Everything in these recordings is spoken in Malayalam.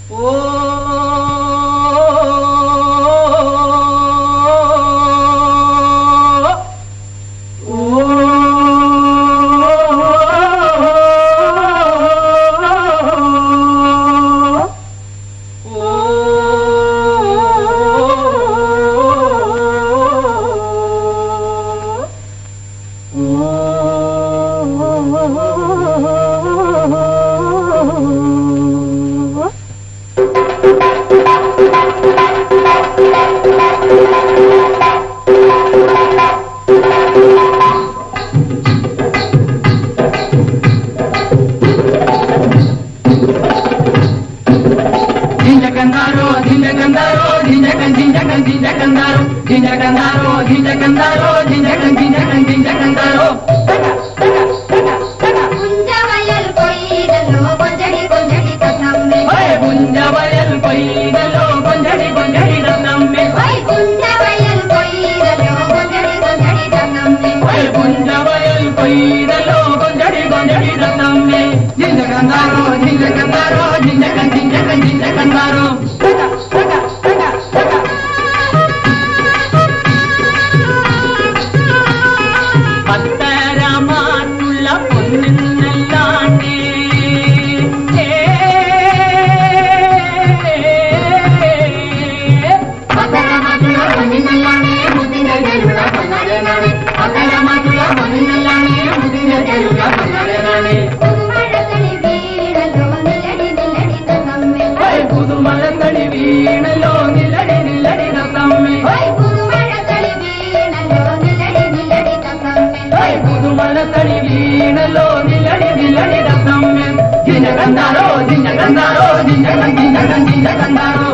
ജിഞ്ചകന്താരോ ജിഞ്ചകന്താരോ ജിഞ്ചകൻ ജിഞ്ചകൻ ജിഞ്ചകന്താരോ ജിഞ്ചകന്താരോ ജിഞ്ചകന്താരോ ജിഞ്ചകൻ ജിഞ്ചകൻ ജിഞ്ചകന്താരോ കുഞ്ചവയൽ കൊയ്തല്ലോ കൊഞ്ചടി കൊഞ്ചടി തന്നമ്മേ കുഞ്ചവയൽ കൊയ്തല്ലോ കൊഞ്ചടി കൊഞ്ചടി തന്നമ്മേ വൈ കുഞ്ചവയൽ കൊയ്തല്ലോ കൊഞ്ചടി കൊഞ്ചടി തന്നമ്മേ കുഞ്ചവയൽ കൊയ്തല്ലോ കൊഞ്ചടി കൊഞ്ചടി തന്നമ്മേ ജിഞ്ചകന്താരോ ജിഞ്ചകന്താരോ ജിഞ്ചകൻ ജിഞ്ചകൻ ജിഞ്ചകന്താരോ പത്തരമാറ്റുള്ള പൊന്നിന്നല്ലാണ്ടേ പകരമാറ്റുള്ള പൊന്നിനല്ലാണേ മുതിരകളുള്ള പൊന്നാരനാണ് പകരമാറ്റുള്ള പൊന്നിനല്ലാണേ മുതിരകളുള്ള പൊന്നാരനാണ് പുതുമഴകളി വീടല്ലോ നിലടി നിലടി തന്നമ്മേ പുതുമലങ്ങളി വീണല്ലോ നിലടി നിലടി തമ്മേ വൈ പുതുമഴകളി വീണല്ലോ നിലടി നിലടി തന്നമ്മേ പുതുമലകളി വീണല്ലോ നിലടി നിലടി തമ്മേ ജിഞ്ഞകന്താരോ ജിഞ്ഞകന്താരോ ജിഞ്ഞകൻ ജിഞ്ഞകൻ ജിഞ്ഞകന്താരോ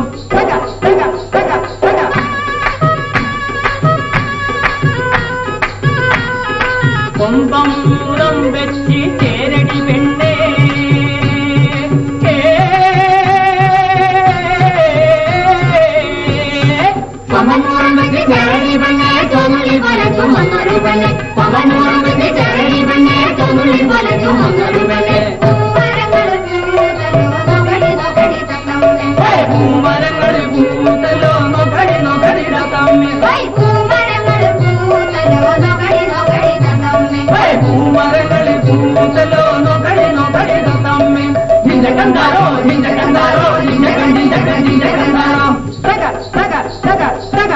കൊമ്പം മുറം വെച്ച് ചേരടി പെണ്ണേ പവനൂറമ്പത്തി ചരടി പെണ്ണേ തോന്നുള്ളി പോലെ ചുമന്നൊരു പെണ്ണെ പവനൂറമ്പത്തി ചരടി പെണ്ണേ തോന്നുള്ളി പോലെ ചുമന്നൊരു പെണ്ണെ പൂമരങ്ങൾ പൂത്തല്ലോ നൊക്കടി നൊക്കടി തമ്മേ പൂമരങ്ങൾ പൂത്തല്ലോ നൊക്കടി നൊക്കടി തമ്മേ ജിഞ്ചകന്താരോ ജിഞ്ചകന്താരോ ജിഞ്ചകൻ ജിഞ്ചകൻ ജിഞ്ചകന്താരോ സക സക സക സക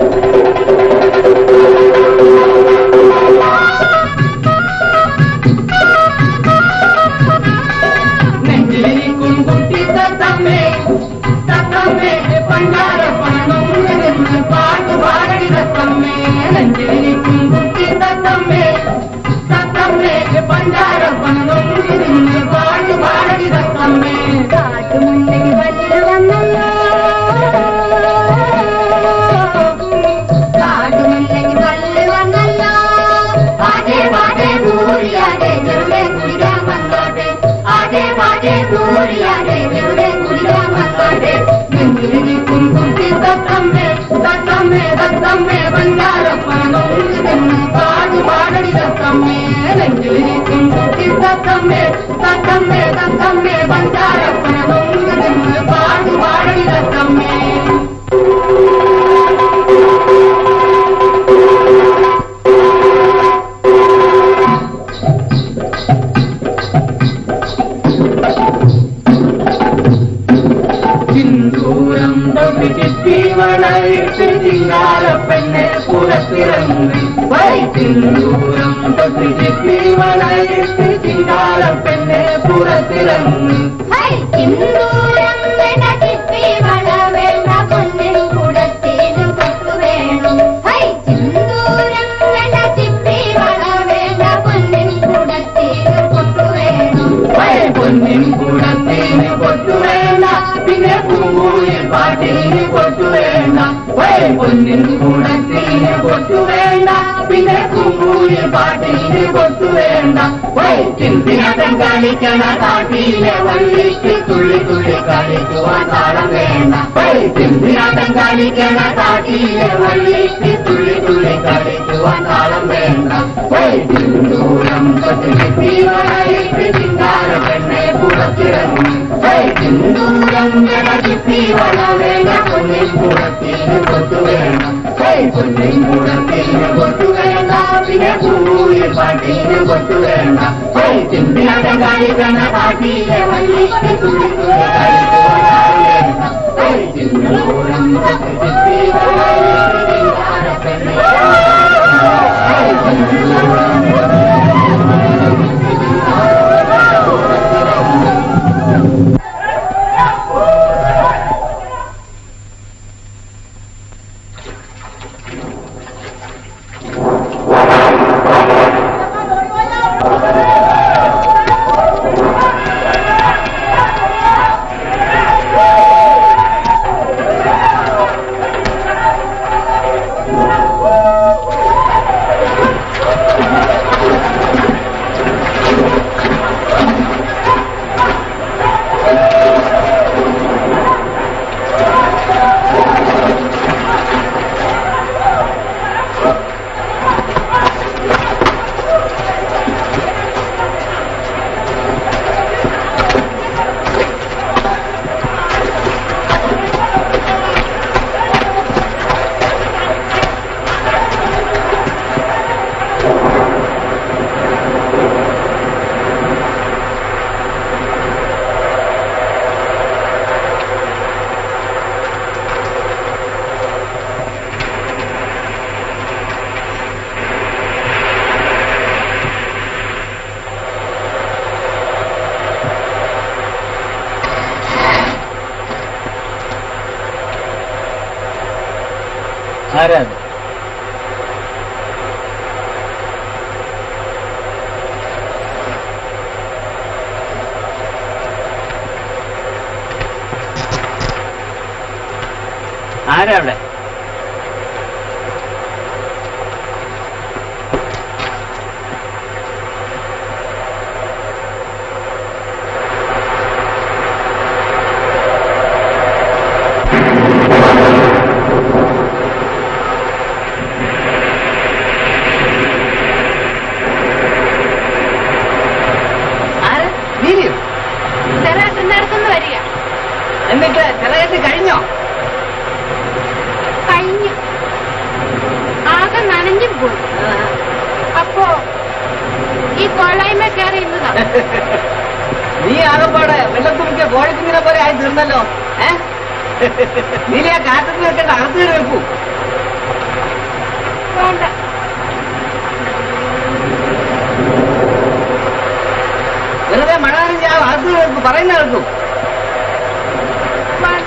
നെഞ്ചിലിരിക്കും കുട്ടി തത്തമ്മേ തത്തമ്മേ പണ്ടാര പണം പാട്ട് പാടടി തത്തമ്മേ നെഞ്ചിലിരിക്കും കുട്ടി തത്തമ്മേ തത്തമ്മേ പണ്ടാര പണം പാട്ട് പാടടി തത്തമ്മേ നെഞ്ചിലിരിക്കും കുട്ടി തത്തമ്മേ തത്തമ്മേ തത്തമ്മേ പണ്ടാര പണം പാട്ട് പാടടി തത്തമ്മേ നെഞ്ചിലിരിക്കും കുട്ടി തത്തമ്മേ തത്തമ്മേ തത്തമ്മേ പണ്ടാര പണം പാട്ട് പാടടി തത്തമ്മേ സിന്ദൂരം തൊട്ട് ചിത്തിവളയിട്ട് ചിങ്കാരപ്പെണ്ണെ പുറത്തിറങ്ങി വൈ സിന്ദൂരം തൊട്ട് ചിത്തിവളയിട്ട് ചിങ്കാരപ്പെണ്ണെ പുറത്തിറങ്ങി വൈ പൊന്നിൻ കുടത്തിന് പൊട്ടു വേണ്ട പിന്നെ പൂവൂരിൽ പാട്ടിന് പൊട്ടു വേണ്ട വൈ പൊന്നിൻ കുടത്തിന് പൊട്ടു വേണ്ട പിന്നെ പൂവൂരിൽ പാട്ടിന് പൊട്ടു വേണ്ട വൈ ചിന്തിനകം കളിക്കണ കാട്ടിലെ വള്ളിക്ക് തുള്ളി തുള്ളി കളിക്കുവാൻ താളം വേണ്ട വൈ ചിന്തിനകം കളിക്കണ കാട്ടിലെ വള്ളിക്ക് തുള്ളി തുള്ളി കളിക്കുവാൻ താളം വേണ്ട വൈ സിന്ദൂരം തൊട്ട് ചിത്തിവളയിട്ട് ചിങ്കാര പെണ്ണെ പുറത്തിറങ്ങി വൈ സിന്ദൂരം ജലചിപ്പി വളവേണ്ട പൊന്നിൻ കൂടത്തിന് കൊട്ടുവേണം പൊന്നിൻ കൂടത്തിന് കൊട്ടുവേണ്ട പിന്നെ പൂവിൽ പാട്ടിന് കൊട്ടുവേണ്ട ചിന്തിയാട്ട കളിക്കണ പാട്ടിലെ വള്ളിക്ക് തുടിക്കുക കളിക്കുവാനാവേണ്ട സിന്ദൂരം ജലചിപ്പി ആരാ അത്? ആരാ അവിടെ ആര്? നീലിയോ നടത്തുന്ന വരിക എന്നിട്ട് ചിലകെട്ട് കഴിഞ്ഞോ കഴിഞ്ഞു ആകെ നനഞ്ഞു പോയി അപ്പോ ഈ കൊള്ളായ്മ കയറി ഇന്നതാ നീ ആകപ്പാടെ വെള്ളത്തുണിക്ക് കോഴിക്കുഞ്ഞിനെ പോലെ ആയി തീർന്നല്ലോ ഏ നീലി ആ കാറ്റത്ത് നിൽക്കേണ്ട അകത്ത് കയറി വെക്കൂ വേണ്ട വെറുതെ മഴ നനഞ്ഞ് ആ അകത്ത് കയറി വെക്കൂ പറയുന്ന കേൾക്കൂ വേണ്ട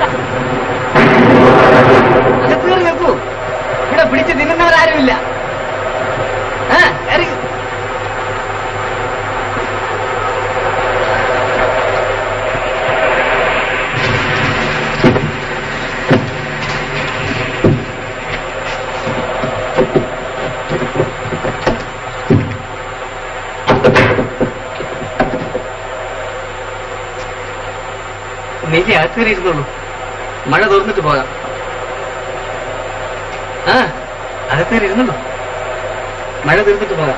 അകത്ത് കയറി വെക്കൂ ഇവിടെ പിടിച്ച് തിന്നുന്നവരാരുമില്ല ആ കയറി നീലി അകത്ത് കയറി ഇരുന്നോളൂ മഴ തോർന്നിട്ട് പോകാം ആ അകത്ത് കയറി ഇരുന്നല്ലോ മഴ തീർന്നിട്ട് പോകാം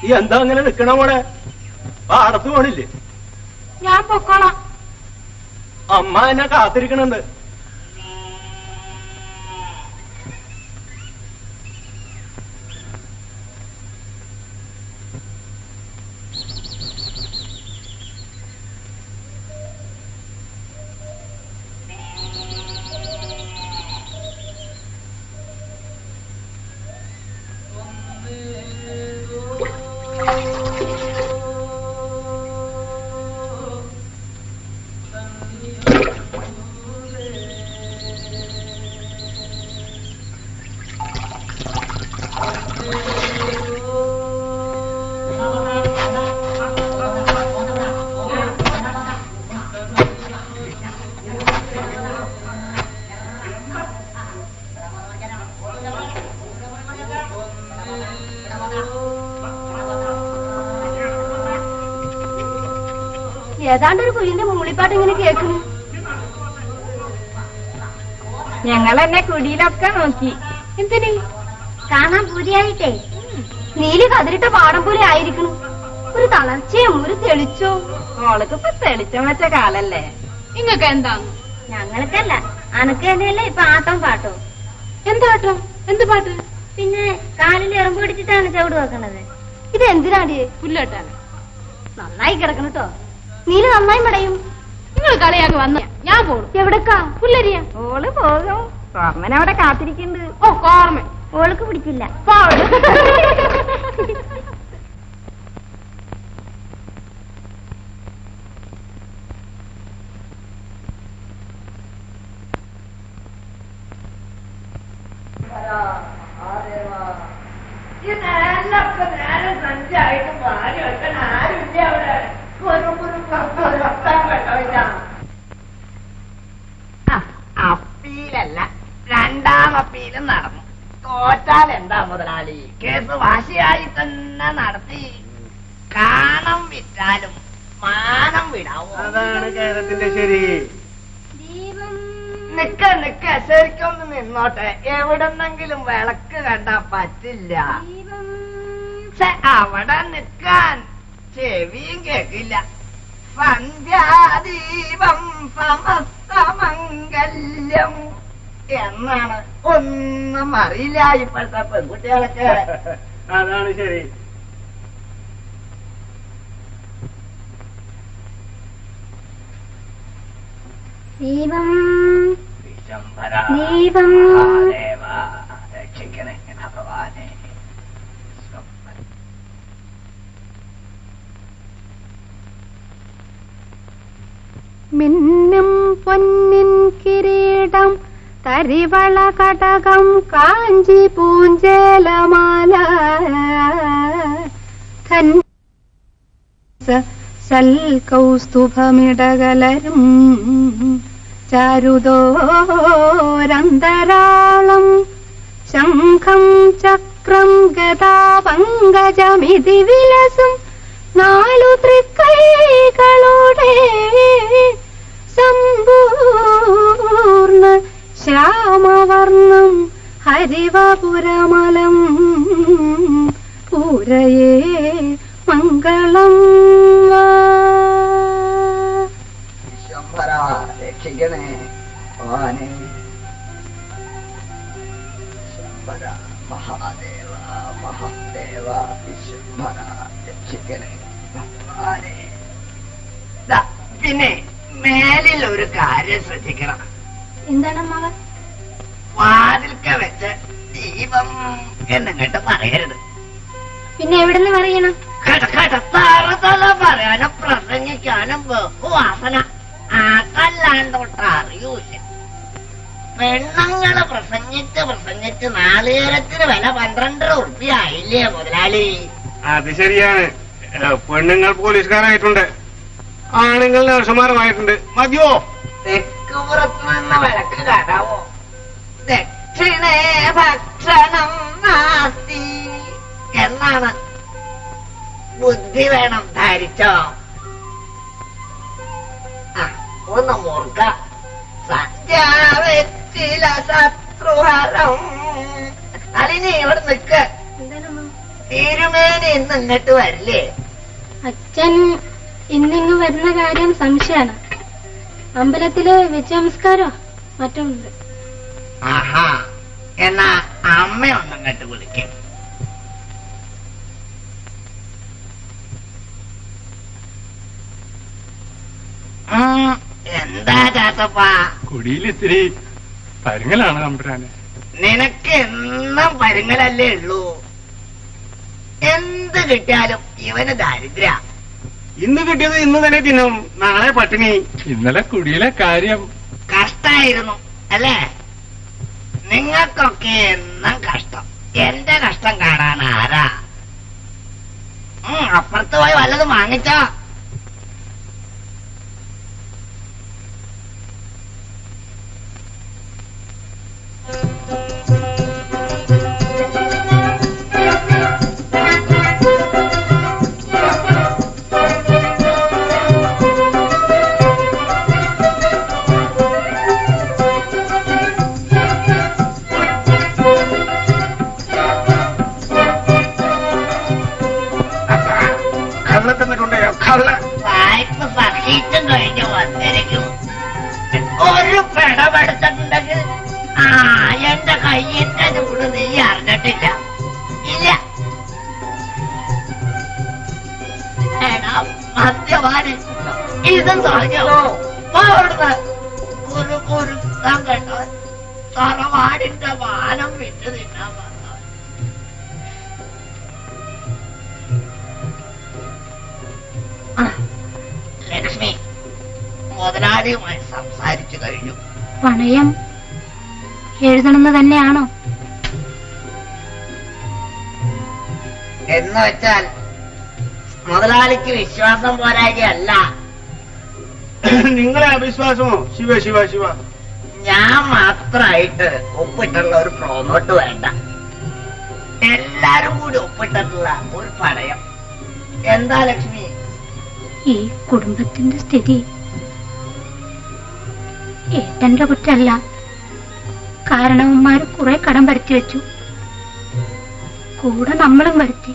ഈ എന്താ അങ്ങനെ നിക്കണ മോളെ പാടത്ത് പോണില്ലേ ഞാൻ പൊക്കോളാം അമ്മ എന്നെ കാത്തിരിക്കണുണ്ട് ഏതാണ്ട് ഒരു കുയിലിന്റെ മൂളിപ്പാട്ട് ഇങ്ങനെ കേൾക്കുന്നു ഞങ്ങൾ എന്നെ കുടിയിലൊക്കെ നോക്കി എന്തിന് കാണാൻ പുതിയായിട്ടേ നീല് കതിരിട്ട പാടം പോലെ ആയിരിക്കണം ഒരു തളർച്ചയും ഒരു തെളിച്ചോ മോൾക്ക് ഇപ്പൊ തെളിച്ചം വെച്ച കാലല്ലേ നിങ്ങൾക്ക് എന്താ ഞങ്ങൾക്കല്ല അനക്ക് തന്നെയല്ലേ ഇപ്പൊ ആട്ടം പാട്ടോ എന്താട്ടോ എന്ത് പാട്ട് പിന്നെ കാലിൽ എറുമ്പ് പിടിച്ചിട്ടാണ് ചവിട് വെക്കണത് ഇത് എന്തിനാടി പുല്ലോട്ടാണ് നന്നായി കിടക്കണം കേട്ടോ നീല് നന്നായി മടയും നിങ്ങൾ കളിയാക്കി വന്ന ഞാൻ പോണു എവിടക്കാ പുല്ലരിയ ഓള് പോകും സോമൻ അവിടെ കാത്തിരിക്കുന്നുണ്ട് ഓ കോർമ്മ ഓൾക്ക് പിടിച്ചില്ല അപ്പീലല്ല രണ്ടാം അപ്പീലും നടന്നു തോറ്റാൽ എന്താ മുതലാളി കേസ് വാശിയായി തന്നെ നടത്തി കാണം വിറ്റാലും മാനം വിടാവോ അതാണ് കേരളത്തിന്റെ ശരി നിക്ക നിക്ക ശരിക്കൊന്ന് നിന്നോട്ടെ എവിടെന്നെങ്കിലും വിളക്ക് കണ്ടാ പറ്റില്ല ഛെ, അവിടെ നിക്കാൻ ചെവിയും കേക്കില്ല സന്ധ്യാദീപം സമസ്തമംഗല്യം എന്നാണ് ഒന്നും അറിയില്ല ഇപ്പോഴത്തെ പെൺകുട്ടികളൊക്കെ അതാണ് ശരി ദീപം വിശംഭര ദീപം മഹാദേവ രക്ഷിക്കണേ ഭഗവാനെ വിശ്വംഭര. മിന്നും പൊന്നിൻ കിരീടം തരിവള കടകം കാഞ്ചി പൂഞ്ചേലമാല സൽകൗസ്തുഭമിടകലരും ചാരുദോരന്തരാളം ശംഖം ചക്രം ഗതാപങ്കജമിതി വിലസും നാലു തൃക്കൈകളുടെ സമ്പൂർണ്ണ ശ്യാമവർണം ഹരിവപുരമലം പൂരയേ മംഗളം വാ. വിശ്വംഭര രക്ഷിക്കണേ ഭഗവാനെ വിശ്വംഭര മഹാദേവ മഹാദേവ വിശ്വംഭര രക്ഷിക്കണേ ഭഗവാനെ ദാ, പിന്നെ മേലിൽ ഒരു കാര്യം ശ്രദ്ധിക്കണം എന്താണ് അമ്മാവ വാതിൽക്ക വെച്ച് ദീപം എന്നിങ്ങോട്ട് പറയരുത് പിന്നെ എവിടെ നിന്ന് പറയണം കേട്ട കേട്ട തറതല പറയാനും പ്രസംഗിക്കാനും ബഹുവാസന അതല്ലാണ്ടോട്ട് അറിയൂല പെണ്ണുങ്ങള് പ്രസംഗിച്ച് പ്രസംഗിച്ച് നാളികേരത്തിന് വില പന്ത്രണ്ട് ഉറുപ്പ്യ ആയില്ലേ മുതലാളി അത് ശരിയാണ് ഏ, പെണ്ണുങ്ങൾ പോലീസുകാരായിട്ടുണ്ട് ആണുങ്ങൾ നഴ്സുമാരുമായിട്ടുണ്ട് മതിയോ തെക്ക് പുറത്ത് നിന്ന് വിളക്ക് കാട്ടാവോ ദക്ഷിണേ ഭക്ഷണം നാസ്തി എന്നാണ് ബുദ്ധി വേണം ധരിച്ചോ ആ ഒന്ന് മൂർക്ക സന്ധ്യാവെറ്റില ശത്രുഹരം അലിനി ഇവിടെ നിക്ക് എന്താണ് അമ്മാവ തിരും തിരുമേനി ഇന്ന് ഇങ്ങോട്ട് വരില്ലേ അച്ഛൻ ഇന്നിങ്ങ് വരുന്ന കാര്യം സംശയമാണ് അമ്പലത്തില് വിജയനമസ്കാരോ മറ്റും ഉണ്ട് ആഹാ എന്നാ അമ്മ ഒന്ന് ഇങ്ങോട്ട് വിളിക്കേ എന്താ ചാത്തപ്പാ കുടിയിൽ ഇത്തിരി പരുങ്ങലാണ് തമ്പുരാനെ നിനക്ക് എന്നും പരുങ്ങലല്ലേ ഉള്ളൂ എന്ത് കിട്ടിയാലും ഇവന് ദരിദ്ര ഇന്ന് കിട്ടിയത് ഇന്ന് തന്നെ തിന്നും നാളെ പട്ടിണി ഇന്നലെ കുടിയിലെ കാര്യം കഷ്ടായിരുന്നു അല്ലേ നിങ്ങൾക്കൊക്കെ എന്നും കഷ്ടം എന്റെ കഷ്ടം കാണാൻ ആരാ ഉം, അപ്പുറത്ത് പോയി വല്ലതും വാങ്ങിച്ചോ കള്ള തന്നിട്ടുണ്ട് കള്ള വായ്പ സഹിച്ചും കഴിഞ്ഞ് വന്നിരിക്കും ഒരു പിടമെടുത്തിട്ടുണ്ടെങ്കിൽ ആ എന്റെ കയ്യിന്റെ ചൂട് നീ അറിഞ്ഞിട്ടില്ല ഇല്ല എടാ മദ്യപാനി ഇത് പറഞ്ഞോ അവിടുന്ന് കുരു കുരു താൻ കേട്ടോ തറവാടിന്റെ മാനം വിറ്റ് തിന്നാൻ വന്നവൻ ലക്ഷ്മി മുതലാളിയുമായി സംസാരിച്ചു കഴിഞ്ഞു പണയം എഴുതണമെന്ന് തന്നെയാണോ എന്ന് വെച്ചാൽ മുതലാളിക്ക് വിശ്വാസം പോരായ്കയല്ല നിങ്ങളെ അവിശ്വാസമോ ശിവ ശിവ ശിവ ഞാൻ മാത്രമായിട്ട് ഒപ്പിട്ടുള്ള ഒരു പ്രോമോട്ട് വേണ്ട എല്ലാരും കൂടി ഒപ്പിട്ടിട്ടുള്ള ഒരു പടയം എന്താ ലക്ഷ്മി ഈ കുടുംബത്തിന്റെ സ്ഥിതി ഏട്ടന്റെ കുറ്റല്ല കാരണവന്മാര് കുറെ കടം വരുത്തി വെച്ചു കൂടെ നമ്മളും വരുത്തി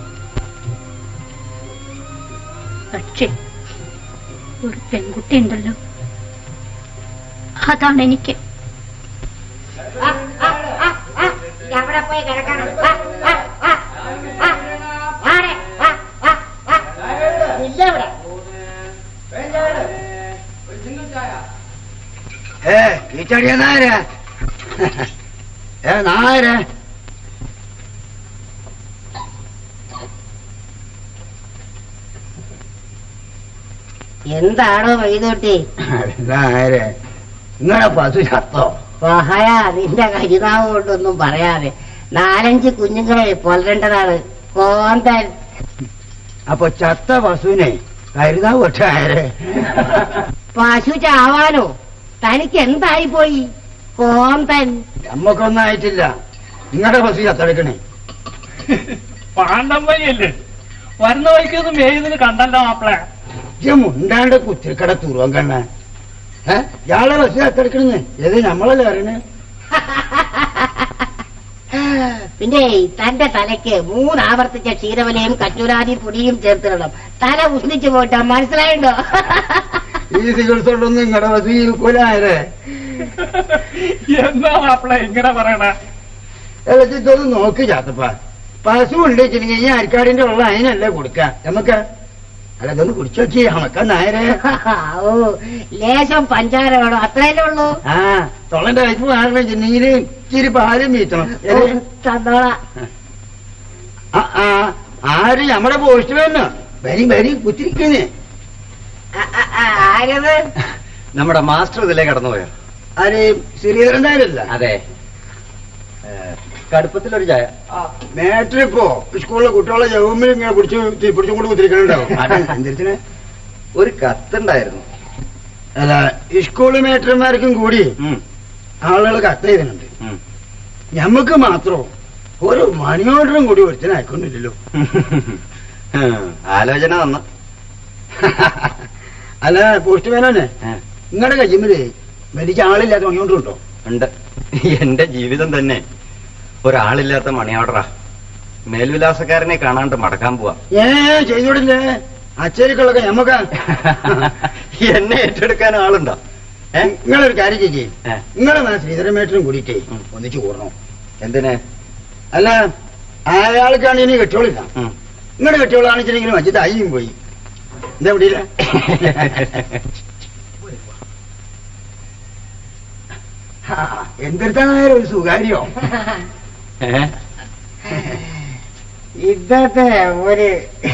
പക്ഷേ ഒരു പെൺകുട്ടി ഉണ്ടല്ലോ അതാണ് എനിക്ക് എവിടെ പോയി കിടക്കണം ആ, ആ, ആ, ആ, വാടെ, വാ, വാ, വാ. ഇല്ല ഇവിടെ ഏ ഈ ചെടിയ നായരെ ഏ നായരെ എന്താണോ വൈതോട്ടി നായരെ നിങ്ങളെ പശു ചത്തോ പഹയ നിന്റെ കരിനാവ് കൊണ്ടൊന്നും പറയാതെ നാലഞ്ച് കുഞ്ഞുങ്ങളെ പൊലരേണ്ടതാണ് കോന്തൻ അപ്പൊ ചത്ത പശുവിനെ കരുതാ പക്ഷേ ആയരെ പശു ചാവാനോ തനിക്ക് എന്തായി പോയി കോന്തൻ നമ്മക്കൊന്നും ആയിട്ടില്ല നിങ്ങളുടെ പശു ചത്തെടുക്കണേ പാണ്ഡം വഴിയല്ലേ വരുന്ന വഴിക്കൊന്നും മേയുന്നതിന് കണ്ടല്ലോ മാപ്പിളെ ഇജ്ജ് മുണ്ടാണ്ട് കുത്തിരിക്കട തുറുവൻ കണ്ണ ഏ ഇയാളെ പശു ചത്തെടുക്കണെന്ന് ഏത് നമ്മളല്ലേ അറിയണേ പിന്നെ തന്റെ തലയ്ക്ക് മൂന്നാവർത്തിച്ച ക്ഷീരവലയും കച്ചൂരാതി പൊടിയും ചേർത്തിടണം തല ഉസ്നിച്ചു പോയിട്ടാ മനസ്സിലായിണ്ടോ ഈ ചികിത്സ കൊണ്ടൊന്നും നിങ്ങളുടെ പശു ഇരിക്കൂലായരെ എന്താ മാപ്പിളെ ഇങ്ങനെ പറയണ ഇതൊന്ന് നോക്ക് ചാത്തപ്പ പശു ഉണ്ട് വെച്ചിട്ടുണ്ടെങ്കിൽ ഈ അരിക്കാടിന്റെ വെള്ളം അതിനല്ലേ കൊടുക്ക നമുക്ക് അല്ല ഇതൊന്ന് കുടിച്ചു നോക്കി നമുക്ക് നായരെ ഓ ലേശം പഞ്ചാര വേണം അത്രയല്ലേ ഉള്ളൂ ആ തൊള്ളന്റെ വയസ്സ് മാറണം വെച്ചിട്ടുണ്ടെങ്കിൽ ഇച്ചിരി പാലും വീറ്റണം ഓ, തന്നോളാ ആ, ആ, ആര് നമ്മുടെ പോസ്റ്റ് വേണോ വരി വരി കുത്തിരിക്കുന്നേ ആ, ആ, ആ, ആരത് നമ്മുടെ മാസ്റ്റർ ഇതിലേ കടന്നുപോയോ ആര് ശ്രീധരൻ നായരല്ല അതെ കടുപ്പത്തിലൊരു ചായ മേട്രിപ്പോ സ്കൂളിലെ കുട്ടികളെ ജവുമ്പിൽ ഇങ്ങനെ പിടിച്ചു പിടിച്ചും കൊണ്ട് കുത്തിരിക്കണുണ്ടാവും എന്തിരിച്ചിനെ ഒരു കത്തുണ്ടായിരുന്നു അല്ല ഈ സ്കൂള് മേറ്റർമാർക്കും കൂടി ഉം, ആളുകൾ കത്ത് ചെയ്തിട്ടുണ്ട് ഉം. ഞമ്മക്ക് മാത്രം ഒരു മണി ഓർഡറും കൂടി ഒരുത്തിന് അയക്കൊണ്ടില്ലല്ലോ ഉം, ആലോചന വന്നു അല്ല പോസ്റ്റ് മേനോനെ ഏ, നിങ്ങളുടെ കയ്യുമ്പില് വലിയ ആളില്ലാത്ത മണിയോണ്ടുണ്ടോ ഉണ്ട് എന്റെ ജീവിതം തന്നെ ഒരാളില്ലാത്ത മണി ഓർഡറാ മേൽവിലാസക്കാരനെ കാണാണ്ട് മടക്കാൻ പോവാ ഏ ചെയ്തോടില്ലേ അച്ചേരിക്കുള്ളൊക്കെ ഞമ്മക്ക എന്നെ ഏറ്റെടുക്കാൻ ആളുണ്ടോ ഏ? നിങ്ങളൊരു കാര്യം ചെയ്യേ ഏ. നിങ്ങളെ മനസ്സ് ശ്രീധരമേട്ടനും കൂടിയിട്ടേ ഉം. ഒന്നിച്ചു കൂടണം എന്തിന് അല്ല അയാൾക്കാണ് ഇനി കെട്ടിയോളില്ല ഉം. നിങ്ങളുടെ കെട്ടിയോളാണെന്നുവെച്ചിട്ടുണ്ടെങ്കിൽ മറ്റേ അയ്യും പോയി എന്താ എവിടെയില്ല എന്തെടുത്താലും ഒരു സുകാര്യോ ഏ? ഇന്നത്തെ ഒരു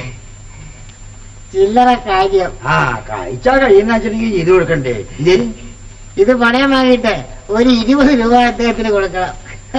ചില്ലറ കാര്യം ആ കഴിച്ചാ കഴിയുന്ന വെച്ചിട്ടുണ്ടെങ്കിൽ ചെയ്ത് കൊടുക്കണ്ടേ ഇതേനി ഇത് പണയം വാങ്ങിയിട്ട് ഒരു ഇരുപത് രൂപ അദ്ദേഹത്തിന് കൊടുക്കണം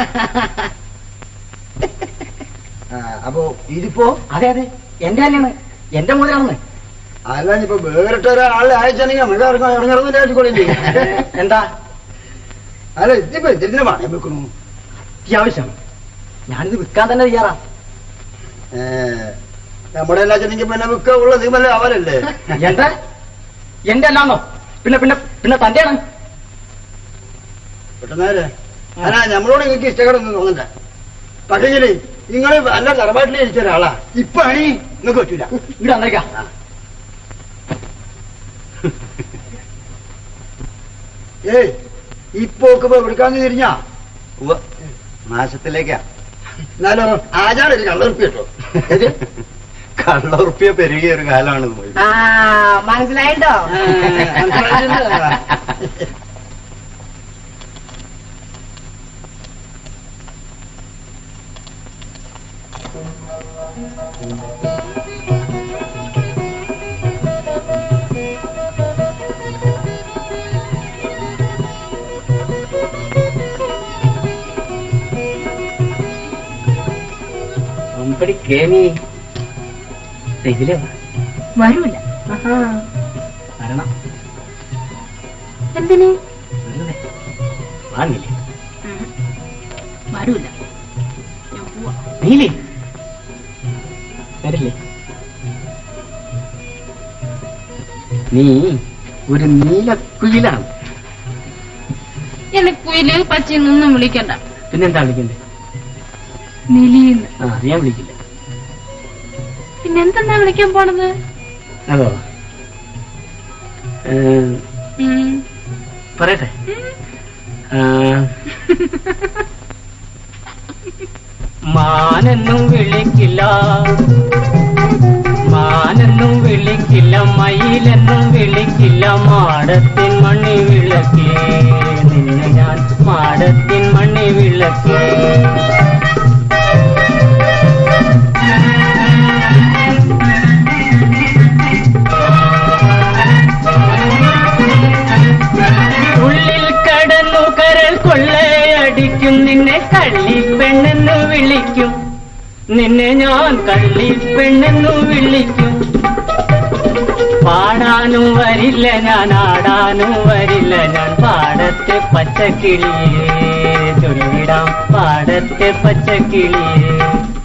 ആ, അപ്പൊ ഇതിപ്പോ അതെ അതെ എന്റെ അല്ലാണ് എന്റെ മുതലാണെന്ന് അല്ല ഇപ്പൊ വേറിട്ട ഒരാളെ അയച്ചാണെങ്കിൽ നമുക്ക് ഇറങ്ങാൻ ഇറങ്ങണമെന്ന് ആയിക്കോളില്ലേ എന്താ അല്ല ഇതിപ്പോ എന്തിനാ പണയം വെക്കണു അത്യാവശ്യം ഞാനിത് വിൽക്കാൻ തന്നെ തയ്യാറാ ഏ, നമ്മുടെ എല്ലാ ചെന്നെങ്കിൽ പിന്നെ വിൽക്ക ഉള്ളത് വല്ല അവരല്ലേ എന്താ എന്റെ അല്ലാന്നോ പിന്നെ പിന്നെ പിന്നെ തന്റെയാണ് പെട്ടെന്നേരെ അല്ല നമ്മളോട് നിങ്ങൾക്ക് ഇഷ്ടക്കേടൊന്നും തോന്നണ്ട പക്ഷെങ്കില് നിങ്ങൾ നല്ല തറവാട്ടിൽ ഇരിച്ച ഒരാളാ ഇപ്പൊ അണി നിങ്ങൾക്ക് പറ്റൂല ഇവിടെ വന്നേക്കാം ഏയ് ഇപ്പൊ ഒക്കെ ഇപ്പൊ എടുക്കാന്ന് തിരിഞ്ഞാ ഉവ്വ്. നാശത്തിലേക്കാ എന്നാലോ ആചാരം ഒരു കള്ളുറുപ്പി കേട്ടോ ഏത്? കള്ളുറുപ്പിയ പെരുകിയ ഒരു കാലമാണ് ഇത് പോയി ആ മനസ്സിലായിട്ടോ ആ, മനസ്സിലായില്ലേ? അമ്പടി കേമി ഇതിലെ വരൂല വരണം എന്തിന് വെറുതെ വാങ്ങില്ലേ വരൂല ഞാൻ പോവാ നീലേ വരില്ലേ നീ ഒരു നീലക്കുയിലാണ് എന്നെ കുയില് പച്ചയൊന്നും വിളിക്കണ്ട പിന്നെന്താ വിളിക്കണ്ടേ നിലിന്ന് ആ അത് ഞാൻ വിളിക്കില്ല പിന്നെ എന്തെന്നാ വിളിക്കാൻ പോണത് അതോ ഏ, ഉം. പറയട്ടെ ഉം. ആ, മാനെന്നും വിളിക്കില്ല മാനെന്നും വിളിക്കില്ല മയിലെന്നും വിളിക്കില്ല മാടത്തിൻ മണ്ണി വിളക്കേ നിന്നെ ഞാൻ മാടത്തിൻ മണ്ണി വിളക്കേ ഉള്ളിൽ കടന്നു കരൾ കൊള്ളയടിക്കും നിന്നെ കള്ളിപ്പെണ്ണെന്ന് വിളിക്കും നിന്നെ ഞാൻ കള്ളിപ്പെണ്ണെന്നു വിളിക്കും പാടാനും വരില്ല ഞാൻ ആടാനും വരില്ല ഞാൻ പാടത്തെ പച്ചക്കിളിയേ ചൊല്ലിടാം പാടത്തെ പച്ചക്കിളിയേ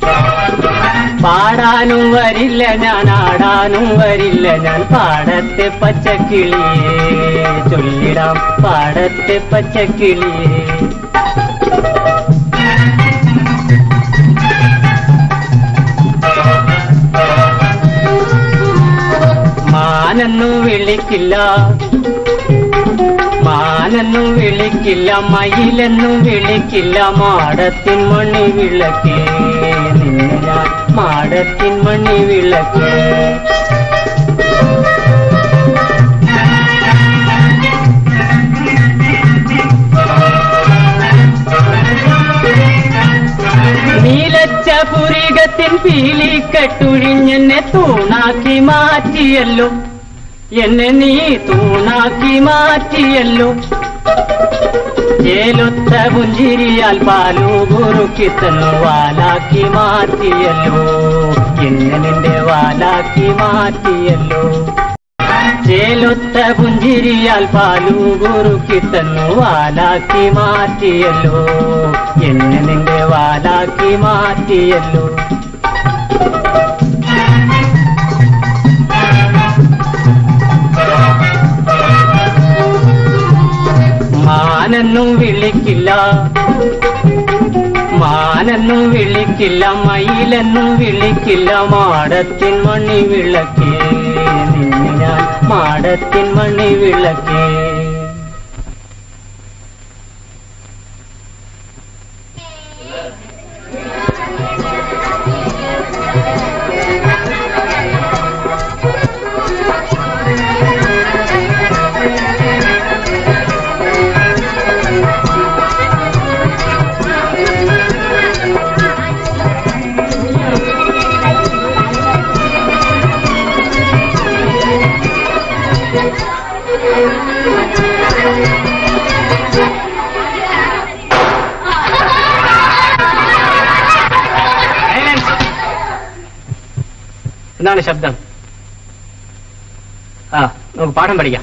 പാടാനും വരില്ല ഞാൻ ആടാനും വരില്ല ഞാൻ പാടത്തെ പച്ചക്കിളിയേ ചൊല്ലിടാം പാടത്തെ പച്ചക്കിളിയേ മാനെന്നും വിളിക്കില്ല മാനെന്നും വിളിക്കില്ല മയിലെന്നും വിളിക്കില്ല മാടത്തിൻ മണി വിളക്കേ നിന്നെ ഞാൻ മാടത്തിൻ മണി വിളക്കേ നീലച്ച പുരികത്തിൻ പീലി കെട്ടുഴിഞ്ഞെന്നെ തൂണാക്കി മാറ്റിയല്ലോ എന്നെ നീ തൂണാക്കി മാറ്റിയല്ലോ ചേലൊത്ത പുഞ്ചിരിയാൽ പാലു കുറുക്കി തന്നു വാലാക്കി മാറ്റിയല്ലോ എന്നെ നിന്റെ വാലാക്കി മാറ്റിയല്ലോ ചേലൊത്ത പുഞ്ചിരിയാൽ പാലു കുറുക്കി തന്നു വാലാക്കി മാറ്റിയല്ലോ എന്നെ നിന്റെ വാലാക്കി മാറ്റിയല്ലോ മാനെന്നും വിളിക്കില്ല മാനെന്നും വിളിക്കില്ല വിളിക്കില്ല മയിലെന്നും വിളിക്കില്ല മാടത്തിൻ മണി വിളക്കേ നിന്നെ ഞാൻ മാടത്തിൻ മണി വിളക്കേ എന്താണ് ശബ്ദം ആ നമുക്ക് പാഠം പഠിക്കാം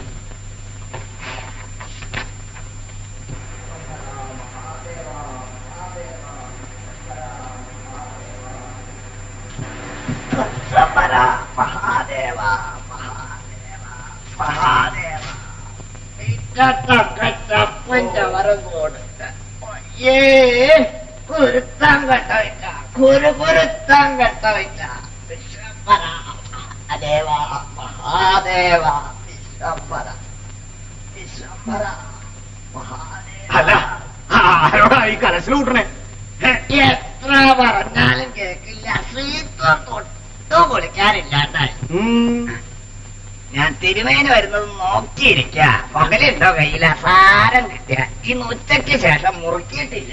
കുരുത്താൻ കെട്ടവില്ല കുരു കുരുത്താൻ കെട്ടവില്ല വിശ്വംഭര ദേവ മഹാദേവ വിശ്വംഭര വിശ്വംഭര അല്ല ആരോടാ ഈ കലശൽ കൂട്ടണേ എത്ര പറഞ്ഞാലും കേക്കില്ല ശ്രീത്വം തൊട്ടു പൊളിക്കാനില്ലാണ്ടായി ഞാൻ തിരുമേന് വരുന്നത് നോക്കിയിരിക്ക പകലുണ്ടോ കയ്യില സാരം കിട്ടിയ ഇന്ന് ഉച്ചയ്ക്ക് ശേഷം മുറുക്കിയിട്ടില്ല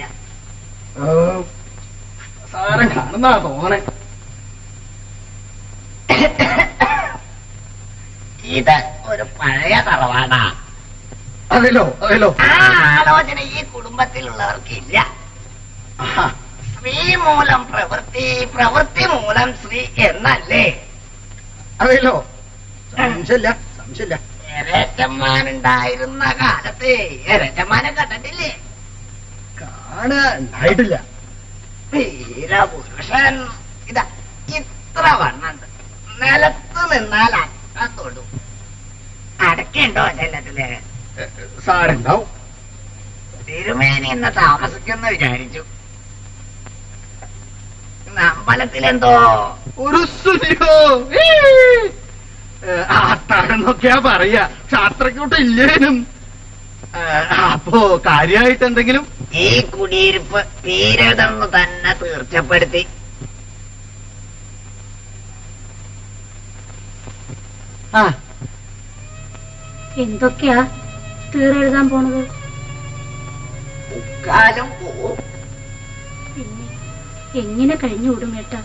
സാരം കാണുന്നാ തോന്നണേ ഇത് ഒരു പഴയ തറവാടാ അതിലോ അതിലോ ആ ആലോചന ഈ കുടുംബത്തിലുള്ളവർക്ക് ഇല്ല ശ്രീ മൂലം പ്രവൃത്തി പ്രവൃത്തി മൂലം ശ്രീ എന്നല്ലേ അതിലോ സംശയമില്ല സംശയമില്ല എരച്ചമ്മാനുണ്ടായിരുന്ന കാലത്ത് എരച്ചമ്മാനെ കണ്ടിട്ടില്ലേ കാണാനായിട്ടില്ല വീരപുരുഷൻ ഇതാ ഇത്ര വണ്ണുണ്ട് നിലത്ത് നിന്നാൽ അക്കം തൊടും അടക്കുണ്ടോ ശല്യത്തില് സാരുണ്ടാവും തിരുമേനി ഇന്ന് താമസിക്കുന്ന വിചാരിച്ചു ഇന്ന് അമ്പലത്തിലെന്തോ ഒരു സുനിയോ ആത്താഴെന്നൊക്കെയാ പറയാ ശാസ്ത്രക്കൂട്ട് ഇല്ലേനും ഏ, അപ്പോ കാര്യമായിട്ട് എന്തെങ്കിലും ഈ കുടിയിരിപ്പ് തീരതെന്ന് തന്നെ തീർച്ചപ്പെടുത്തി ആ എന്തൊക്കെയാ തീരെഴുതാൻ പോണത് കാലം പോവും പിന്നെ എങ്ങനെ കഴിഞ്ഞുവിടും ഏട്ടാ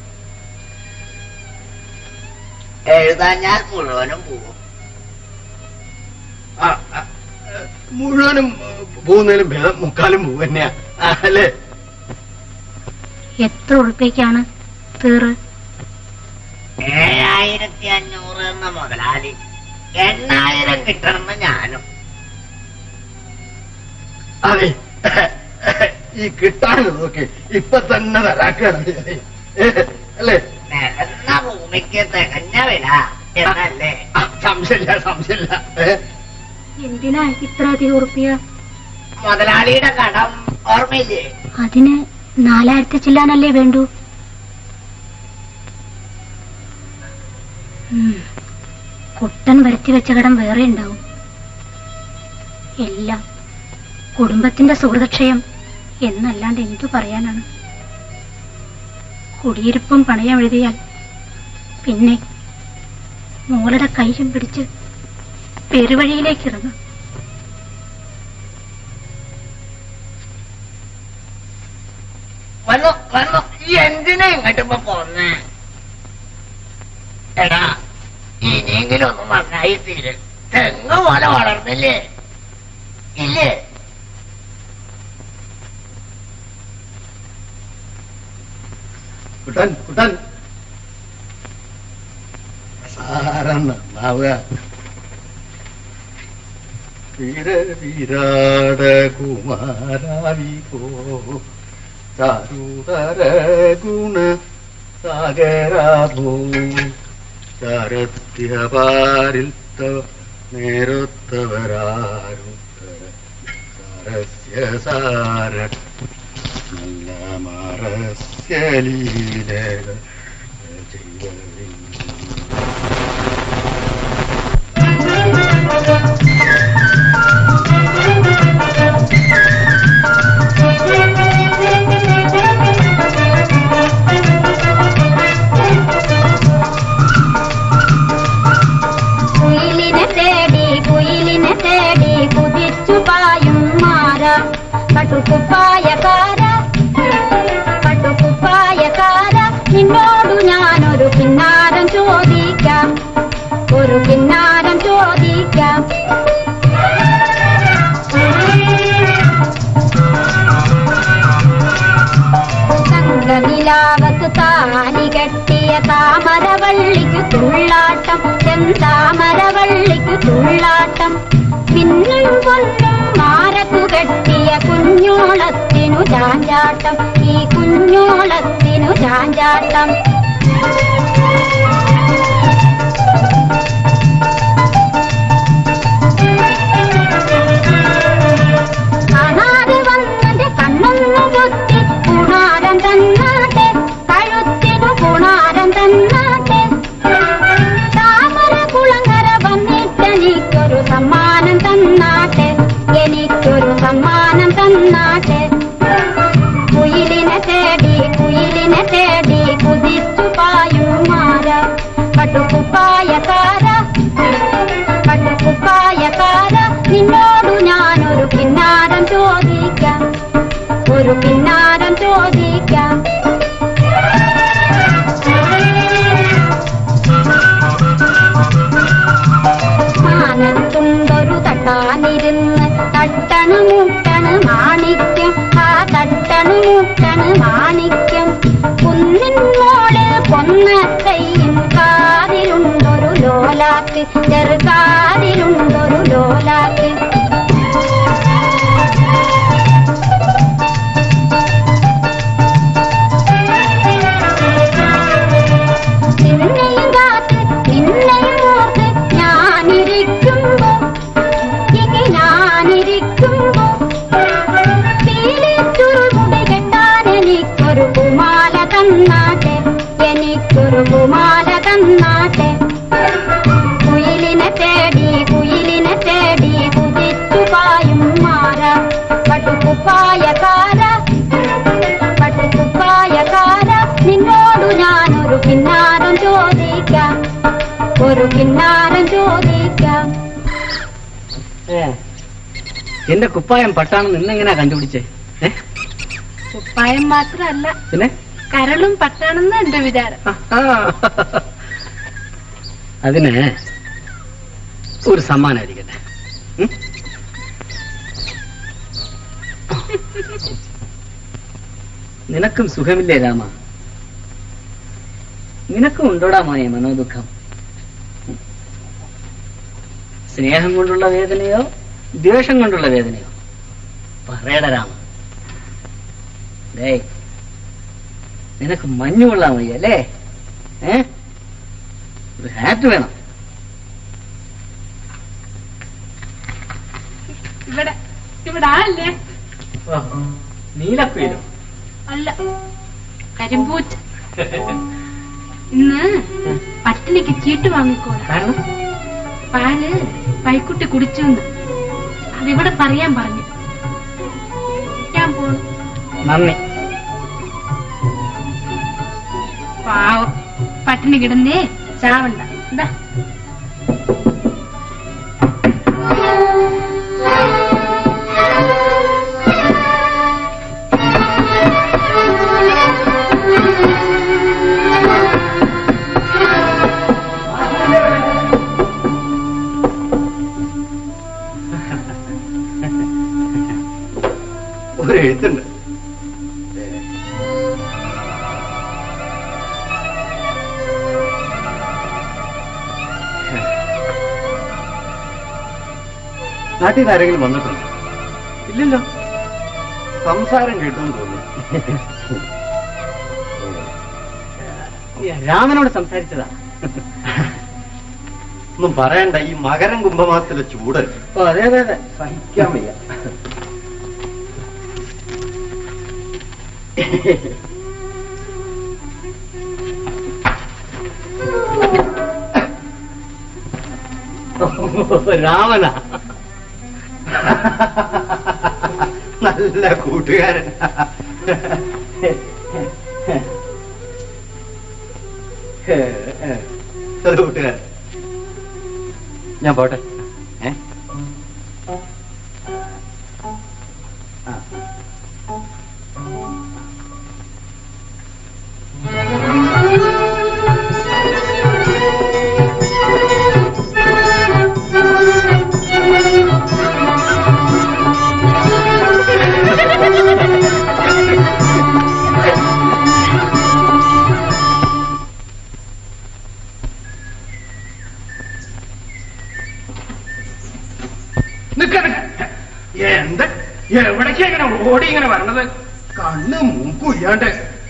എഴുതാൻ ഞാൻ മുഴുവനും പോവും ആ, ആ, ഏ, മുഴുവനും പോകുന്നതിലും ഭേദം മുക്കാലും പോകും തന്നെയാ ആ, അല്ലേ എത്ര ഉറുപ്പയ്ക്കാണ് തീറ് ഏഴായിരത്തി അഞ്ഞൂറ് എന്ന മുതലാളി എണ്ണായിരം കിട്ടണമെന്ന് ഞാനും അതെ ഈ കിട്ടാനുള്ളതൊക്കെ ഇപ്പൊ തന്നെ തരാക്കാണ് അല്ലേ നിരന്ന ഭൂമിക്ക് തികഞ്ഞ വില എന്നല്ലേ ആ, സംശയമില്ല സംശയമില്ല ഏ, എന്തിനാ ഇത്ര അധികം ഉറുപ്പിയ മുതലാളിയുടെ കടം ഓർമ്മയില്ലേ അതിന് നാലായിരത്തി ചില്ലാനല്ലേ വേണ്ടു ഉം. കുട്ടൻ വരുത്തി വെച്ച കടം വേറെ ഉണ്ടാവും എല്ലാം കുടുംബത്തിന്റെ സുഹൃതക്ഷയം എന്നല്ലാണ്ട് എന്തു പറയാനാണ് കുടിയിരിപ്പും പണയം എഴുതിയാൽ പിന്നെ മോളുടെ കൈയും പിടിച്ച് പെരുവഴിയിലേക്ക് ഇറങ്ങും വന്നു വന്നു ഈ എന്തിനാ ഇങ്ങോട്ട് ഇപ്പൊ പോന്നേ എടാ ഇനിയെങ്കിലും ഒന്നും നന്നായി തീരെ തെങ്ങ് പോലെ വളർന്നില്ലേ ഇല്ലേ കുട്ടൻ കുട്ടൻ സാരം നന്നാവുക വീര വിരാട കുമാരാവികോ ചാരുതര ഗുണ സാഗരാഭോ ചരത്യപാരിൽ നേരൊത്തവരാരുത്തര സാരസ്യ സാര നല്ല മറസ്യലീലകൾ ചെയ്തതിൻ കുയിലിനെ തേടി കുയിലിനെ തേടി കുതിച്ചു പായും മാര കട്ടുക്കുപ്പായക്കാര കട്ടുക്കുപ്പായക്കാര നിന്നോടു ഞാനൊരു കിന്നാരം ചോദിക്കാം ഒരു കിന്നാരം ചോദിക്കാം സംഘനിലാവത്ത് താലി കെട്ടിയ താമരവള്ളിക്കു തുള്ളാട്ടം ചെന്താമരവള്ളിക്കു തുള്ളാട്ടം പിന്നും പൊന്നും മാരക്കു കെട്ടിയ കുഞ്ഞോളത്തിനു ചാഞ്ചാട്ടം ഈ കുഞ്ഞോളത്തിനു ചാഞ്ചാട്ടം കാണാതെ വന്നത് കണ്ണൊന്നു കുത്തി കുണാരം തന്നാട്ടെ കഴുത്തിനു കുണാരം തന്നാട്ടെ താമര കുളങ്ങര വന്നിട്ടെനിക്കൊരു സമ്മാനം തന്നാട്ടെ എനിക്കൊരു സമ്മാനം തന്നാട്ടെ കുയിലിനെ തേടി കുയിലിനെ തേടി കുതിച്ചു പായും മാര കട്ടുക്കുപ്പായക്കാര കട്ടുക്കുപ്പായക്കാര നിന്നോടു ഞാനൊരു കിന്നാരം ചോദിക്കാം ഒരു കിന്നാരം ചോദിക്കാം മാനത്തുണ്ടൊരു തട്ടാനിരുന്ന് തട്ടണു മുട്ടണ് മാണിക്യം ആ തട്ടണു മുട്ടണ് മാണിക്യം കുന്നിൻ മോള് പൊന്നത്തയ്യും കാതിലുണ്ടൊരു ലോലാക്ക് ചെറുകാതിലുണ്ടൊരു ലോലാക്ക് നിന്നെയും കാത്ത് നിന്നെയും ഓർത്ത് ഞാനിരിക്കുമ്പോ ഇനി ഞാനിരിക്കുമ്പോ പീലിച്ചുരുമുടി കെട്ടാൻ എനിക്കൊരു കുമാല തന്നാട്ടെ എനിക്കൊരു കുമാല തന്നാട്ടെ കുയിലിനെ തേടി കുയിലിനെ തേടി കുതിച്ചു പായും മാറ പട്ടുക്കുപ്പായക്കാര പട്ടുക്കുപ്പായക്കാര നിന്നോടു ഞാനൊരു കിന്നാരം ചോദിക്കാം ഒരു കിന്നാരം ചോദിക്കാം ഏ, എന്റെ കുപ്പായം പട്ടാണെന്ന് ഇന്നെങ്ങനെയാ കണ്ടുപിടിച്ചേ ഏ കുപ്പായം മാത്രമല്ല പിന്നെ കരളും പട്ടാണെന്ന് എന്റെ വിചാരം ആഹാ. അതിന് ഒരു സമ്മാനമായിരിക്കട്ടെ ഉം? നിനക്കും സുഖമില്ലേ രാമ നിനക്കും ഉണ്ടോടാ മോനെ മനോദുഃഖം ഉം. സ്നേഹം കൊണ്ടുള്ള വേദനയോ ദ്വേഷം കൊണ്ടുള്ള വേദനയോ പറയട രാമ ഡേയ് നിനക്ക് മഞ്ഞു കൊള്ളാൻ വയ്യ അല്ലേ ഏ ഒരു ഹാറ്റ് വേണം ഇവിടെ ഇവിടെ ആളല്ലേ നീലപ്പേരോ അല്ല കരിമ്പൂച്ച ഇന്ന് പട്ടിണിക്ക് ചീട്ട് വാങ്ങിക്കോളാം കാരണം പാല് പൈക്കുട്ടി കുടിച്ചു അതിവിടെ പറയാൻ പറഞ്ഞു ഞാൻ പോണു നന്ദി പാവം പട്ടിണി കിടന്നേ ചാവണ്ട എന്താ ഒരു എഴുത്തുണ്ട് നാട്ടിൽ നിന്ന് ആരെങ്കിലും വന്നിട്ടുണ്ടോ ഇല്ലല്ലോ സംസാരം കേട്ടെന്ന് തോന്നി രാമനോട് സംസാരിച്ചതാ ഒന്നും പറയണ്ട ഈ മകരം കുംഭമാസത്തിലെ ചൂട് ഓ അതെ അതെ അതെ സഹിക്കാൻ വയ്യ രാമന നല്ല കൂട്ടുകാരൻ നല്ല കൂട്ടുകാരൻ ഞാൻ പോട്ടെ ഏ ആ നിക്ക എന്ത് എവിടേക്കാ ഇങ്ങനെ ഓടി ഇങ്ങനെ വരണത് കണ്ണ് മൂക്കുയ്യാണ്ട്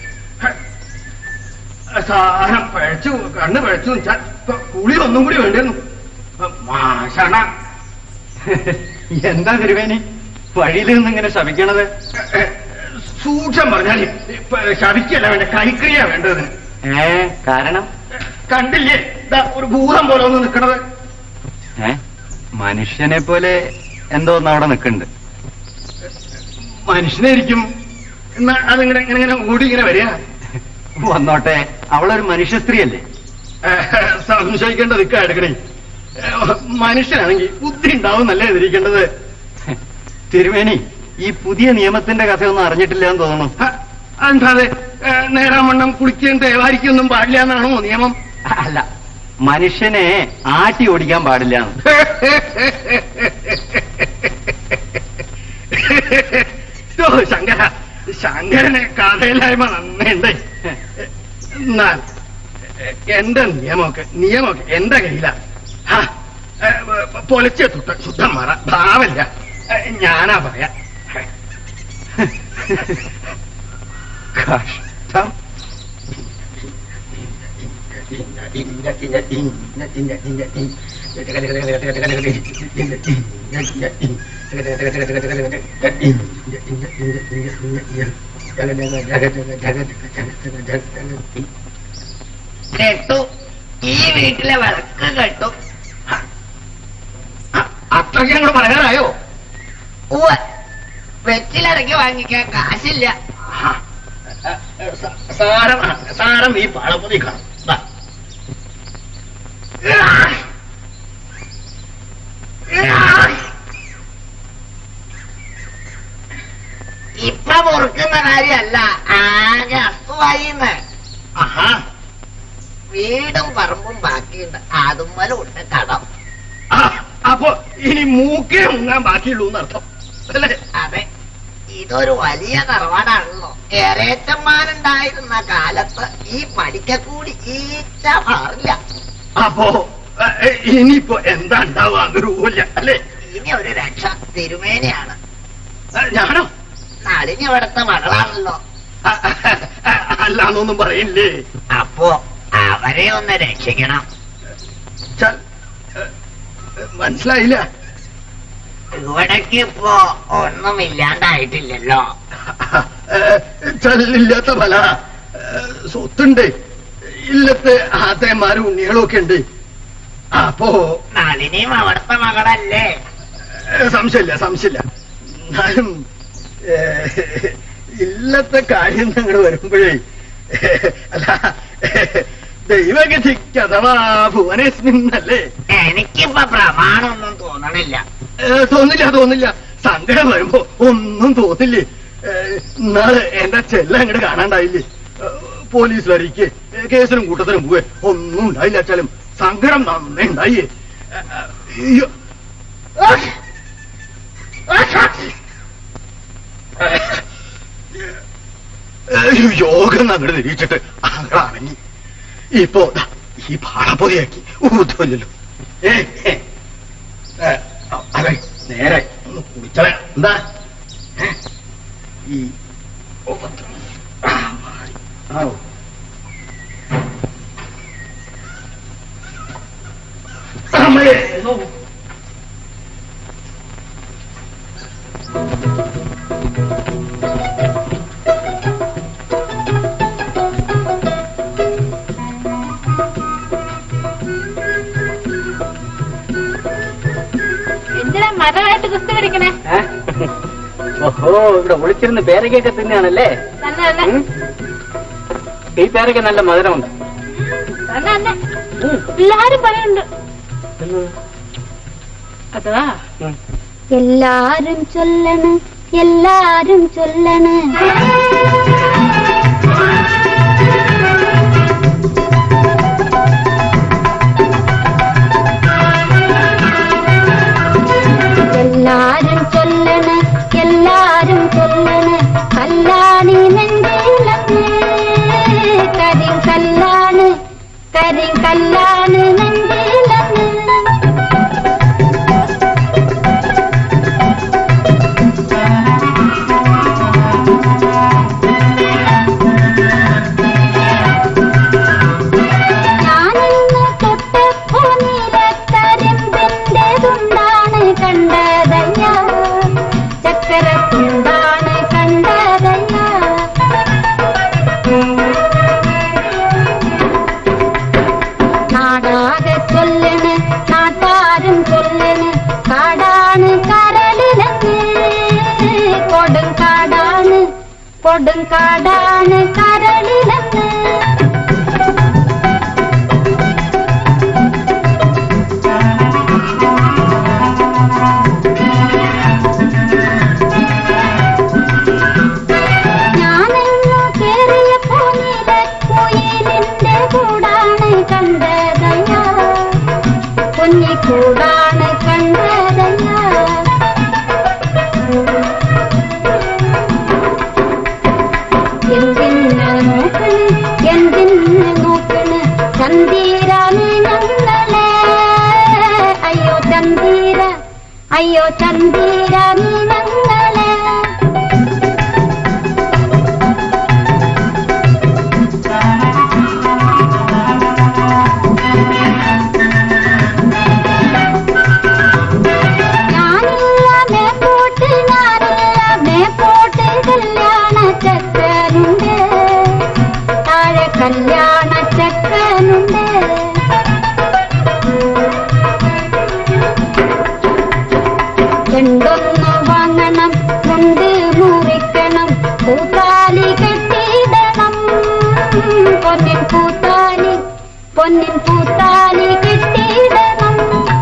സാധനം പഴച്ചു കണ്ണ് പഴച്ചു വെച്ചാൽ കുളി ഒന്നും കൂടി വേണ്ടിയിരുന്നു മാഷണ എന്താ തിരുവേനി വഴിയിൽ നിന്ന് ഇങ്ങനെ ശപിക്കണത് സൂക്ഷം പറഞ്ഞാല് ഇപ്പൊ ശവിക്കല്ല വേണ്ട കൈക്രിയ വേണ്ടത് ഏ കാരണം കണ്ടില്ലേ ദാ ഒരു ഭൂതം പോലെ ഒന്ന് നിക്കണത് ഏ മനുഷ്യനെ പോലെ എന്തോ ഒന്ന് അവിടെ നിൽക്കുന്നുണ്ട് മനുഷ്യനായിരിക്കും എന്നാ അതിങ്ങനെ ഇങ്ങനെ ഇങ്ങനെ ഓടി ഇങ്ങനെ വരിക വന്നോട്ടെ അവളൊരു മനുഷ്യ സ്ത്രീയല്ലേ ഏഹ്, സംശയിക്കേണ്ട നിൽക്കാ എടുക്കണേ ഏഹ്, മനുഷ്യനാണെങ്കിൽ ബുദ്ധി ഉണ്ടാവും നല്ല എതിരിക്കേണ്ടത് തിരുവേനി ഈ പുതിയ നിയമത്തിന്റെ കഥയൊന്നും അറിഞ്ഞിട്ടില്ല എന്ന് തോന്നുന്നു എന്താതെ നേരാം വണ്ണം കുളിക്കുകയും തേവാരിക്കൊന്നും പാടില്ല എന്നാണോ നിയമം അല്ല മനുഷ്യനെ ആട്ടി ഓടിക്കാൻ പാടില്ല ഓ ശങ്കര ശങ്കരനെ കഥയില്ലായ്മ നന്നുണ്ട് എന്നാൽ എന്റെ നിയമമൊക്കെ നിയമമൊക്കെ എന്റെ കയ്യിലാ ആ, ഏ, പൊലച്ച തൊട്ട് ശുദ്ധം മാറ ഭാവല്ല ഏ, ഞാനാ പറയാ കഷ്ടം കേട്ടു ഈ വീട്ടിലെ വിളക്ക് കേട്ടു അത്രയ്ക്ക് ഞങ്ങൾ പറയാനായോ ഉവ്വ് വെച്ചിലിറക്കി വാങ്ങിക്കാൻ കാശില്ല സാരം സാരം ഈ പാളപ്പതി കാണും ദാ. ഇപ്പൊ മുറുക്കുന്ന കാര്യമല്ല ആകെ അസുവായിന്ന് ആഹാ വീടും പറമ്പും ബാക്കിയുണ്ട് അതുമ്മലും ഉണ്ട് കടം ആ, അപ്പൊ ഇനി മൂക്കേ മുങ്ങാൻ ബാക്കിയുള്ളൂ എന്നർത്ഥം അല്ലേ അതെ ഇതൊരു വലിയ തറവാടാണല്ലോ ഏറേറ്റന്മാരുണ്ടായിരുന്ന കാലത്ത് ഈ പഠിക്കൂടി ഈച്ച മാറില്ല അപ്പോ ഏ, ഏ, ഇനിയിപ്പോ എന്താ ഉണ്ടാവുക ഗുരുവില്ല അല്ലേ ഇനി ഒരു രക്ഷ തിരുമേനിയാണ് ഏ, ഞാനോ നളിനി ഇവിടുത്തെ മകളാണല്ലോ ആ, ആ, അല്ലാന്നൊന്നും പറയില്ലേ അപ്പോ അവരെ ഒന്ന് രക്ഷിക്കണം ച- ഏ, ഏ, മനസ്സിലായില്ല ഇവിടേക്ക് ഇപ്പോ ഒന്നും ഇല്ലാണ്ടായിട്ടില്ലല്ലോ ഏ, ചല്ലില്ലാത്ത പല ഏ, സ്വത്തുണ്ട് ഇല്ലത്തെ ആത്തന്മാരും ഉണ്ണികളും ഒക്കെ ഉണ്ട് അപ്പോ നളിനിയും അവിടുത്തെ മകളല്ലേ ഏ, സംശയമില്ല സംശയമില്ല എന്നാലും ഏ, ഇല്ലത്തെ കാര്യം നിങ്ങൾ വരുമ്പോഴേ അല്ല ദൈവഗതിക്ക് അഥവാ ഭുവനേസ്മിന്നല്ലേ എനിക്കിപ്പോ പ്രമാണമൊന്നും തോന്നണില്ല ഏ, തോന്നില്ല തോന്നില്ല സങ്കടം വരുമ്പോ ഒന്നും തോന്നില്ലേ ഏ, ഇന്നാള് എന്റെ ചെല്ല അങ്ങോട്ട് കാണാണ്ടായില്ലേ ഏ, പോലീസിൽ അറിയിക്കേ ഏ, കേസിനും കൂട്ടത്തിനും പോവേ ഒന്നും ഉണ്ടായില്ല വെച്ചാലും സങ്കടം നന്നേ ഉണ്ടായേ ഏ, ഏ, അയ്യോ. ഏ, യോഗം അങ്ങോട്ട് തിരിച്ചിട്ട് അങ്ങടാണെങ്കിൽ ഇപ്പോ ദാ ഈ പാളപ്പൊതിയാക്കി ഊതുമല്ലോ ഏ ഏ ഏ, അതെ നേരെ ഒന്ന് കുടിച്ചവൻ എന്താ ഏ? ഈ ഉപദ്രവം. ആ, മാറി. ആവൂ. അമ്മേ, എന്നോ. ഗുസ്തി പിടിക്കണേ ഏ? ഓഹോ ഇവിടെ ഒളിച്ചിരുന്ന് പേരയ്ക്കൊക്കെ തിന്നെയാണല്ലേ തന്നെ തന്നെ ഉം? ഈ പേരയ്ക്ക് നല്ല മധുരമുണ്ട് തന്നെ തന്നെ എല്ലാരും പറയുന്നുണ്ട് അതാ ഉം. എല്ലാരും ചൊല്ലണ് എല്ലാരും ചൊല്ലണ് എല്ലാരും ചൊല്ലണ് എല്ലാരും ചൊല്ലണ് കല്ലാണി നെഞ്ചിലങ്ങ് കരിങ്കല്ലാണ് കരിങ്കല്ലാണ് നെഞ്ചിലങ്ങ് ഞാനിന്ന് തൊട്ടപ്പോ നീലക്കരിമ്പിന്റെ തുണ്ടാണ് കണ്ടതയ്യ ചക്കര തുണ്ടാണ് കണ്ടതയ്യ നാടാകെ ചൊല്ലണ് നാട്ടാരും ചൊല്ലണ് കാടാണ് കരളിലെന്ന് കൊടും കാടാണ് കൊടും കാടാണ് കരളിലെന്ന് ഞാനെങ്ങോ കേറിയപ്പോ നീലക്കുയിലിന്റെ കൂടാണ് കണ്ടതയ്യ കുഞ്ഞിക്കൂടാണ് കണ്ടതയ്യ എന്തിന് നോക്കണ് എന്തിന് നോക്കണ് ചന്തീരാണ് ഞങ്ങളെ അയ്യോ ചന്തീര അയ്യോ ചന്തീരാണ് ഞങ്ങളെ ഞാനില്ല മേപ്പോട്ട് ഞാനില്ല മേപ്പോട്ട് കല്യാണ ചക്കനുണ്ട് താഴെ കല്യാണ ചക്കനുണ്ട് രണ്ടൊന്നു വാങ്ങണം മുണ്ട് മുറിക്കണം പൂത്താലി കെട്ടിയിടണം പൊന്നിൻ പൂത്താലി പൊന്നിൻ പൂത്താലി കെട്ടിയിടണം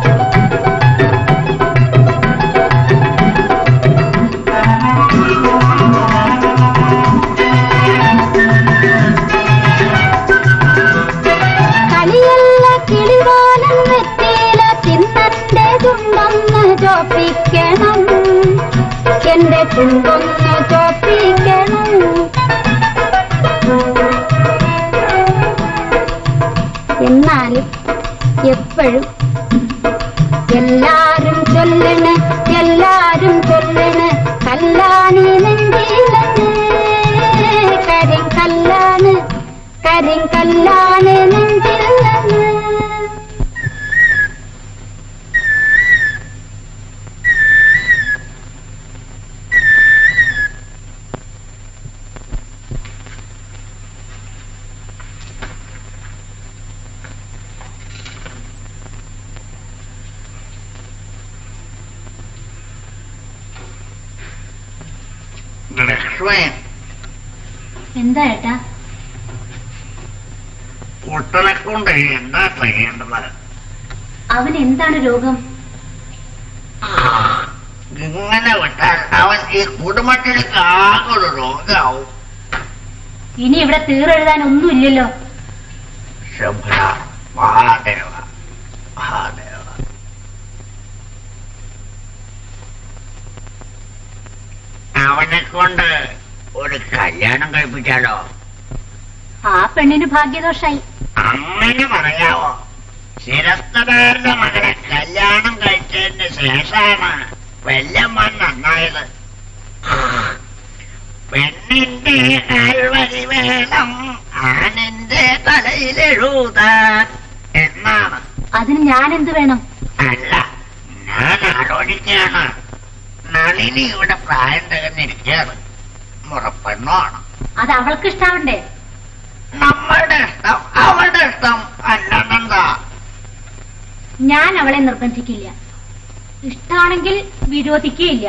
കളിയല്ല കിളിവാലം വെത്തിയില തിന്നന്റെ ചുണ്ടൊന്ന് ചോപ്പിക്കണം എന്റെ ചുണ്ടൊന്ന് ചോപ്പിക്കണം എന്നാലും എപ്പോഴും എല്ലാരും ചൊല്ലണ് എല്ലാരും ചൊല്ലണ് കല്ലാണി നെഞ്ചിലണ് കരിങ്കല്ലാണ് കരിങ്കല്ലാണ് നെഞ്ചിലണ് ലക്ഷ്മി എന്താ ഏട്ടാ കുട്ടനെ കൊണ്ട് എന്താ ചെയ്യേണ്ടത് അവൻ എന്താണ് രോഗം ഇങ്ങനെ വിട്ടാൽ അവൻ ഈ കുടുംബത്തിലേക്ക് ആകെ ഒരു രോഗാവും ഇനി ഇവിടെ തീറെഴുതാൻ ഒന്നുമില്ലല്ലോ ശുഭ്ര മഹാദേവ മഹാദേവ അവനെ കൊണ്ട് ഒരു കല്യാണം കഴിപ്പിച്ചാലോ ആ പെണ്ണിന് ഭാഗ്യദോഷായി അങ്ങനെ പറയാവോ ശിരസ്തകാരുടെ മകളെ കല്യാണം കഴിച്ചതിന് ശേഷമാണ് വല്യമ്മൻ നന്നായത് പെണ്ണിന്റെ കാൽവരി വേണം ആണിന്റെ തലയിലെഴുതാൻ എന്നാണ് അതിന് ഞാൻ എന്ത് വേണം അല്ല ഞാൻ ആലോചിക്കുകയാണ് നളിനി ഇവിടെ പ്രായം തികഞ്ഞിരിക്കുകയാണ് മുറപ്പെണ്ണാണ് അത് അവൾക്ക് ഇഷ്ടാവണ്ടേ നമ്മളുടെ ഇഷ്ടം അവളുടെ ഇഷ്ടം അല്ലെന്നെന്താ ഞാൻ അവളെ നിർബന്ധിക്കില്ല ഇഷ്ടാണെങ്കിൽ വിരോധിക്കുകയില്ല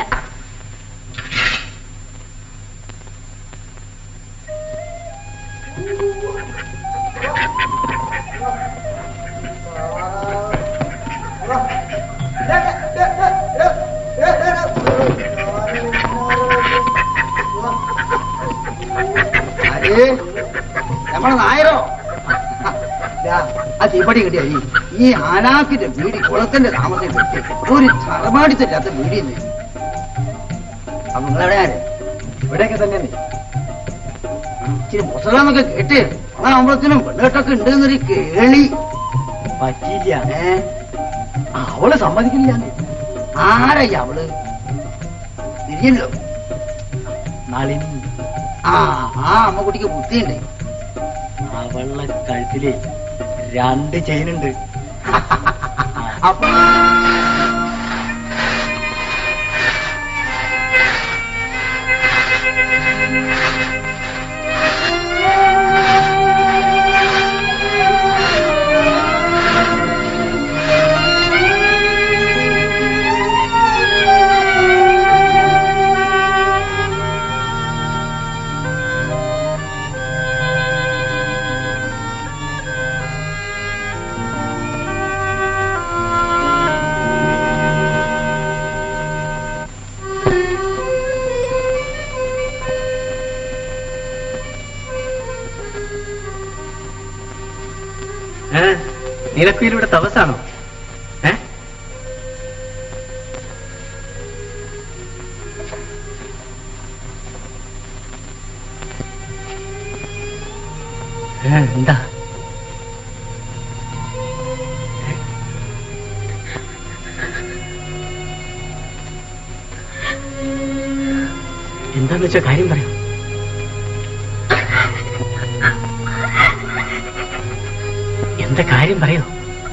അരേ നമ്മളെ നായരോ ദാ, ആ തീപ്പടി കിട്ടിയ ഈ ഈ ആനാക്കിന്റെ വീടി കുളത്തിന്റെ താമസം കിട്ടി ഒരു തറമാടിത്തല്ലാത്ത വീടിന്ന് അപ്പൊ നിങ്ങളെവിടെ ആര് ഇവിടെയൊക്കെ തന്നെ ഇച്ചിരി മുസലാന്നൊക്കെ കേട്ട് പണാകുമ്പളത്തിനും പെണ്ണുകെട്ടൊക്കെ ഉണ്ട് എന്നൊരു കേളി പറ്റിയില്ല ഏ അവള് സമ്മതിക്കില്ല ആരായി അവള് തിരിഞ്ഞല്ലോ നളിനി ആ ആ അമ്മക്കുട്ടിക്ക് ബുദ്ധിയുണ്ട് അവളുടെ കഴുത്തില് രണ്ട് ചെയിനുണ്ട് അപ്പൊ നിനക്കിലൂടെ തപസാണോ ഏ ഏ, എന്താ എന്താന്ന് വെച്ചാ കാര്യം പറയാം എന്താ കാര്യം പറയോ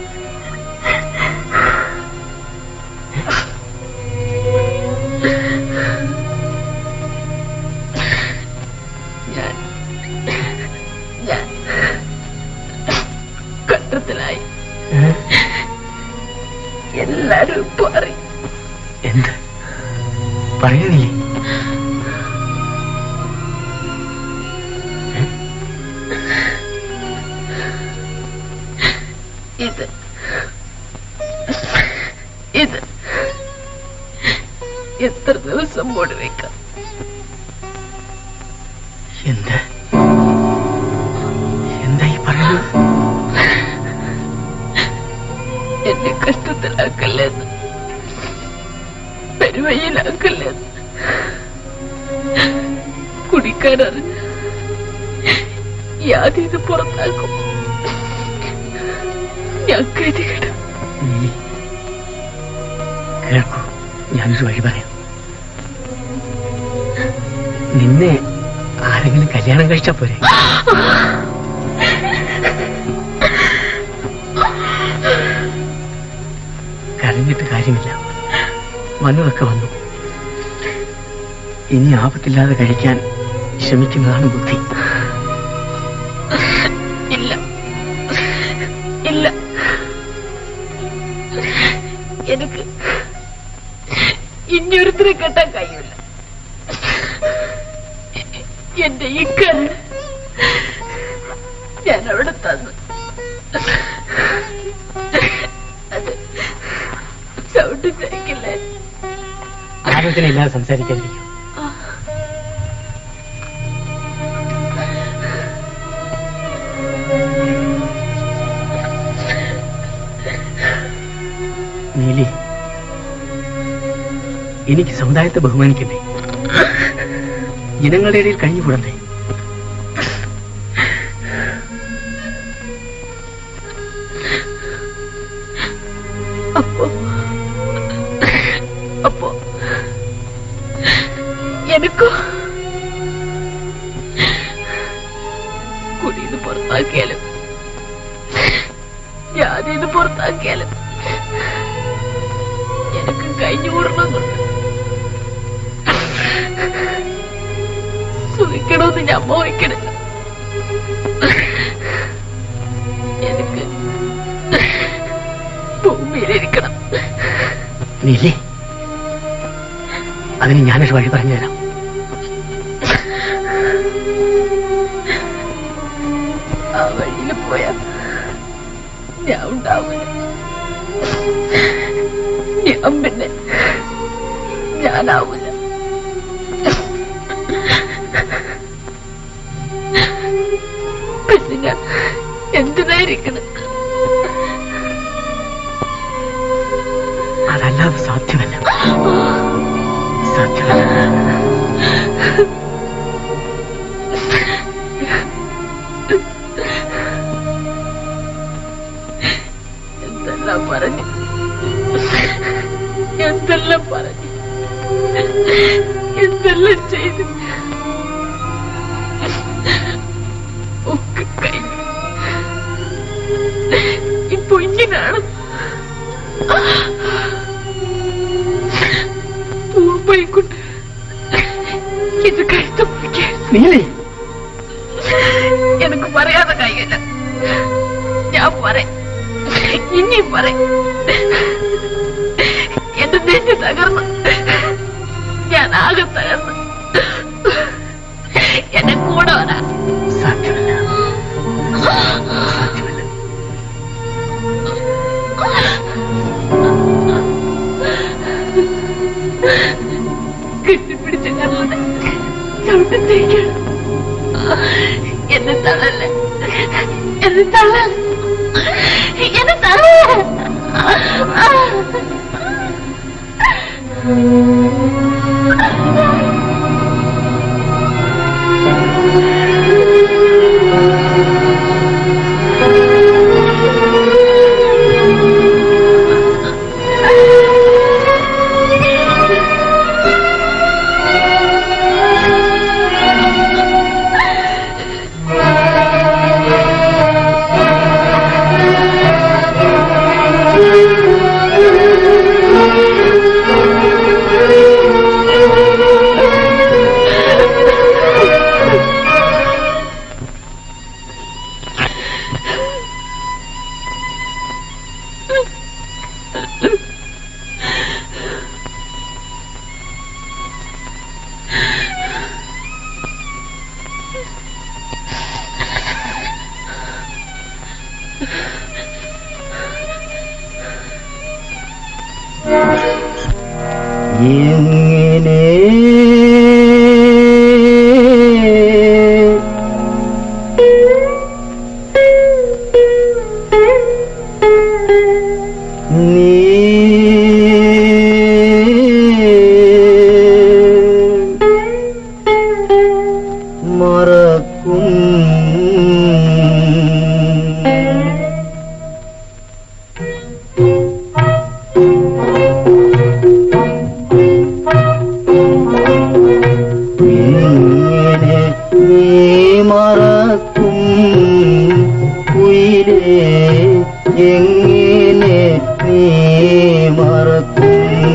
കട്ടത്തിലായി എല്ലാരും ഇപ്പൊ അറിയും എന്ത് പറയുന്നില്ലേ ഇത് ഇത് എത്ര ദിവസം മൂടി വെക്കാം എന്ത് എന്താ ഈ പറയുന്നത് എന്നെ കഷ്ടത്തിലാക്കല്ലെന്ന് പെരുവയിലാക്കല്ലെന്ന് കുടിക്കാനറിഞ്ഞ് യാതീത് പുറത്താക്കും ഞാൻ ഗതികേട് നീലി കേൾക്കൂ ഞാനൊരു വഴി പറയാം നിന്നെ ആരെങ്കിലും കല്യാണം കഴിച്ചാ പോരെ കരഞ്ഞിട്ട് കാര്യമില്ല വന്നതൊക്കെ വന്നു ഇനി ആപത്തില്ലാതെ കഴിക്കാൻ ശ്രമിക്കുന്നതാണ് ബുദ്ധി ഇല്ല ഇല്ല എനിക്ക് ഇനിയൊരുത്തരെ കെട്ടാൻ കഴിയില്ല എന്റെ ഇക്കാണ് ഞാൻ അവിടെ തന്നു അത് സൗണ്ട് കഴിക്കില്ലേ ആലോചനയില്ലാതെ സംസാരിക്കാതിരിക്കും നീലി എനിക്ക് സമുദായത്തെ ബഹുമാനിക്കണ്ടേ ജനങ്ങളുടെ ഇടയിൽ കഴിഞ്ഞുകൂടണ്ടേ അപ്പോ അപ്പോ എനിക്കോ കുടിയത് പുറത്താക്കിയാലും ഞാനിത് പുറത്താക്കിയാലും എനിക്ക് കഴിഞ്ഞുകൂടണമെന്നുണ്ട് സുഖിക്കണമെന്ന് ഞാൻ മോഹിക്കണം എനിക്ക് ഭൂമിയിലിരിക്കണം നീലേ അതിന് ഞാനൊരു വഴി പറഞ്ഞുതരാം ആ വഴിയിൽ പോയാ ഞാൻ ഉണ്ടാവില്ല ഞാൻ പിന്നെ ഞാനാവില്ല പിന്നെ ഞാൻ എന്തിനായിരിക്കണം അതല്ലാതെ സാധ്യമല്ല സാധ്യമല്ല എന്തെല്ലാം പറഞ്ഞു എന്തെല്ലാം പറഞ്ഞു എന്തെല്ലാം ചെയ്തു ഒക്കെ കഴിഞ്ഞു ഇപ്പൊ ഇങ്ങനാണ് പോയിക്കൊണ്ട് ഇത് കഴുത്തു പിടിക്കാൻ നീലേ എനിക്ക് പറയാതെ കഴിയില്ല ഞാൻ പറയാം ഇനിയും പറയാം എന്റെ നെഞ്ഞ് തകർന്നു ഞാൻ ആകെ തകർന്നു എന്നെ കൂടെ വരാ സാധ്യമല്ല സാധ്യമല്ല കെട്ടിപ്പിടിച്ച കല്ലാതെ ചവിട്ടത്തേക്കാണ് എന്നെ തള്ളല്ലേ എന്നെ തള്ള എന്നെ തള്ള എങ്ങനെ നീ മറക്കും എങ്ങനെ നീ മറക്കും കുയിലേ എങ്ങനെ നീ മറക്കും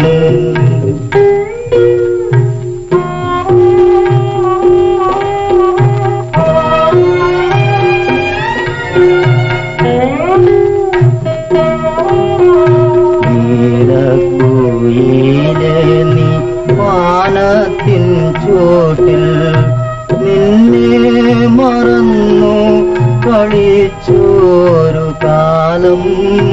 നീലക്കുയിലെ നീ വാനത്തിൻ ചോട്ടിൽ നിന്നെ മറന്നു കളിച്ചോരു കാലം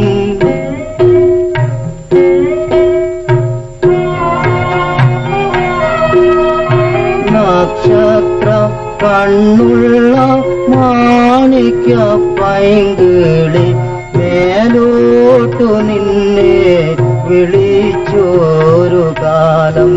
നക്ഷത്ര കണ്ണുള്ള മാണിക്ക പൈങ്കിളി മേലോട്ടു നിന്നെ വിളിച്ചോരു കാലം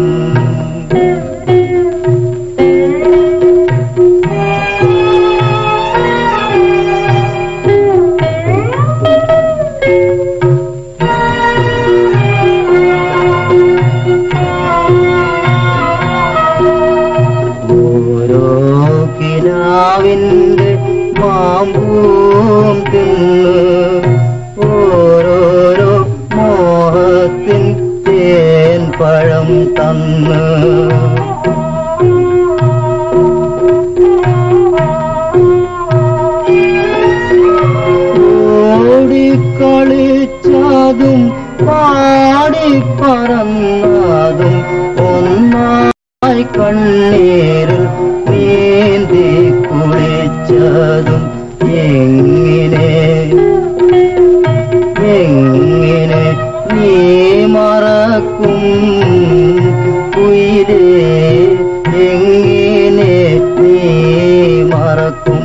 ഓരോ കിനാവിൻ്റെ മാമ്പൂം തിന്ന് ഓരോരോ മോഹത്തിൻ തേൻ പഴം തന്ന് ഓടിക്കളിച്ചതും പാടിപ്പറന്നതും ഒന്നായി കണ്ണീരിൽ നീന്തി കുളിച്ചതും എങ്ങനെ എങ്ങനെ നീ മറക്കും കുയിലേ എങ്ങനെ നീ മറക്കും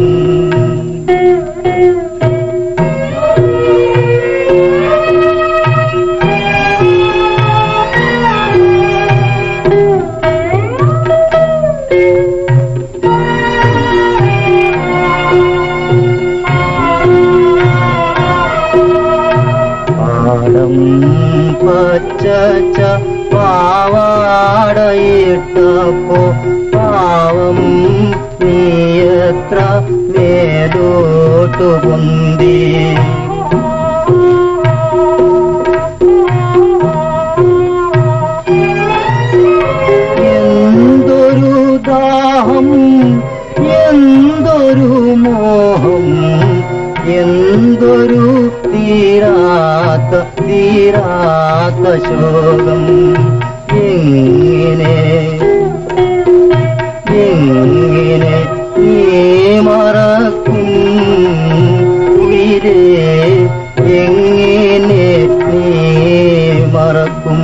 പാടം പച്ച പാവാടയിട്ടപ്പോ പാവം നീയത്ര മേലോട്ടു പൊന്തി എന്തൊരു ദാഹം എന്തൊരു മോഹം എന്തൊരു തീരാത്ത തീരാത്ത ശോകം എങ്ങനെ എങ്ങനെ നീ മറക്കും ഉയിരേ എങ്ങനെ നീ മറക്കും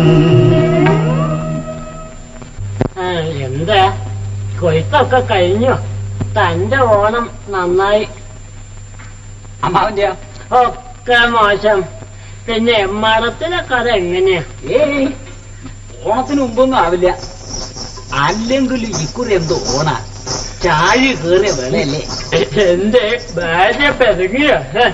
ആ, എന്താ കൊയ്ത്തൊക്കെ കഴിഞ്ഞു തന്റെ ഓണം നന്നായി അമ്മാവന്റെയാ ഒക്കെ മോശം പിന്നെ മരത്തിലെ കഥ എങ്ങനെയാ ഏയ് ഓണത്തിന് മുമ്പൊന്നും ആവില്ല അല്ലെങ്കിൽ ഇക്കുറി എന്തോ ഓണ ചാഴി കേറിയ വേളയല്ലേ എന്റെ ഭാര്യ പെരുകിയ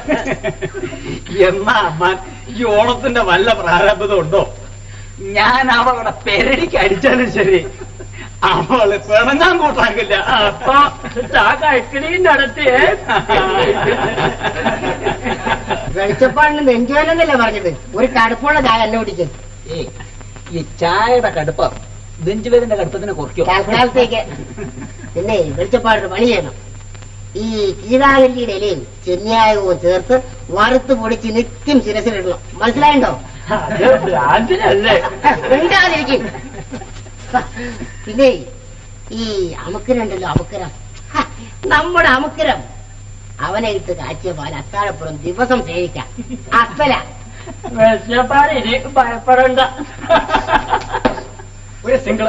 എന്നാ അമ്മാൻ ഈ ഓണത്തിന്റെ വല്ല പ്രാരംഭത ഉണ്ടോ ഞാൻ അവളെ പെരടിക്ക് അടിച്ചാലും ശരി അവള് പിണങ്ങാൻ കൂട്ടാക്കില്ല അപ്പൊ ആ കഴിക്കണീന്റെ അടുത്ത് വെളിച്ചപ്പാടിന് നെഞ്ചുവേലെന്നല്ലേ പറഞ്ഞത് ഒരു കടുപ്പുള്ള ചായ എന്നെ കുടിക്കും ഏയ് ഈ ചായയുടെ കടുപ്പം നെഞ്ചുവേദന്റെ കടുപ്പത്തിനെ കുറയ്ക്കും കാലത്തേക്ക് പിന്നെ വെളിച്ചപ്പാടിന് പണി ചെയ്യണം ഈ കീഴാകല്ലിയുടെ ഇലയും ചെന്നിയായവും ചേർത്ത് വറുത്ത് പൊടിച്ച് നിത്യം ശിരസിലിടണം മനസ്സിലായിണ്ടോ അത് ഭ്രാന്തിനല്ലേ മിണ്ടാതിരിക്കും പിന്നെ ഈ അമുക്കരുണ്ടല്ലോ അമുക്കരം ഹ, നമ്മുടെ അമുക്കരം അവനെ ഇട്ട് കാച്ചിയ പാൽ അത്താഴപ്പുറം ദിവസം സേവിക്കാം അപ്പല വിശപ്പാട് ഇനി ഭയപ്പെടണ്ട ഒരു സിംഗിള്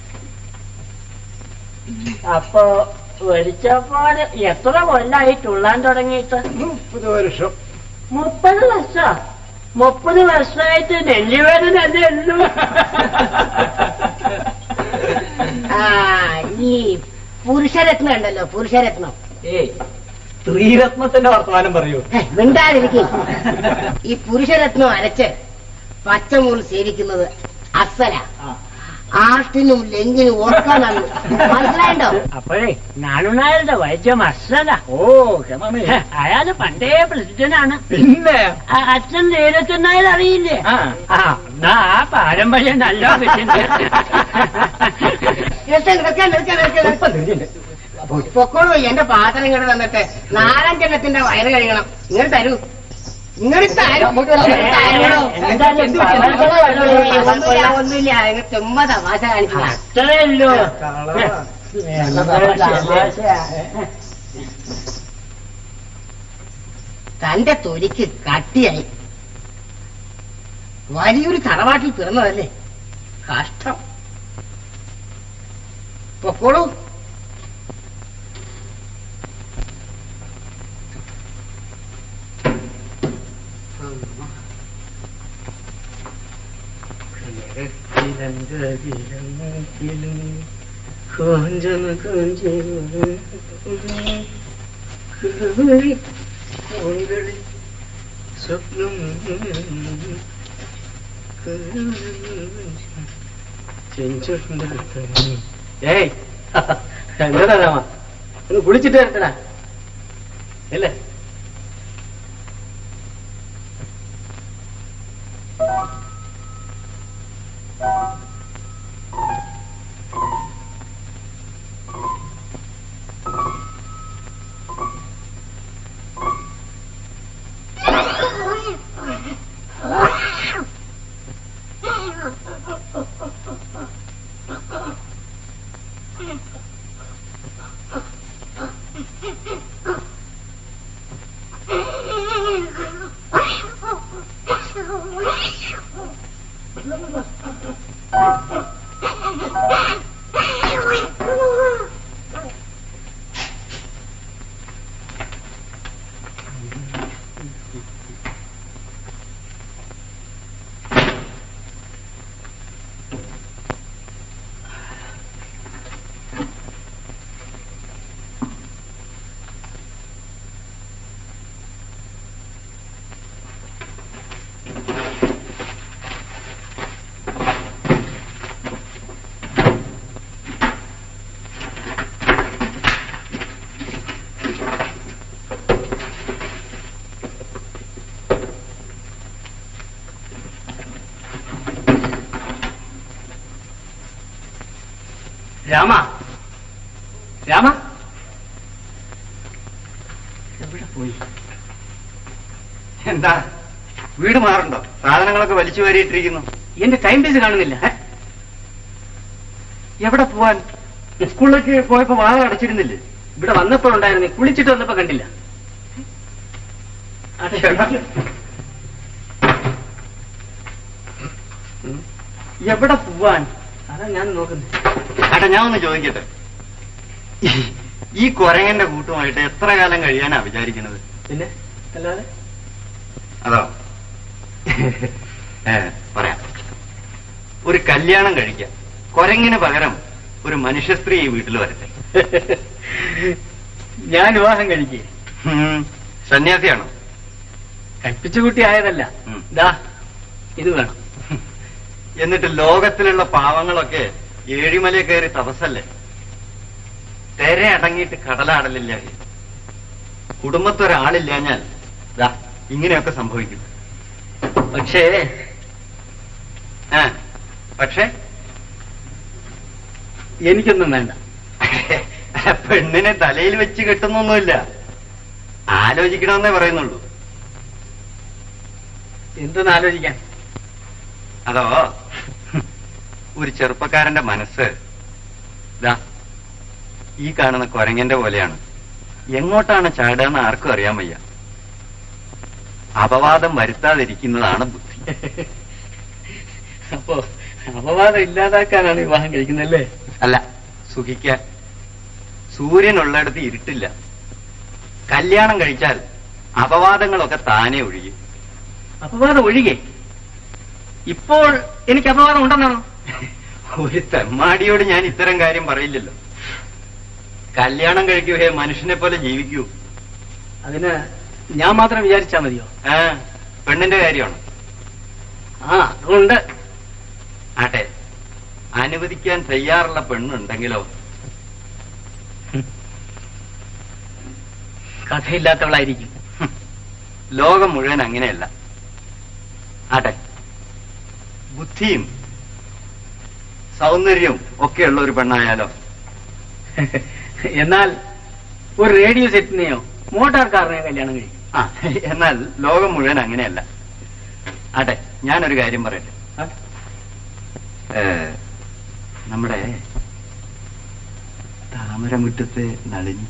അപ്പൊ വെളിച്ചപ്പാട് എത്ര കൊല്ലായി തുള്ളാൻ തുടങ്ങിയിട്ട് മുപ്പത് വർഷം മുപ്പത് വർഷം മുപ്പത് വർഷമായിട്ട് നെല്ലിവേദന അല്ലേ ഉള്ളൂ ആ ഈ പുരുഷരത്നം ഉണ്ടല്ലോ പുരുഷരത്നം ഏയ് സ്ത്രീരത്നത്തിന്റെ വർത്തമാനം പറയൂ ഹെ, മിണ്ടാതിരിക്കും ഈ പുരുഷരത്നം അരച്ച് പച്ചമുറി സേവിക്കുന്നത് അസല ആർട്ടിനും ലെങ്കിനും ഓർക്കാനാണ് മനസ്സിലായിണ്ടോ അപ്പോഴേ നാണുനായരുടെ വൈദ്യം അസല ഓ ക്ഷമമേ അയാള് പണ്ടേ പ്രസിദ്ധനാണ് പിന്നെ ആ, അച്ഛൻ നീലച്ചനായത് അറിയില്ലേ ആ. ആ എന്നാ ആ പാരമ്പര്യം നല്ല നിർത്താൻ, നിർത്താൻ, നിർത്താൻ, നിർത്താൻ, നിർത്താൻ. പൊക്കോളൂ എന്റെ പാത്രം ഇങ്ങോട്ട് തന്നിട്ട് നാലഞ്ചെണ്ണത്തിന്റെ വയറ് കഴിയണം ഇങ്ങോട്ട് തരൂ ഇങ്ങോട്ട് തരൂ തരൂടോ. എന്തായാലും ഒന്നുമില്ല ഒന്നുമില്ല നിങ്ങൾ ചുമ്മാ തമാശ കാണിക്കുക അത്രേ ഉള്ളൂ തന്റെ തൊലിക്ക് കട്ടിയായി വലിയൊരു തറവാട്ടിൽ പിറന്നതല്ലേ കഷ്ടം പൊക്കോളൂ സ്വപ്നം ഏയ് എന്താ രാമ ഒന്ന് കുളിച്ചിട്ട് വരട്ടടാ അല്ലേ ആ രാമ രാമ എവിടെ പോയി എന്താ വീട് മാറുണ്ടോ സാധനങ്ങളൊക്കെ വലിച്ചു വാരിയിട്ടിരിക്കുന്നു എന്റെ ടൈം പീസ് കാണുന്നില്ല ഏ? എവിടെ പോവാൻ സ്കൂളിലേക്ക് പോയപ്പോ വാഴ അടച്ചിരുന്നില്ലേ ഇവിടെ വന്നപ്പോഴുണ്ടായിരുന്നു കുളിച്ചിട്ട് വന്നപ്പോ കണ്ടില്ല അതെ ഉം. എവിടെ പോവാൻ അതാ ഞാൻ നോക്കുന്നത് അട്ടെ ഞാൻ ഒന്ന് ചോദിക്കട്ടെ ഈ- ഈ കൊരങ്ങന്റെ കൂട്ടുമായിട്ട് എത്ര കാലം കഴിയാനാ വിചാരിക്കുന്നത് പിന്നെ അല്ലാതെ അതോ ഏ പറയാം ഒരു കല്യാണം കഴിക്കാം കൊരങ്ങിന് പകരം ഒരു മനുഷ്യ സ്ത്രീ ഈ വീട്ടിൽ വരട്ടെ ഞാൻ വിവാഹം കഴിക്കേ ഉം. സന്യാസിയാണോ കൽപ്പിച്ചുകുട്ടി ആയതല്ല ഉം. ദാ ഇത് വേണം എന്നിട്ട് ലോകത്തിലുള്ള പാവങ്ങളൊക്കെ ഏഴിമല കയറി തപസല്ലേ തെര അടങ്ങിയിട്ട് കടലാടലില്ല കുടുംബത്തൊരാളില്ലാഞ്ഞാൽ ദാ ഇങ്ങനെയൊക്കെ സംഭവിക്കും പക്ഷേ ആ പക്ഷേ എനിക്കൊന്നും വേണ്ട പെണ്ണിനെ തലയിൽ വെച്ച് കെട്ടുന്നൊന്നുമില്ല ആലോചിക്കണമെന്നേ പറയുന്നുള്ളൂ എന്തെന്ന് ആലോചിക്കാൻ അതോ ഒരു ചെറുപ്പക്കാരന്റെ മനസ്സ് ദാ ഈ കാണുന്ന കൊരങ്ങന്റെ പോലെയാണ് എങ്ങോട്ടാണ് ചാടുകയെന്ന് ആർക്കും അറിയാൻ വയ്യ അപവാദം വരുത്താതിരിക്കുന്നതാണ് ബുദ്ധി അപ്പോ അപവാദം ഇല്ലാതാക്കാനാണ് വിവാഹം കഴിക്കുന്നല്ലേ അല്ല സുഖിക്കാൻ സൂര്യനുള്ളിടത്ത് ഇരുട്ടില്ല കല്യാണം കഴിച്ചാൽ അപവാദങ്ങളൊക്കെ താനെ ഒഴുകി അപവാദം ഒഴികെ ഇപ്പോൾ എനിക്ക് അപവാദം ഉണ്ടെന്നാണോ ഒരു തെമ്മാടിയോട് ഞാൻ ഇത്തരം കാര്യം പറയില്ലല്ലോ കല്യാണം കഴിക്കുകയെ മനുഷ്യനെ പോലെ ജീവിക്കൂ അതിന് ഞാൻ മാത്രം വിചാരിച്ചാ മതിയോ ആ പെണ്ണിന്റെ കാര്യമാണ് ആ അതുകൊണ്ട് ആട്ടെ അനുവദിക്കാൻ തയ്യാറുള്ള പെണ്ണുണ്ടെങ്കിലോ കഥയില്ലാത്തവളായിരിക്കും ലോകം മുഴുവൻ അങ്ങനെയല്ല ആട്ടെ ബുദ്ധിയും സൗന്ദര്യവും ഒക്കെയുള്ള ഒരു പെണ്ണായാലോ എന്നാൽ ഒരു റേഡിയോ സെറ്റിനെയോ മോട്ടാർ കാറിനെയോ കല്യാണം കഴിക്കും ആ എന്നാൽ ലോകം മുഴുവൻ അങ്ങനെയല്ല ആട്ടെ ഞാനൊരു കാര്യം പറയട്ടെ ആ. ഏ, നമ്മുടെ താമരമുറ്റത്തെ നളിനി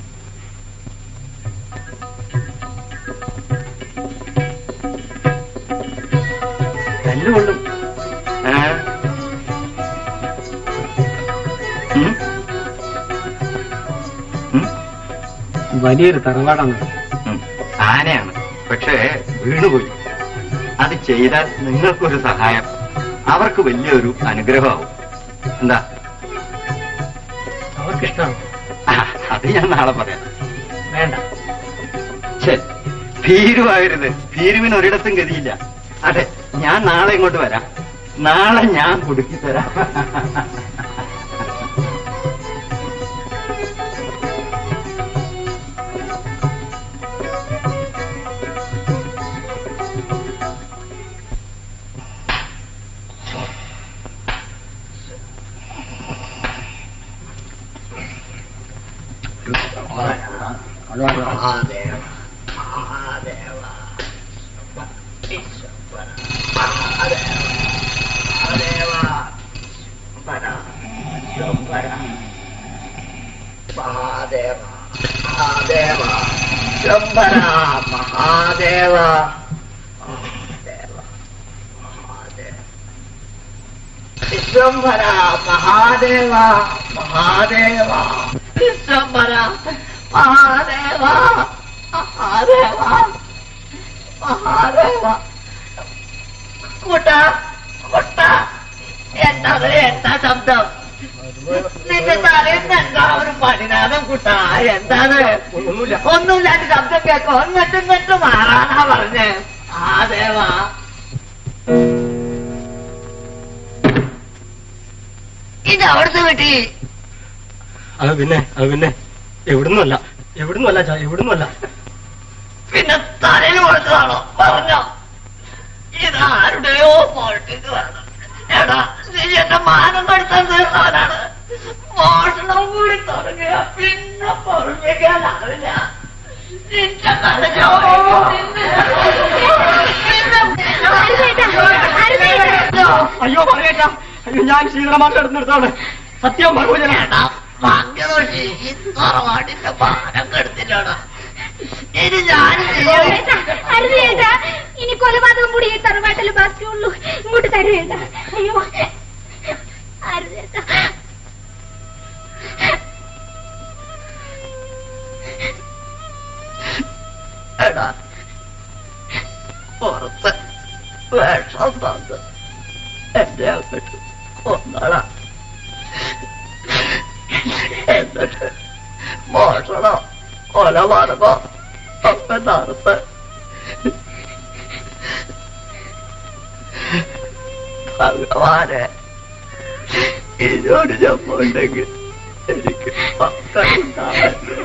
തല്ലുകൊള്ളും ഏ? ഉം? ഉം? വലിയൊരു തറവാടാണ് ഉം. ആനയാണ് പക്ഷേ വീണുപോയി അത് ചെയ്താൽ നിങ്ങൾക്കൊരു സഹായം അവർക്ക് വലിയൊരു അനുഗ്രഹമാവും എന്താ അവർക്കിഷ്ടമാണ് ആ, അത് ഞാൻ നാളെ പറയാം വേണ്ട ശരി ഭീരുവാകരുത് ഭീരുവിന് ഒരിടത്തും ഗതിയില്ല അതെ ഞാൻ നാളെ ഇങ്ങോട്ട് വരാം നാളെ ഞാൻ കുടുക്കി തരാം ശംഭര മഹാദേവ വിശ്വംഭര മഹാദേവ മഹാദേവ വിശ്വംഭര മഹാദേവ മഹാദേവ മഹാദേവ കുട്ട കുട്ട എന്താണ് എന്താ ശബ്ദം നിന്റെ തലയിൽ എന്താ ഒരു പണിനാഥം കുട്ട എന്താണ് ഒന്നുമില്ല ഒന്നുമില്ലാണ്ട് ശബ്ദം കേൾക്കോ എന്നിട്ട് ഇങ്ങോട്ട് മാറാനാ പറഞ്ഞേ ആ ദേവാ ഇത് അവിടുത്തെ വീട്ടി അത് പിന്നെ അത് പിന്നെ എവിടുന്നല്ല എവിടുന്നല്ല ചാ എവിടുന്നല്ല പിന്നെ തലയിൽ കൊടുത്തതാണോ പറഞ്ഞോ ഇത് ആരുടെയോ പോൾട്ടിക്ക് വേണം എടാ നീ എന്റെ മാനം കെടുത്താൻ തീർന്നവനാണ് മോഷണം കൂടി തുടങ്ങിയ പിന്നെ പൊറുപ്പിക്കാനാവില്ല നിന്റെ കടലോ അയ്യോ പറയേട്ടാ അയ്യോ ഞാൻ ശീതളമാറ്റം എടുത്തെടുത്താണ് സത്യം ഭഗവജന ഭാഗ്യദോഷി ഈ തറവാടിന്റെ പാനം കെടുത്തിട്ടാണ് ഇനി ഞാൻ അരുതേട്ടാ ഇനി കൊലപാതകം കൂടി ഈ തറവാട്ടിൽ ബാക്കിയുള്ളൂ ഇങ്ങോട്ട് തരുവേട്ടാ അയ്യോ അരുതേട്ടാ എടാ പുറത്ത് വേഷം തന്ന് എന്റെ അങ്ങോട്ട് ഒന്നട എന്നിട്ട് മോഷണോ കൊലപാതകോ ഒക്കെ നടത്ത് ഭഗവാനെ ഇതിനോട് ജമ്മുണ്ടെങ്കിൽ എനിക്ക് മക്കളുണ്ടാവരുത്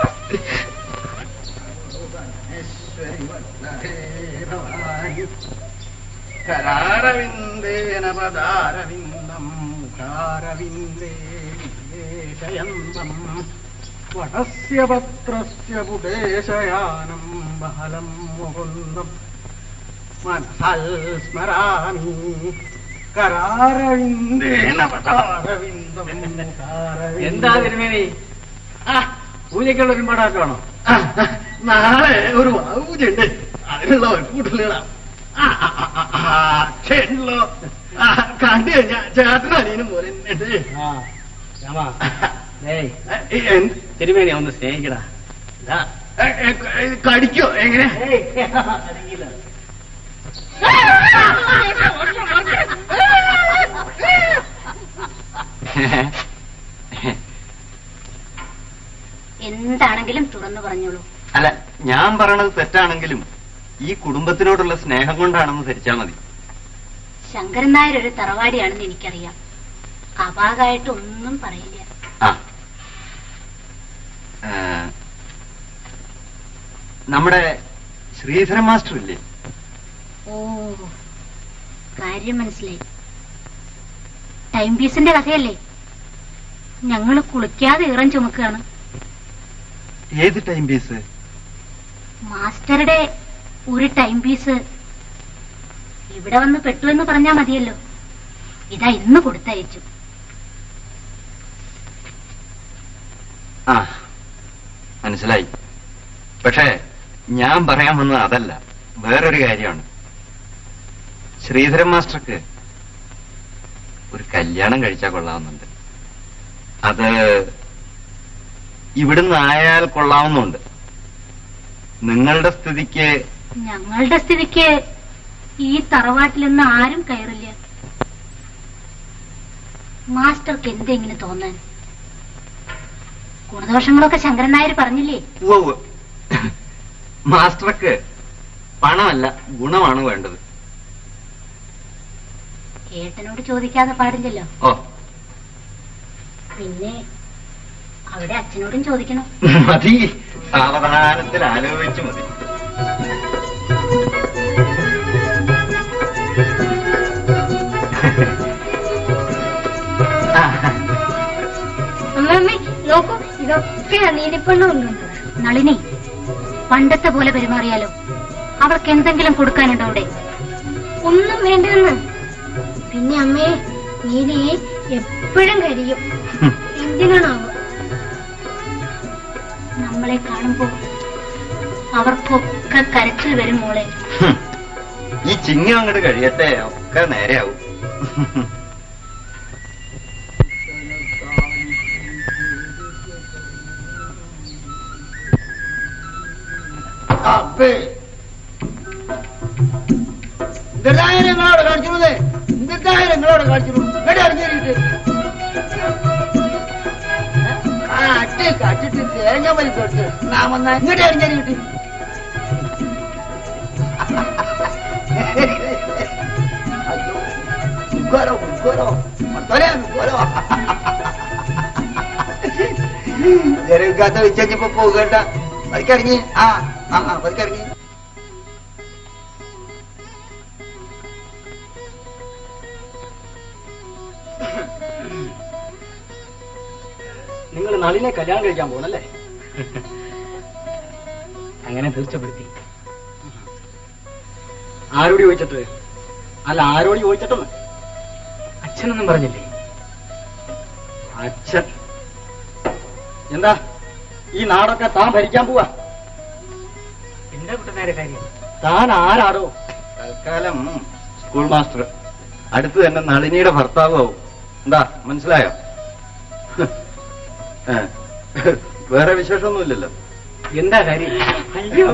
കരാരവിന്ദേന പദാരവിന്ദം മുഖാരവിന്ദേ നിവേശയന്തം വടസ്യ പത്രസ്യ പുടേശയാനം ബഹലം മുകുന്ദം മനസൽ സ്മരാമി കരാരവിന്ദേന പദാരവിന്ദം എന്താ തിരുമേനി ആ പൂജയ്ക്കുള്ള ഒരു പാടാക്കണോ നാളെ ഒരു പൂജയുണ്ട് അതിനുള്ള ഒരുക്കൂട്ടലുകളാ ക്ഷണല്ലോ കണ്ടു കഴിഞ്ഞാ ചേട്ടനനിയനും പോലെ ഉണ്ട് ആ രാമാ ഏയ് തിരുമേനി ഒന്ന് സ്നേഹിക്കടാ ഇതാ, ഏ, ഏ, ഏ, കടിക്കോ എങ്ങനെ എന്താണെങ്കിലും തുറന്നു പറഞ്ഞോളൂ അല്ല ഞാൻ പറയണത് തെറ്റാണെങ്കിലും ഈ കുടുംബത്തിനോടുള്ള സ്നേഹം കൊണ്ടാണെന്ന് ധരിച്ചാ മതി ശങ്കരൻ നായർ ഒരു തറവാടിയാണെന്ന് എനിക്കറിയാം അപാകമായിട്ട് ഒന്നും പറയില്ല ആ ആ, നമ്മുടെ ശ്രീധരൻ മാസ്റ്റർ ഇല്ലേ ഓ കാര്യം മനസ്സിലായി ടൈം പീസിന്റെ കഥയല്ലേ ഞങ്ങൾ കുളിക്കാതെ ഇറം ചുമക്കുകയാണ് ഏത് ടൈം പീസ് മാസ്റ്ററുടെ ഒരു ടൈം പീസ് ഇവിടെ വന്ന് പെട്ടു എന്ന് പറഞ്ഞാ മതിയല്ലോ ഇതാ ഇന്ന് കൊടുത്തയച്ചു ആ മനസ്സിലായി പക്ഷേ ഞാൻ പറയാൻ വന്നത് അതല്ല വേറൊരു കാര്യമാണ് ശ്രീധരൻ മാസ്റ്റർക്ക് ഒരു കല്യാണം കഴിച്ചാൽ കൊള്ളാവുന്നുണ്ട് അത് ഇവിടുന്ന് ആയാൽ കൊള്ളാവുന്നുണ്ട് നിങ്ങളുടെ സ്ഥിതിക്ക് ഞങ്ങളുടെ സ്ഥിതിക്ക് ഈ തറവാട്ടിൽ നിന്ന് ആരും കയറില്ല മാസ്റ്റർക്ക് എന്തെങ്ങനെ തോന്നാൻ ഗുണദോഷങ്ങളൊക്കെ ശങ്കരൻ നായർ പറഞ്ഞില്ലേ ഉവ്വ് ഉവ്വ്. മാസ്റ്റർക്ക് പണമല്ല ഗുണമാണ് വേണ്ടത് ഏട്ടനോട് ചോദിക്കാതെ പാടില്ലല്ലോ ഓ പിന്നെ അവിടെ അച്ഛനോടും ചോദിക്കണം മതി സാവധാനത്തിൽ ആലോചിച്ച് മതി അമ്മമ്മേ നോക്കൂ ഇതൊക്കെ നീലിപ്പെണ്ണും ഉണ്ട് നളിനി പണ്ടത്തെ പോലെ പെരുമാറിയാലോ അവൾക്ക് എന്തെങ്കിലും കൊടുക്കാനുണ്ടോ അവിടെ ഒന്നും വേണ്ടെന്ന് പിന്നെ അമ്മേ നീലി എപ്പോഴും കരിയും എന്തിനാണാവോ നമ്മളെ കാണുമ്പോ അവർക്കൊക്കെ കരച്ചിൽ വരും മോളെ ഹും. ഈ ചിങ്ങം അങ്ങോട്ട് കഴിയട്ടെ ഒക്കെ നേരെയാവും അപ്പേ ഇതെല്ലാം നിങ്ങളവിടെ കാണിച്ചിരുന്നേ എന്തിട്ടായ നിങ്ങളവിടെ കാണിച്ചിരുന്നു ഇങ്ങോട്ട് ഇറങ്ങിയിട്ട് കാറ്റ് കാറ്റിട്ട് തേങ്ങ വലിച്ചോട്ട് നാം വന്നാ ഇങ്ങോട്ട് ഇറങ്ങിയിട്ട് അയ്യോ ഉഗ്ഗോലോ ഉഗ്ഗോലോ മത്തോലെ ഉഗ്ഗോലോ ജനവിക്കാത്ത വിച്ചപ്പോ പോകേണ്ട പതിക്കിറങ്ങി ആ ആ ആ പതിക്കിറങ്ങി നിങ്ങൾ നളിനെ കല്യാണം കഴിക്കാൻ പോകുന്നല്ലേ അങ്ങനെ തീർച്ചപ്പെടുത്തി ആരോട് ചോദിച്ചിട്ട് അല്ല ആരോട് ചോദിച്ചിട്ടെന്ന് അച്ഛനൊന്നും പറഞ്ഞില്ലേ അച്ഛൻ എന്താ ഈ നാടൊക്കെ താൻ ഭരിക്കാൻ പോവാ എന്താ കുട്ടനാരെ കാര്യം താൻ ആരാടോ തൽക്കാലം സ്കൂൾ മാസ്റ്റർ അടുത്ത് തന്നെ നളിനിയുടെ ഭർത്താവും എന്താ മനസ്സിലായോ ഏ, വേറെ വിശേഷമൊന്നുമില്ലല്ലോ എന്താ കാര്യം അയ്യോ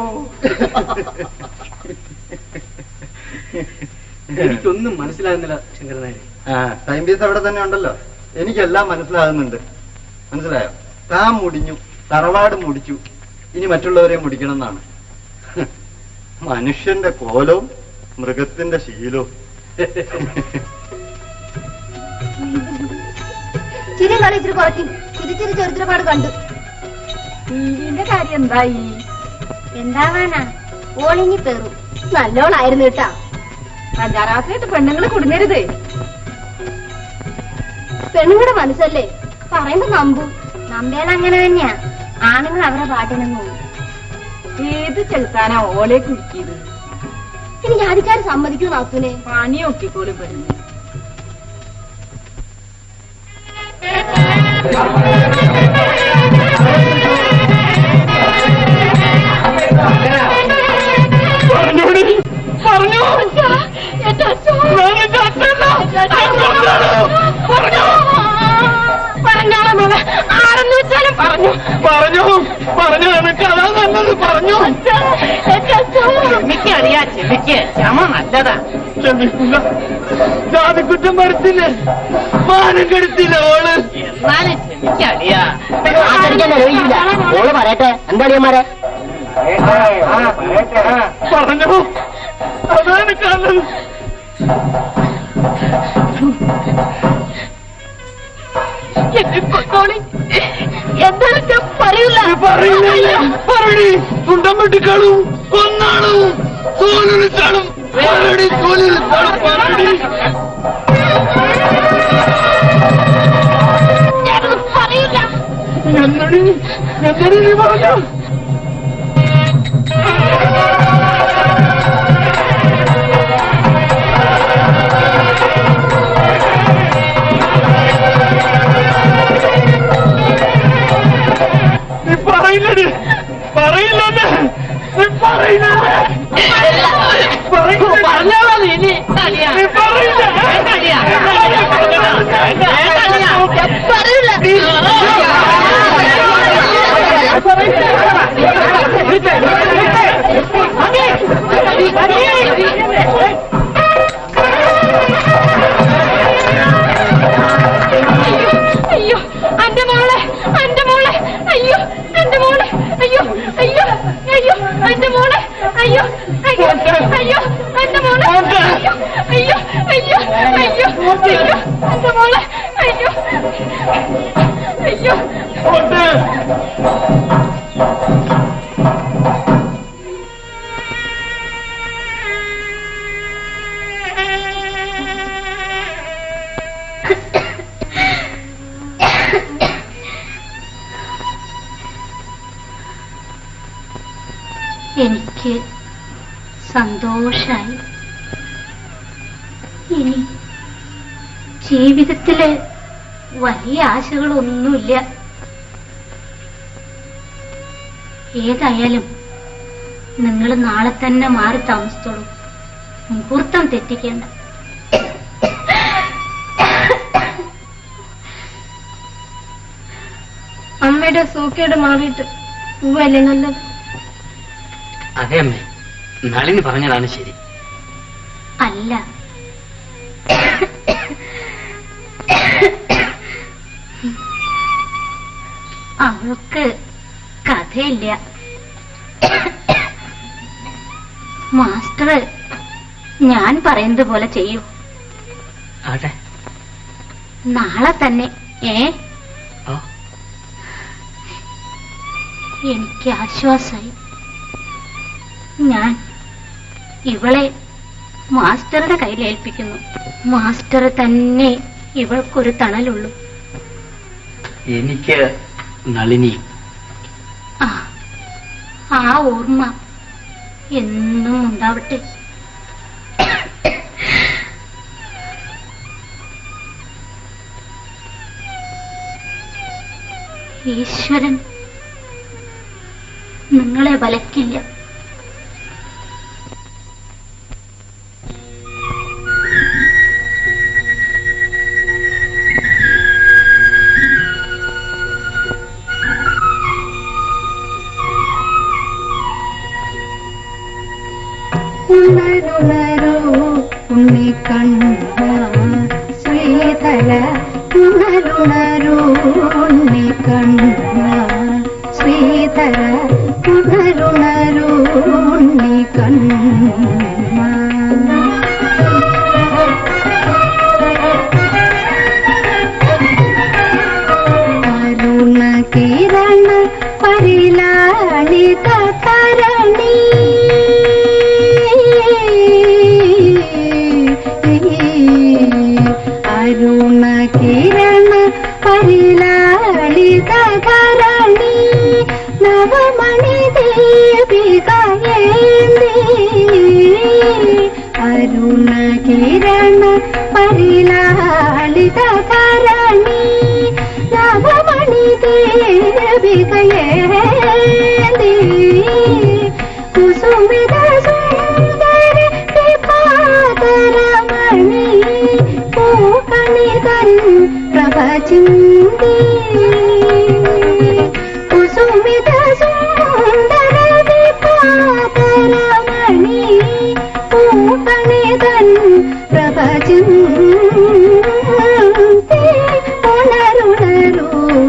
എനിക്കൊന്നും മനസ്സിലാകുന്നില്ല ശങ്കരനായരെ ആ ടൈം പീസ് അവിടെ തന്നെ ഉണ്ടല്ലോ എനിക്കെല്ലാം മനസ്സിലാകുന്നുണ്ട് മനസ്സിലായോ താൻ മുടിഞ്ഞു തറവാട് മുടിച്ചു ഇനി മറ്റുള്ളവരെ മുടിക്കണം എന്നാണ് മനുഷ്യന്റെ കോലവും മൃഗത്തിന്റെ ശീലവും ചിരി കളി ഇച്ചിരി കുറയ്ക്കും ചിരിച്ചിരി ചെറുത്തിരപാട് കണ്ടു ഇതിന്റെ കാര്യം എന്തായി എന്താവാനാ ഓളിഞ്ഞി പേറും നല്ലോണായിരുന്നു കേട്ടാ അഞ്ചാറാസായിട്ട് പെണ്ണുങ്ങള് കുടുങ്ങരുത് പെണ്ണുങ്ങളുടെ മനസ്സല്ലേ പറയുമ്പോ നമ്പും നമ്പേണ അങ്ങനെ തന്നെയാ ആണുങ്ങൾ അവരുടെ പാട്ടിനങ്ങ് പോകും ഏത് ചെലുത്താനാ ഓളെ കുലുക്കിയത് ഇനി ജാതിക്കാർ സമ്മതിക്കൂ നാത്തൂനെ പണി ഒക്കിക്കോലും പെണ്ണു പറഞ്ഞു പറഞ്ഞോളെ ആരെന്ന് വെച്ചാലും പറഞ്ഞു പറഞ്ഞു പറഞ്ഞു എനിക്ക് അതാ നല്ലത് പറഞ്ഞു ക്ഷമിക്കറിയാ ക്ഷമിക്ക് ക്ഷമ നല്ലതാ ക്ഷമിക്കുക ജാതി കുറ്റം വരുത്തില്ലേ മാനം കെടുത്തില്ല ഓള് എന്നാലും ക്ഷമിക്കറിയാ ഓള് പറയട്ടെ എന്താ അടിയന്മാരെ പറഞ്ഞു അതാ എനിക്ക് നല്ലത് എന്നെ കൊണ്ടോളി എന്താ പറയൂല പറയില്ല പറടി കുണ്ടം വെട്ടിക്കാളും കൊന്നാളും തോലിച്ചാളും പറടി തോലിച്ചാളും പറടി ഞാനത് പറയൂല എന്നടി എന്നടി നീ പറഞ്ഞു നീ പറയില്ലടി പറയില്ലെന്ന് നീ പറയില്ലേ പറഞ്ഞോളാം ഇനി അളിയാ. നീ പറയില്ല അളിയാ. അയ്യോ എന്റെ മോളെ എന്റെ മോളെ അയ്യോ എന്റെ മോളെ അയ്യോ അയ്യോ അയ്യോ എന്റെ മോളെ അയ്യോ അയ്യോ അയ്യോ എന്റെ മോളെ അയ്യോ അയ്യോ അയ്യോ അയ്യോ അയ്യോ എന്റെ മോളെ അയ്യോ അയ്യോ എനിക്ക് സന്തോഷായി ഇനി ജീവിതത്തില് വലിയ ആശകളൊന്നുമില്ല ഏതായാലും നിങ്ങൾ നാളെ തന്നെ മാറി താമസിച്ചോളൂ മുഹൂർത്തം തെറ്റിക്കേണ്ട അമ്മയുടെ സൂക്കേട് മാറിയിട്ട് പോവല്ലേ നല്ലത് അതെ അമ്മേ നളിനി പറഞ്ഞതാണ് ശരി അല്ല അവൾക്ക് കഥയില്ല മാസ്റ്റർ ഞാൻ പറയുന്നത് പോലെ ചെയ്യൂ ആട്ടെ നാളെ തന്നെ ഏ ആ. എനിക്ക് ആശ്വാസായി ഞാൻ ഇവളെ മാസ്റ്ററുടെ കയ്യിൽ ഏൽപ്പിക്കുന്നു മാസ്റ്റർ തന്നെ ഇവൾക്കൊരു തണലുള്ളൂ എനിക്ക് നളിനി ആ ആ ഓർമ്മ എന്നും ഉണ്ടാവട്ടെ ഈശ്വരൻ നിങ്ങളെ വലക്കില്ല ഉണരുണരൂ ഉണ്ണിക്കണ്ണ ശ്രീധര ഉണരുണരൂ ഉണ്ണിക്കണ്ണ ശ്രീധര ഉണരുണരൂ അരുണ കിരണ പരിലാളിത തരണി അരുണ കിരണ പരിലാളിത തരണി നവമണി ദേവികയേന്തി അരുണ കിരണ പരിലാളിത തരണി നവമണി ദേവികയേന്തി കുസുമിത സുന്ദര വിപാതരമണി പൂക്കണിതൻ പ്രഭചിന്തി കുസുമിത സുന്ദര വിപാതരമണി പൂക്കണിതൻ പ്രഭചിന്തി ഉണരുണരു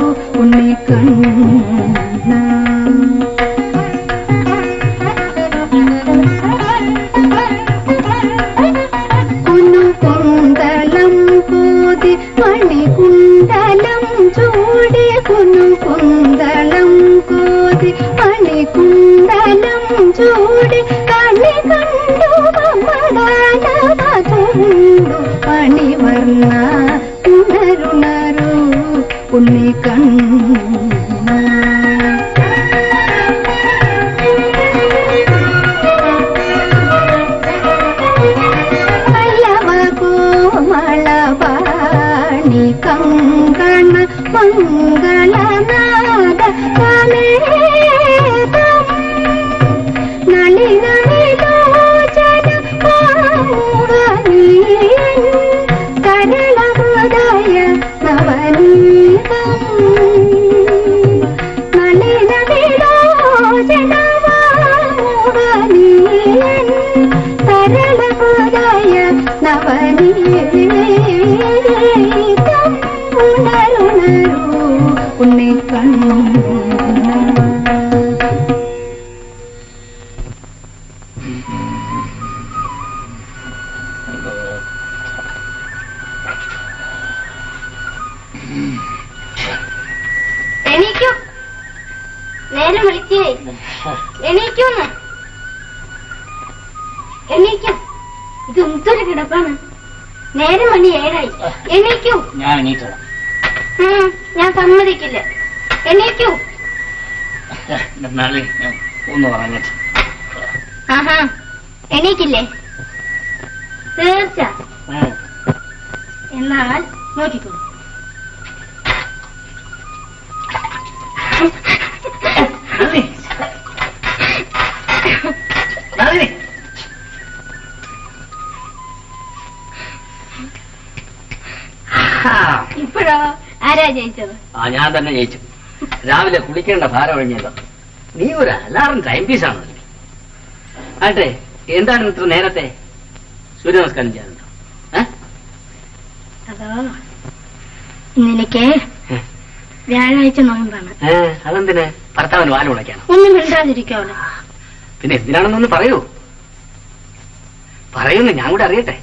ഉണ്ണിക്കണ്ണ കുന്നുകുണ്ടലം പൂതി മണികുണ്ടലം ചൂടി കുന്നുകുണ്ടലം കൂതി മണികുണ്ടലം ചൂടി കണി കണ്ടു മമദാനവതുണ്ടു മണിവർണ്ണ ഉണരുണരു ഉണ്ണിക്കണ്ണ പല്ലവ കോമളപാണി കങ്കണ മംഗളനാദ കലേതം നളിന വിലോചന പാമുകനീയൻ കരളഹൃദയ നവനീതം നളിന വിലോചന പാമുകനീയൻ കരളഹൃദയ നവനീതം ഉണരുണരു ഉണ്ണിക്കണ്ണ എണീക്കൂ നേരം വിളിച്ചേ എണീക്കൂന്ന് എണീക്കൂ ഇത് എന്തൊരു കിടപ്പാണ് നേരം മണി ഏഴായി എണീക്കൂ ഞാൻ എണീറ്റോളാം ഉം, ഞാൻ സമ്മതിക്കില്ല എണീക്കൂ നാളെ ഞാൻ ഒന്ന് പറഞ്ഞിട്ട് ആഹാ എണീക്കില്ലേ തീർച്ച ഉം. എന്നാൽ നോക്കിക്കോ നളിനി. നളിനി. ആ, ഇപ്പോഴോ ആരാ ജയിച്ചത് ആ ഞാൻ തന്നെ ജയിച്ചു രാവിലെ കുളിക്കേണ്ട ഭാരം ഒഴിഞ്ഞല്ലോ നീ ഒരു അലാറം ടൈം പീസ് ആണല്ലോ ആട്ടെ എന്താണ് ഇത്ര നേരത്തെ സൂര്യ നമസ്കാരം ചെയ്യാറുണ്ടോ ഏ? അതോ ഇന്നെനിക്ക് വ്യാഴാഴ്ച നോമ്പാണ് ഏ, അതെന്തിന് ഭർത്താവിന് വാല് ഉളയ്ക്കാണ് ഒന്നും മിണ്ടാതിരിക്കാവല്ലോ പിന്നെ എന്തിനാണെന്നൊന്ന് പറയൂ പറയുന്നു ഞാൻ കൂടെ അറിയട്ടെ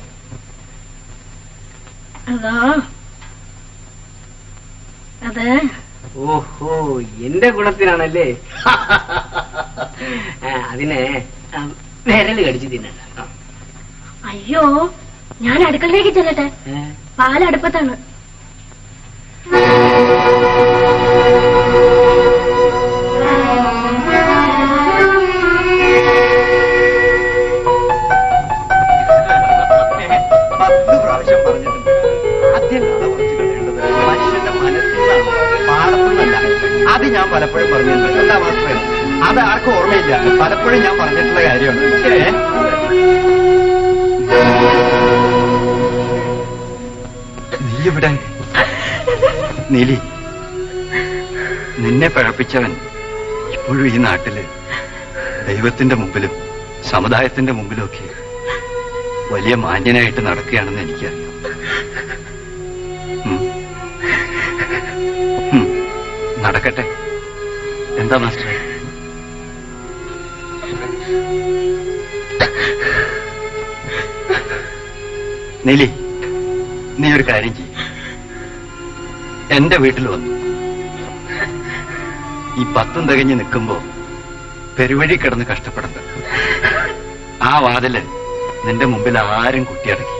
അതോ അത് ഓഹോ എന്റെ ഗുണത്തിനാണല്ലേ ആ, അതിന് ആ, വിരല് കടിച്ച് തിന്നണ്ട ആ. അയ്യോ ഞാൻ അടുക്കളയിലേക്ക് ചെല്ലട്ടെ ഏ? പാലടുപ്പത്താണ് ആ പത്ത് പ്രാവശ്യം പറഞ്ഞിട്ടുണ്ട് ആദ്യം കഥ കുറച്ച് കളയേണ്ടത് മനുഷ്യന്റെ മനസ്സിലാണ് പാടത്തുനിന്നല്ല അത് ഞാൻ പലപ്പോഴും പറഞ്ഞിട്ടുണ്ട് എന്താ മാസ്റ്ററെ അത് ആർക്കും ഓർമ്മയില്ല പലപ്പോഴും ഞാൻ പറഞ്ഞിട്ടുള്ള കാര്യമാണ് ഏ? നീ ഇവിടെ നീലി നിന്നെ പഴപ്പിച്ചവൻ ഇപ്പോഴും ഈ നാട്ടില് ദൈവത്തിന്റെ മുമ്പിലും സമുദായത്തിന്റെ മുമ്പിലും ഒക്കെ വലിയ മാന്യനായിട്ട് നടക്കുകയാണെന്ന് എനിക്കറിയാം ഉം. ഉം. നടക്കട്ടെ എന്താ മാസ്റ്റർ നീലി നീ ഒരു കാര്യം ചെയ്യും എന്റെ വീട്ടിൽ വന്നു ഈ പത്തും തികഞ്ഞ് നിൽക്കുമ്പോ പെരുവഴി കിടന്ന് കഷ്ടപ്പെടണ്ട ആ വാതില് നിന്റെ മുമ്പിൽ ആരും കുട്ടിയടക്കി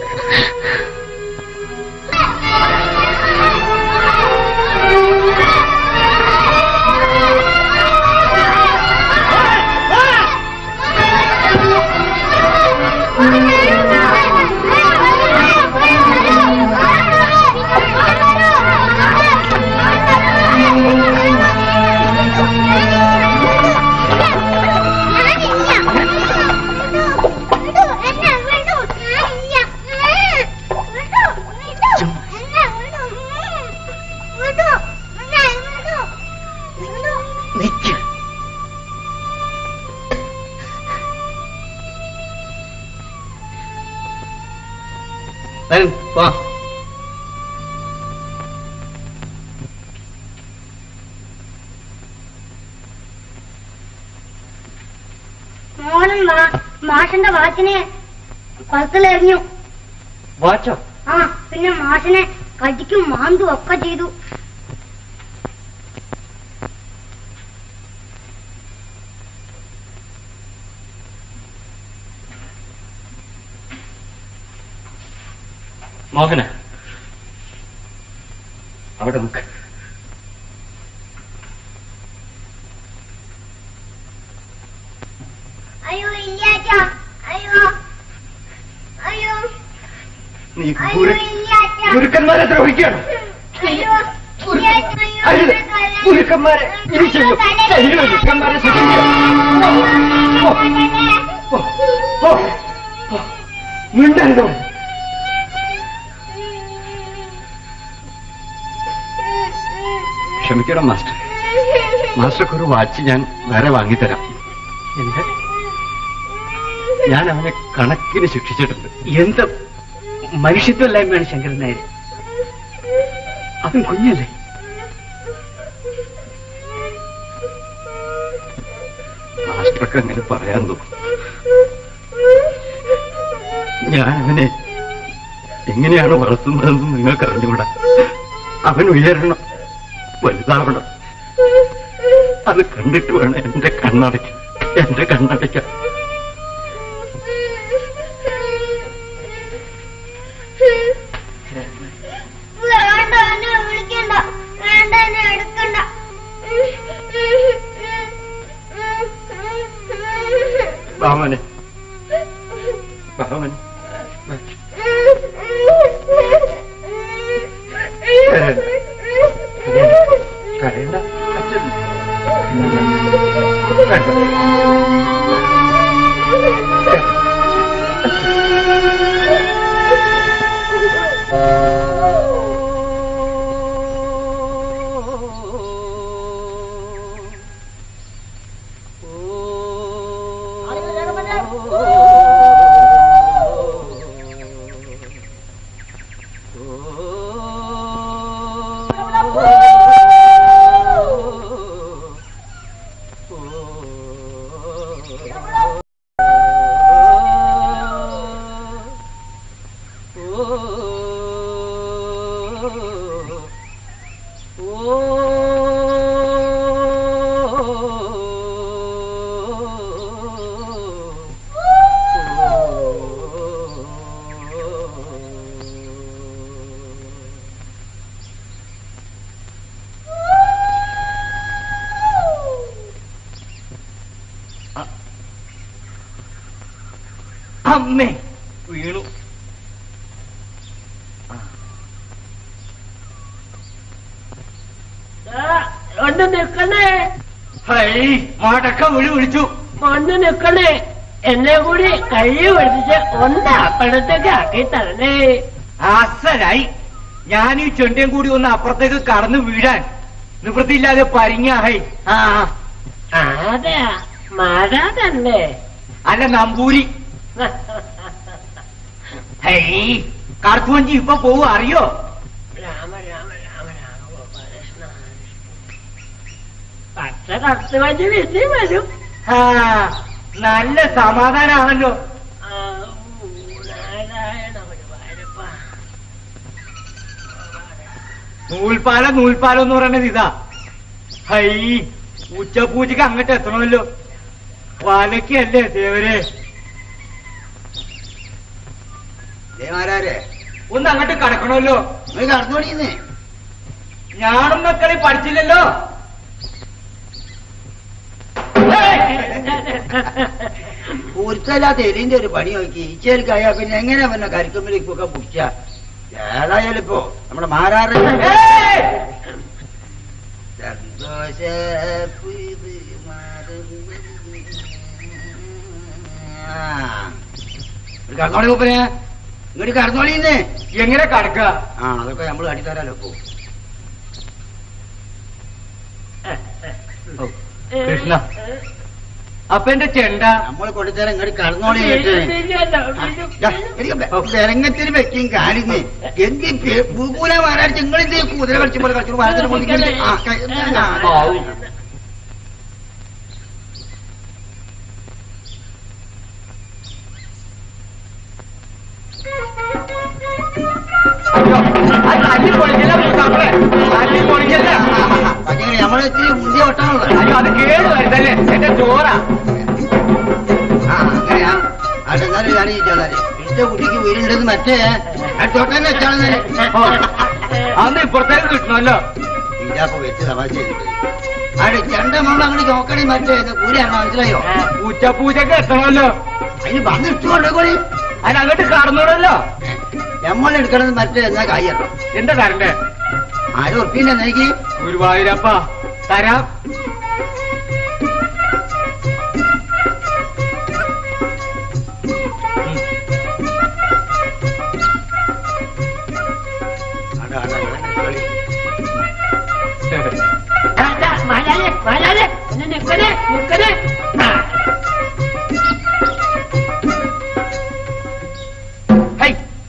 വരും പോ മോനും മാ- മാഷിന്റെ വാച്ചിനെ കുളത്തിലെറിഞ്ഞു വാച്ചോ ആ പിന്നെ മാഷിനെ കടിക്കും മാന്തും ഒക്കെ ചെയ്തു മോഹന അവിടെ നിൽക്ക് അയ്യോ ഇല്ലാച്ചാ അയ്യോ അയ്യോ നീ അയ്യോ ഗുരു- ഇല്ലാച്ചാ ഗുരുക്കന്മാരെ ദ്രോഹിക്കുകയാണ് അയ്യോ ഇല്ലാച്ചാ, അയ്യോ, അരുത് എന്നെ കൊല്ലാൻ. ഗുരുക്കന്മാരെ ഇനി ചെയ്യും ചെയ്യണം ഗുരുക്കന്മാരെ ശിക്ഷിക്കുക ഓ, ഓ, ഓ, മിണ്ടരുത് ക്ഷമിക്കണം മാസ്റ്റർ മാസ്റ്റർക്ക് ഒരു വാച്ച് ഞാൻ വേറെ വാങ്ങിത്തരാം എന്ത് ഞാൻ അവനെ കണക്കിന് ശിക്ഷിച്ചിട്ടുണ്ട് എന്ത് മനുഷ്യത്വമില്ലായ്മയാണ് ശങ്കരൻ നായർ അവൻ കുഞ്ഞല്ലേ മാസ്റ്റർക്ക് അങ്ങനെ പറയാൻ തോന്നും ഞാൻ അവനെ എങ്ങനെയാണ് വളർത്തുന്നതെന്ന് നിങ്ങൾക്ക് അറിഞ്ഞുകൂടാ അവൻ ഉയരണം വലുതാവണം അത് കണ്ടിട്ട് വേണം എന്റെ കണ്ണടയ്ക്കാൻ എന്റെ കണ്ണടയ്ക്കാൻ വേണ്ട എന്നെ വിളിക്കണ്ട വേണ്ട എന്നെ എടുക്കണ്ട വാമനെ വാമൻ കരയണ്ട അച്ഛൻ ആ അമ്മേ വീണു ഒന്ന് നിക്കണേ ഹൈ മടക്ക വിളി വിളിച്ചു ഒന്ന് നിക്കണേ എന്നെ കൂടി കൈ പിടിച്ച് ഒന്ന് അപ്പഴത്തേക്ക് ആക്കി തരണേ അസലായി ഞാൻ ഈ ചെണ്ടയും കൂടി ഒന്ന് അപ്പുറത്തേക്ക് കടന്നു വീഴാൻ നിവൃത്തിയില്ലാതെ പരിങ്ങ ഹൈ ആ ആ. അതെ മഴ തന്നെ അല്ല നമ്പൂരി ഹൈ കാർത്തുവഞ്ചി ഇപ്പൊ പോവും അറിയോ രാമ രാമ രാമ രാമ ഗോപാലകൃഷ്ണ പച്ച കത്ത് വഞ്ചി വിധി വരും ആ നല്ല സമാധാനാണല്ലോ ആ, ഊ, നാരായണ ഗുരുവായൂരപ്പ. നൂൽപ്പാല നൂൽപ്പാലം എന്ന് പറയുന്നത് ഇതാ ഹൈ ഉച്ചപൂജക്ക് അങ്ങോട്ട് എത്തണമല്ലോ വലക്കല്ലേ ദേവരെ ദേവരാരെ ഒന്ന് അങ്ങോട്ട് കടക്കണമല്ലോ നിങ്ങൾ കടന്നോളിന്ന് ഞാനും മക്കളെ പഠിച്ചില്ലല്ലോ പൂർത്തല്ലാത്ത എലിന്റെ ഒരു പണി നോക്കി ഈച്ചേൽക്കായ പിന്നെ എങ്ങനെ പിന്നെ കരിക്കമ്പിലേക്കൊക്കെ പിടിച്ച ഏതായാലും ഇപ്പോ നമ്മുടെ മാരാറ് സന്തോഷ കടന്നോളി മൂപ്പനെ ഇങ്ങോട്ട് കടന്നോളിന്ന് എങ്ങനെ കടക്കുക ആ അതൊക്കെ നമ്മൾ കാട്ടിത്തരാലോ ഇപ്പോ കൃഷ്ണ അപ്പൊ എന്റെ ചെണ്ട നമ്മൾ കൊടുത്തരാം ഇങ്ങോട്ട് കടന്നോളി രംഗത്തിന് വെക്കും കാലിന്ന് എന്ത് ഭൂകൂല മാരാടിച്ച് നിങ്ങളെന്ത് കുതിര കളിച്ച പോലെ കളിച്ചു വാഴത്തിന് പൊളിക്കരുത്. ആ, ക- ആ, ആ. പക്ഷേ നമ്മള് ഇത്തിരി മുന്തിയ ഒട്ടാണല്ലോ അയ്യോ അത് കേട് വരുന്നല്ലേ എന്റെ ചോറാ ആ അങ്ങനെയാ അത് എന്നാലും ഇതാണ് ഈ ചെന്നാല് എന്റെ കുട്ടിക്ക് വീടുണ്ടെന്ന് മറ്റേ അടുത്തോട്ടന്നെ വെച്ചാണെന്ന് അന്ന് ഇപ്പുറത്തേക്ക് കിട്ടണമല്ലോ ഇതാപ്പൊ വെച്ച് തമാശ ചെയ്തിട്ട് അവിടെ ചെണ്ട നമ്മൾ അങ്ങോട്ട് നോക്കണേ മറ്റേ ഇത് കൂലിയാണോ മനസ്സിലായോ ഉച്ചപൂജക്ക് എത്തണമല്ലോ അതിന് വന്ന് ഇട്ടുകൊണ്ടോളി അതിന് അങ്ങോട്ട് കടന്നോളല്ലോ നമ്മൾ എടുക്കണത് മറ്റേ എന്നാ കായ്യല്ലോ എന്താ തരണ്ടേ ആരും ഉറപ്പില്ല എനിക്ക് ഗുരുവായൂരപ്പ തരാം മലയാളി മലയാളി ഒന്ന് നിക്കണേ നിക്കണേ ആ, ഹൈ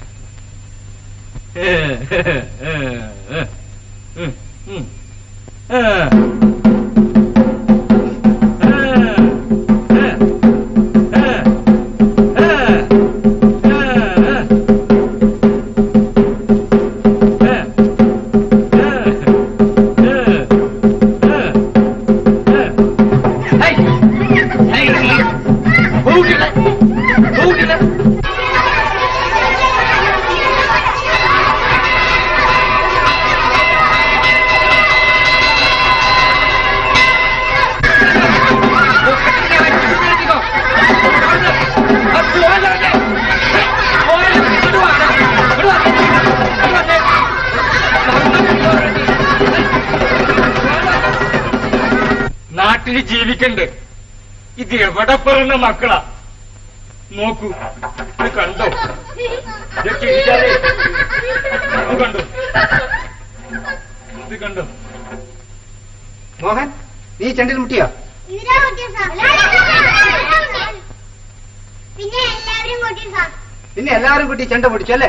നാട്ടിൽ ജീവിക്കണ്ട് ഇത് എവിടെ പറയുന്ന മക്കളാ നോക്കൂ ഇത് കണ്ടോ ഇത് ചിരിക്കാതെ. ഇത് കണ്ടോ ഇത് കണ്ടോ മോഹൻ നീ ചെണ്ടിൽ മുട്ടിയോ ഇതിനാ കുട്ടിയ സാർ പിന്നെ എല്ലാവരും കൂട്ടി സാർ പിന്നെ എല്ലാവരും കുട്ടി ചെണ്ട പിടിച്ചല്ലേ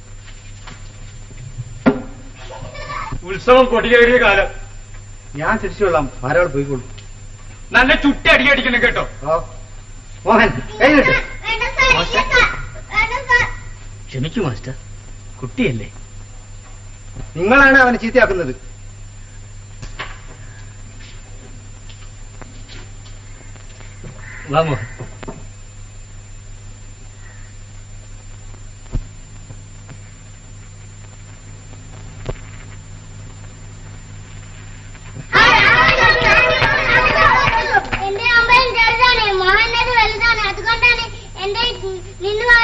ഉത്സവം കൊടിയേറിയ കാലം ഞാൻ തിരിച്ചുകൊള്ളാം ആരോട് പോയിക്കോളൂ നല്ല ചുട്ടി അടിയടിക്കണം കേട്ടോ ഓ മോഹൻ കൈ കിട്ടും വേണ്ട സാർ ഇല്ല സാർ വേണ്ട സാർ ക്ഷമിക്കൂ മാസ്റ്റർ കുട്ടിയല്ലേ നിങ്ങളാണ് അവനെ ചീത്തയാക്കുന്നത് വാമോ എന്റെ അമ്പലം ചെറുതാണ് മോഹനത് വലുതാണ് അതുകൊണ്ടാണ് എന്റെ നിന്ന്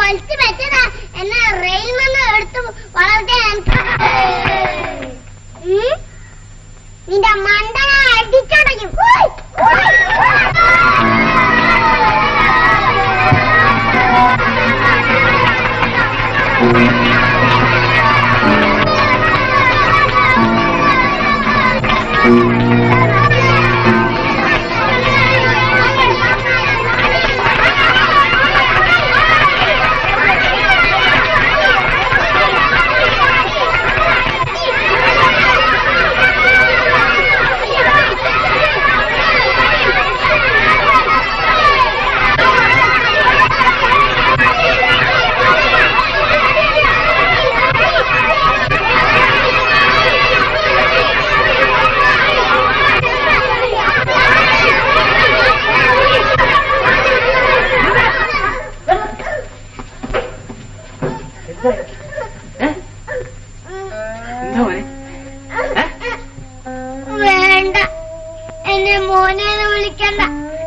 വലിച്ചു വെച്ചതാ എന്നെ റെയിൽ നിന്ന് എടുത്ത് വളർത്താൻ ഉം? നിന്റെ മണ്ടന അടിച്ചടയ്ക്കും ഉയ്, ഉയ്. എന്താ മോനെ വേണ്ട എന്നെ മോനെ വിളിക്കണ്ട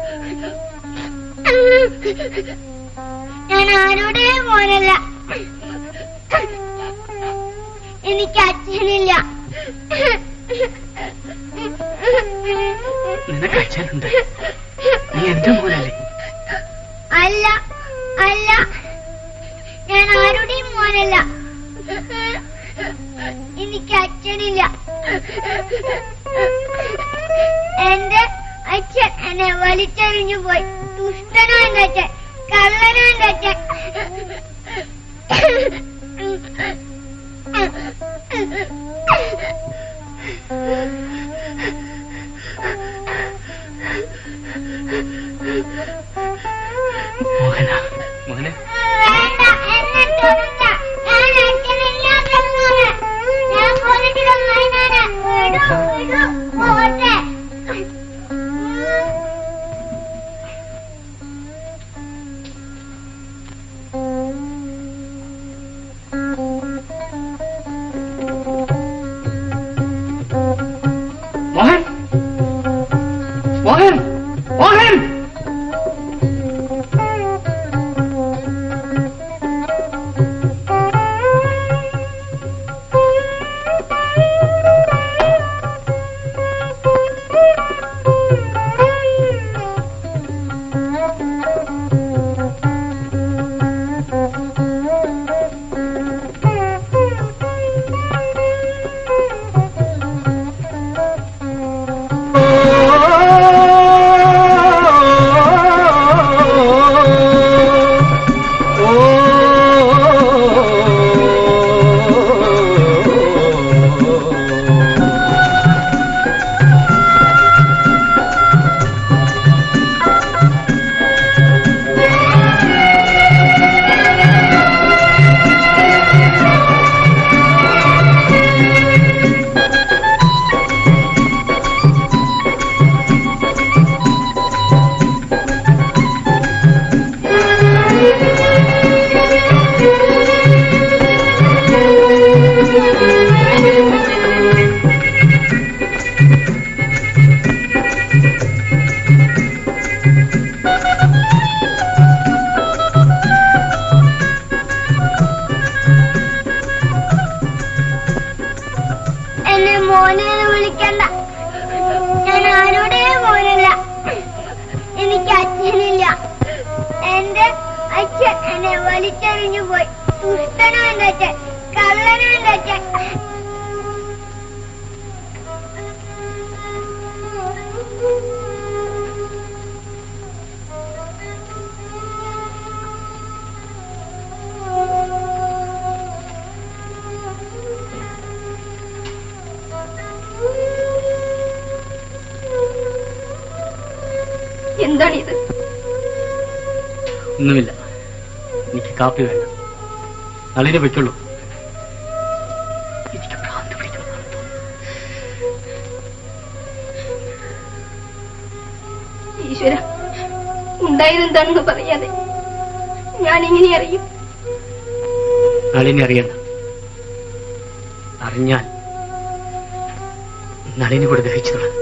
ഞാൻ ആരുടെ മോനല്ല എനിക്ക് അച്ഛനില്ല നിനക്ക് അച്ഛനുണ്ട് നീ എന്റെ മോനല്ലേ അല്ല അല്ല ഞാൻ ആരുടെയും മോനല്ല എനിക്ക് അച്ഛനില്ല എന്റെ അച്ഛൻ എന്നെ വലിച്ചെറിഞ്ഞു പോയി ദുഷ്ടനോ എന്റെ അച്ഛൻ കള്ളനോ എന്റെ അച്ഛൻ മോഹന മോനെ വേണ്ട എന്നെ തൊടണ്ട ഞാൻ അച്ഛനില്ലാത്തതാണ് ഞാൻ പോലീസിലൊന്നാണ് വിടൂ വിടൂ പോട്ടെ മോഹൻ മോഹൻ മോഹൻ എന്നെ മോനെ എന്ന് വിളിക്കണ്ട ഞാൻ ആരുടെ മോനല്ല എനിക്ക് അച്ഛനില്ല എന്റെ അച്ഛൻ എന്നെ വലിച്ചെറിഞ്ഞു പോയി ദുഷ്ടനോ എന്റെ അച്ഛൻ കള്ളനോ എന്റെ അച്ഛൻ എന്താണിത് ഒന്നുമില്ല എനിക്ക് കാപ്പി വേണ്ട നളിനെ വെക്കുള്ളൂ എനിക്ക് ഭ്രാന്ത് പിടിക്കുന്നു ഈശ്വര ഉണ്ടായതെന്താണെന്ന് പറയാതെ ഞാൻ എങ്ങനെ അറിയും നളിനെ അറിയണ്ട അറിഞ്ഞാൽ നളിനെ കൂടെ ദഹിച്ചു തുടങ്ങും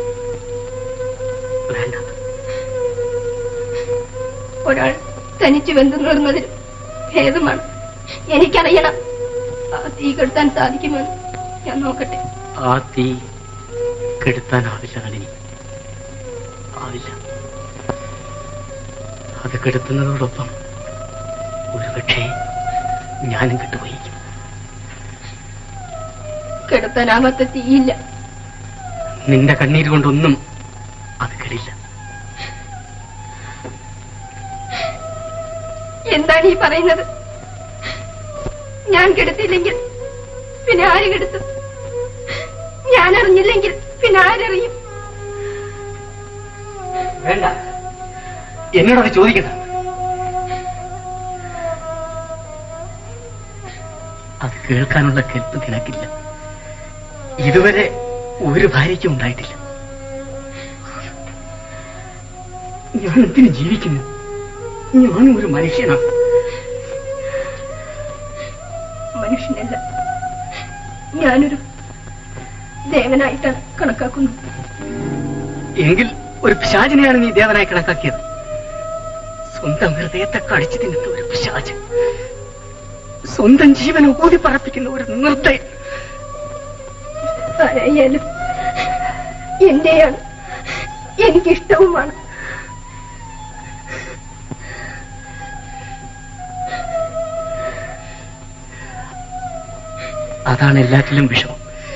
വേണ്ട ഒരാൾ തനിച്ച് വെന്തു നിർന്നതിൽ ഭേദമാണ് എനിക്കറിയണം ആ തീ കെടുത്താൻ സാധിക്കുമെന്ന് ഞാൻ നോക്കട്ടെ ആ തീ കെടുത്താനാവില്ല നളിനി ആവില്ല അത് കെടുത്തുന്നതോടൊപ്പം ഒരുപക്ഷെ ഞാനും കെട്ടുപോയിരിക്കും കെടുത്താനാവാത്ത തീയില്ല നിന്റെ കണ്ണീര് കൊണ്ടൊന്നും അത് കെടില്ല എന്താണ് ഈ പറയുന്നത് ഞാൻ കെടുത്തില്ലെങ്കിൽ പിന്നെ ആര് കെടുത്തു ഞാൻ അറിഞ്ഞില്ലെങ്കിൽ പിന്നെ ആരറിയും വേണ്ട എന്നോടത് ചോദിക്കണ്ട അത് കേൾക്കാനുള്ള കെൽപ്പ് നിനക്കില്ല ഇതുവരെ ഒരു ഭാര്യയ്ക്കും ഉണ്ടായിട്ടില്ല ഞാൻ എന്തിനു ജീവിക്കുന്നു ഞാനും ഒരു മനുഷ്യനാണ് മനുഷ്യനല്ല ഞാനൊരു ദേവനായിട്ടാണ് കണക്കാക്കുന്നത് എങ്കിൽ ഒരു പിശാചിനെയാണ് നീ ദേവനായി കണക്കാക്കിയത് സ്വന്തം ഹൃദയത്തെ കടിച്ചു തിന്നുന്ന ഒരു പിശാച് സ്വന്തം ജീവൻ ഊതി പറപ്പിക്കുന്ന ഒരു നിർദ്ദയം ആരായാലും എന്റെയാണ് എനിക്കിഷ്ടവുമാണ് അതാണ് എല്ലാറ്റിലും വിഷമം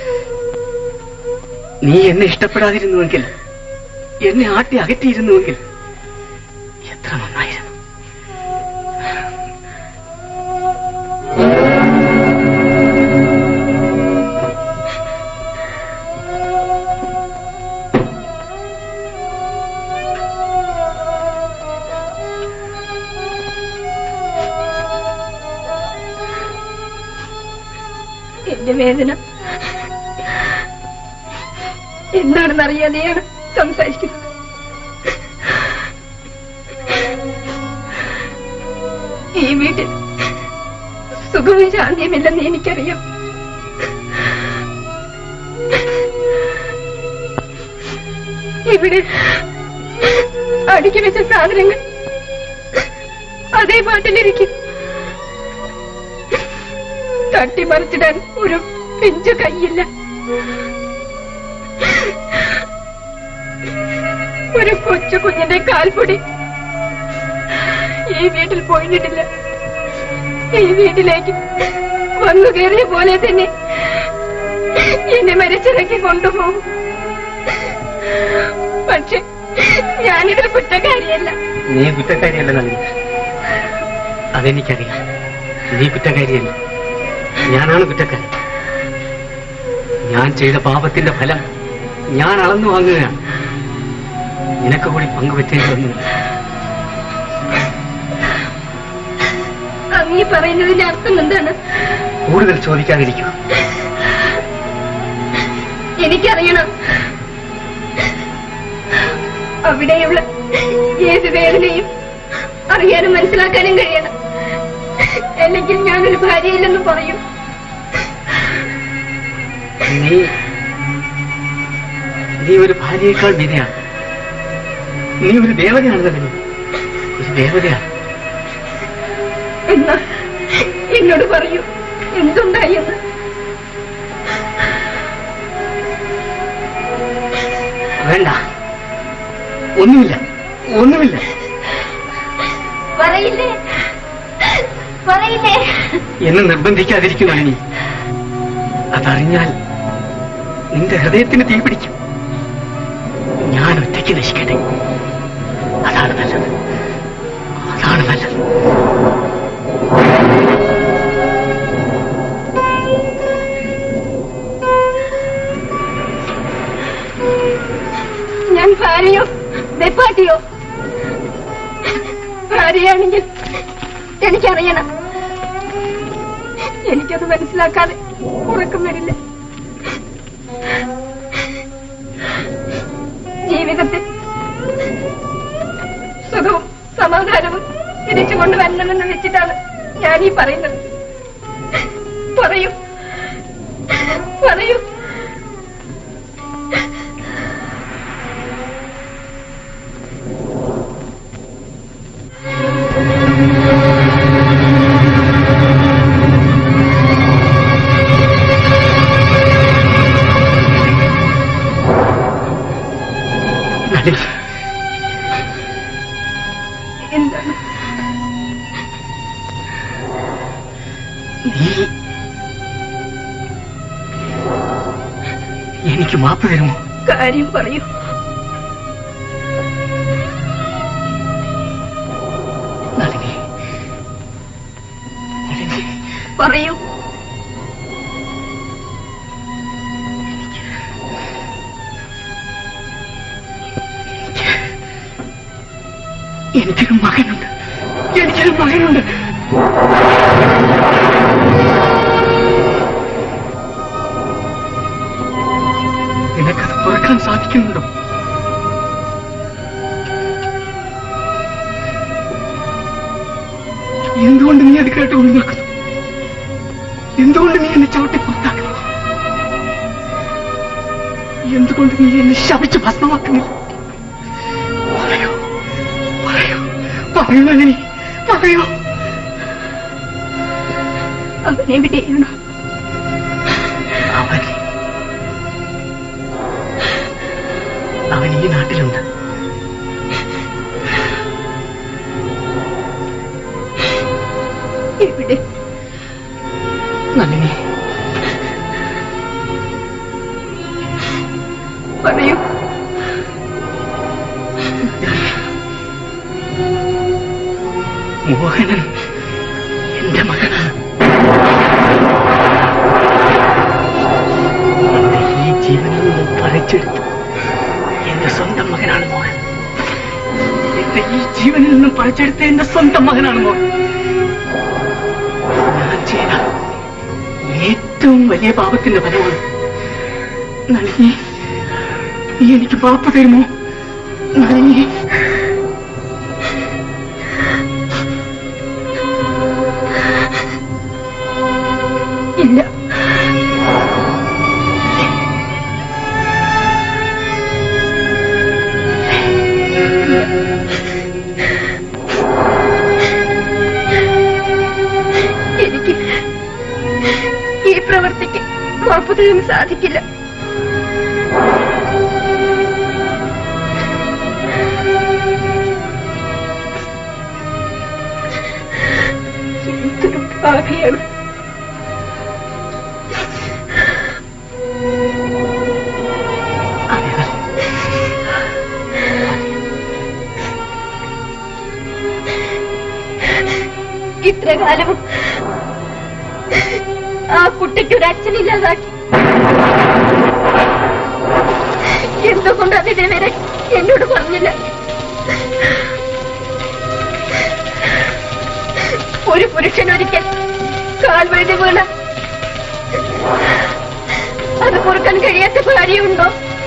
നീ എന്നെ ഇഷ്ടപ്പെടാതിരുന്നുവെങ്കിൽ എന്നെ ആട്ടി അകറ്റിയിരുന്നുവെങ്കിൽ എത്ര നന്നായിരുന്നു എന്റെ വേദന എന്താണെന്ന് അറിയാതെയാണ് സംസാരിക്കുന്നത് ഈ വീട്ടിൽ സുഖവും ശാന്തിയുമില്ലെന്ന് എനിക്കറിയാം ഇവിടെ അടുക്കി വെച്ച സാധനങ്ങൾ അതേ പാട്ടിലിരിക്കും തട്ടിമറിച്ചിടാൻ ഒരു പിഞ്ചു കൈയില്ല ഒരു കൊച്ചു കുഞ്ഞിന്റെ കാൽപ്പൊടി ഈ വീട്ടിൽ പോയിട്ടില്ല ഈ വീട്ടിലേക്ക് വന്നു കയറിയ പോലെ തന്നെ എന്നെ മരിച്ചിറക്കി കൊണ്ടുപോകും പക്ഷെ ഞാനിതിൽ കുറ്റക്കാരിയല്ല നീ കുറ്റക്കാരിയല്ല നന്ദി അതെനിക്കറിയാം നീ കുറ്റക്കാരിയല്ല ഞാനാണ് കുറ്റക്കാരൻ ഞാൻ ചെയ്ത പാപത്തിന്റെ ഫലം ഞാൻ അളന്നു വാങ്ങുകയാണ് നിനക്ക് കൂടി പങ്കുവെച്ചേണ്ടി വന്നു അങ്ങീ പറയുന്നതിന്റെ അർത്ഥം എന്താണ് കൂടുതൽ ചോദിക്കാതിരിക്കൂ എനിക്കറിയണം അവിടെയുള്ള ഏത് വേദനയും അറിയാനും മനസ്സിലാക്കാനും കഴിയണം അല്ലെങ്കിൽ ഞാനൊരു ഭാര്യയില്ലെന്ന് പറയും നീ നീ ഒരു ഭാര്യയേക്കാൾ വിധയാണ് നീ ഒരു ദേവതയാണ് നളിനി ഒരു ദേവതയാണ് എന്നാ എന്നോട് പറയൂ എന്തുണ്ടായി എന്ന് വേണ്ട ഒന്നുമില്ല ഒന്നുമില്ല പറയില്ലേ പറയില്ലേ എന്നെ നിർബന്ധിക്കാതിരിക്കുന്നു നീ അതറിഞ്ഞാൽ നിന്റെ ഹൃദയത്തിന് തീ പിടിക്കും ഞാൻ ഒറ്റയ്ക്ക് നശിക്കട്ടെ അതാണ് നല്ലത് അതാണ് നല്ലത് ഞാൻ ഭാര്യയോ വെപ്പാട്ടിയോ ഭാര്യയാണെങ്കിൽ എനിക്കറിയണം എനിക്കത് മനസ്സിലാക്കാതെ ഉറക്കം വരില്ല ജീവിതത്തിൽ സുഖവും സമാധാനവും തിരിച്ചു കൊണ്ടുവരണമെന്ന് വെച്ചിട്ടാണ് ഞാൻ ഈ പറയുന്നത് പറയൂ പറയൂ നീ എനിക്ക് മാപ്പ് തരുമോ കാര്യം പറയൂ നളിനി നളിനി പറയൂ എനിക്കൊരു മകനുണ്ട് എനിക്കൊരു മകനുണ്ട് നിനക്കത് പുറക്കാൻ സാധിക്കുന്നുണ്ടോ എന്തുകൊണ്ട് നീ അത് കേട്ടുകൊണ്ട് നിൽക്കുന്നു എന്തുകൊണ്ട് നീ എന്നെ ചവിട്ടി പുറത്താക്കുന്നു എന്തുകൊണ്ട് നീ എന്നെ ശപിച്ച് ഭസ്മമാക്കുന്നില്ല പറയൂ പറയൂ പറയൂ നളിനി പറയൂ അവൻ എവിടെയാണ് അവൻ അവൻ ഈ നാട്ടിലുണ്ട് എവിടെ നളിനി പറയൂ മോഹനൻ എന്റെ മകനാണ് എന്റെ ഈ ജീവനിൽ നിന്നും പറിച്ചെടുത്തു എന്റെ സ്വന്തം മകനാണ് മോഹൻ എന്റെ ഈ ജീവനിൽ നിന്നും പറിച്ചെടുത്ത എന്റെ സ്വന്തം മകനാണ് മോഹൻ ഞാൻ ചെയ്ത ഏറ്റവും വലിയ പാപത്തിന്റെ ഫലമാണ് നളിനി നീ എനിക്ക് പാപ്പ തരുമോ നളിനി ഇല്ല എനിക്ക് ഈ പ്രവൃത്തിക്ക് മാപ്പ് തരാൻ സാധിക്കില്ല എന്തൊരു ഭാവിയാണ് ഇത്ര കാലവും ആ കുട്ടിക്ക് ഒരു അച്ഛനില്ലാതാക്കി എന്തുകൊണ്ട് അതിനെ വരെ എന്നോട് പറഞ്ഞില്ല ഒരു പുരുഷൻ ഒരിക്കൽ കാൽ വഴുതി വീണ അത് പൊറുക്കാൻ കഴിയാത്ത ഭാര്യയുണ്ടോ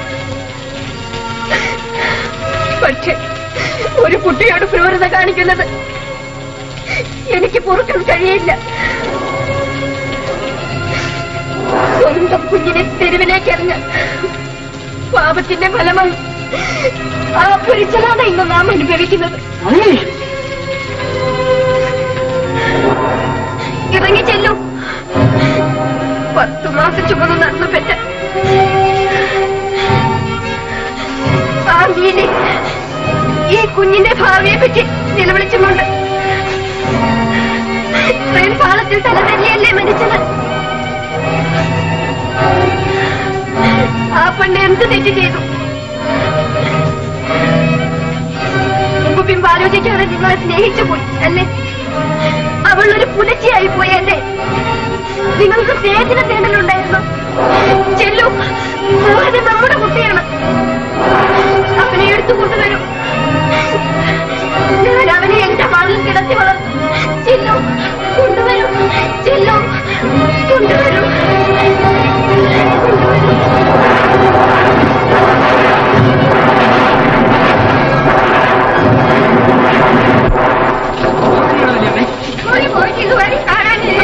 പക്ഷെ ഒരു കുട്ടിയോട് ക്രൂരത കാണിക്കുന്നത് എനിക്ക് പൊറുക്കാൻ കഴിയില്ല സ്വന്തം കുഞ്ഞിനെ തെരുവിലേക്ക് എറിഞ്ഞ പാപത്തിന്റെ ഫലമായി ആ പുരുഷനാണ് ഇന്ന് നാം അനുഭവിക്കുന്നത് ഇറങ്ങി ചെല്ലൂ പത്തു മാസം ചുമന്ന് നടന്നു പെറ്റ ആ നീലി ഈ കുഞ്ഞിന്റെ ഭാവിയെ പറ്റി നിലവിളിച്ചുകൊണ്ട് ട്രെയിൻ പാളത്തിൽ തലതെല്ലിയല്ലേ മരിച്ചത് ആ പെണ്ണ് എന്ത് തെറ്റ് ചെയ്തു മുമ്പ് പിമ്പ് ആലോചിക്കാതെ നിങ്ങളെ സ്നേഹിച്ചു പോയി അല്ലേ അവൾ ഒരു പുലച്ചിയായി പോയി അല്ലേ നിങ്ങൾക്ക് സ്നേഹത്തിന് തേടലുണ്ടായിരുന്നു ചെല്ലു മോഹന് നമ്മുടെ കുട്ടിയാണ് അവനെ എടുത്തു കൊണ്ടുവരും ഞാൻ അവനെ എന്റെ മാളിൽ കിടത്തി വളർത്തും ചെല്ലു കൊണ്ടുവരും ചെല്ലു കൊണ്ടുവരും പോയി പോയിട്ട് ഇതുവരെ കാണാനില്ല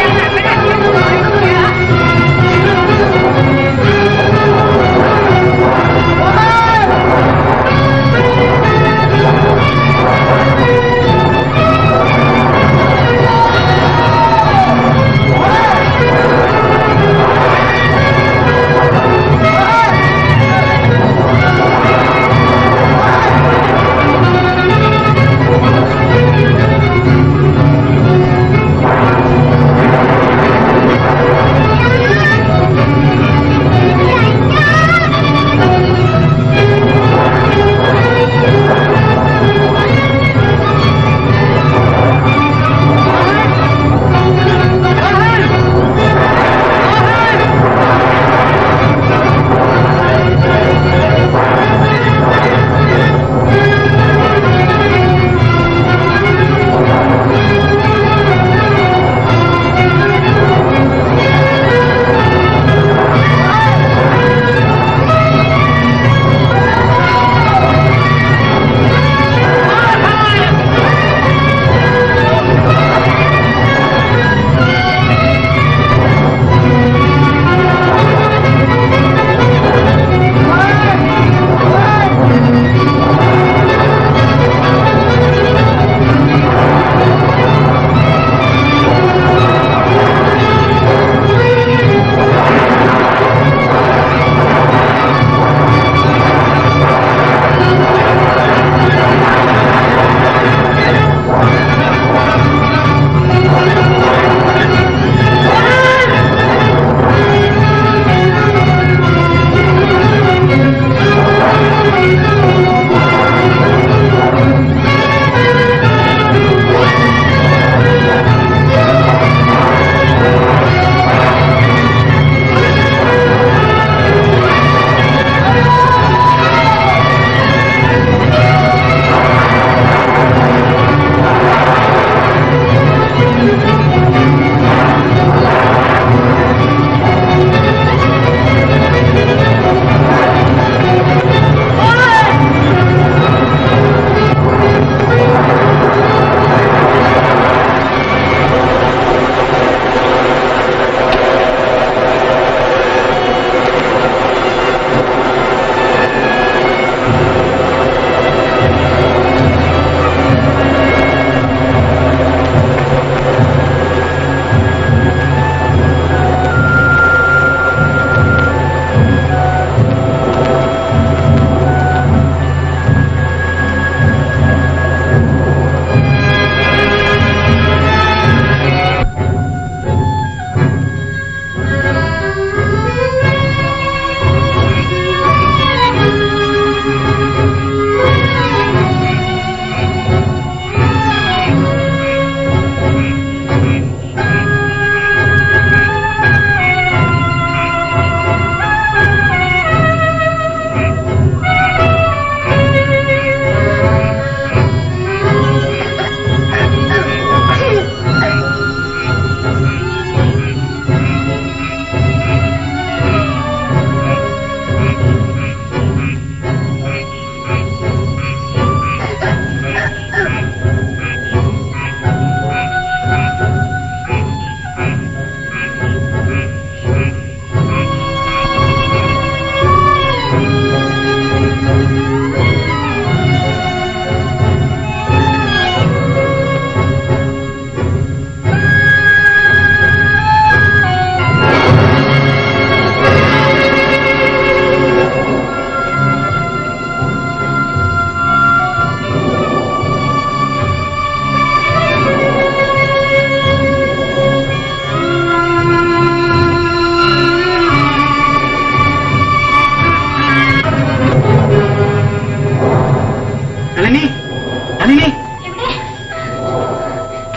ആ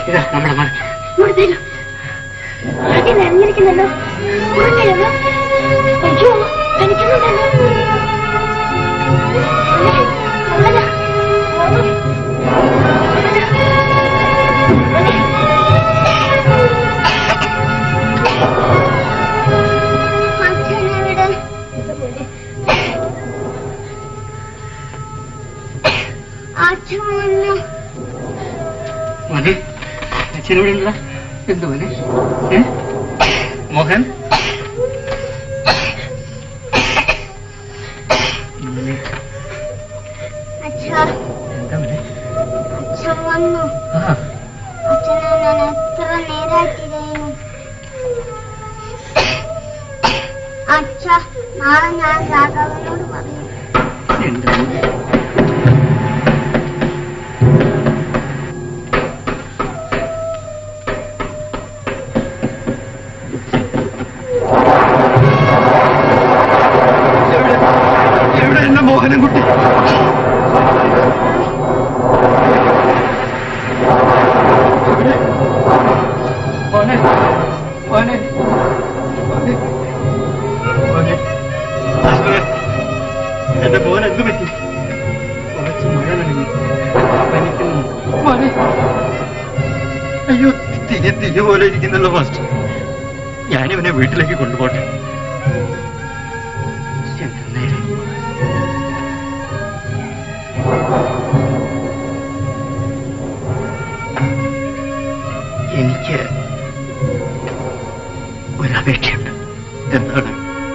ഇതാ നമ്മുടെ മകൻ ഇങ്ങോട്ട് തരൂ ആകെ നിറഞ്ഞിരിക്കുന്നല്ലോ ഉറങ്ങിയല്ലോ അയ്യോ എനിക്കുന്നുണ്ടല്ലോ മോനെ, മോനെ, അച്ഛനെവിടെ അച്ഛൻ വന്നു മോനെ അച്ഛനോട് എന്താ എന്ത് മോനെ ഏ? മോഹൻ മോനെ, അച്ഛാ എന്താ മോനെ അച്ഛൻ വന്നു ആ അച്ഛനെ ഞാൻ എത്ര നേരാക്കിയിരുന്നു അച്ഛ നാളെ ഞാൻ രാഘവനോട് പറയും എന്താ മോനെ? എവിടെ എന്റെ മോഹനൻകുട്ടി മോനെ മോനെ മോനെ മോനെ എന്റെ മോൻ എന്ത് പറ്റി കുറച്ച് മഴ നനഞ്ഞു പനിക്കുന്നു മോനെ അയ്യോ തീയ തീയ പോലെ ഇരിക്കുന്നല്ലോ മാസ്റ്റർ ഞാനിവനെ വീട്ടിലേക്ക് കൊണ്ടുപോട്ടെ എന്താ നേരം എനിക്ക് ഒരപേക്ഷയുണ്ട് എന്താണ്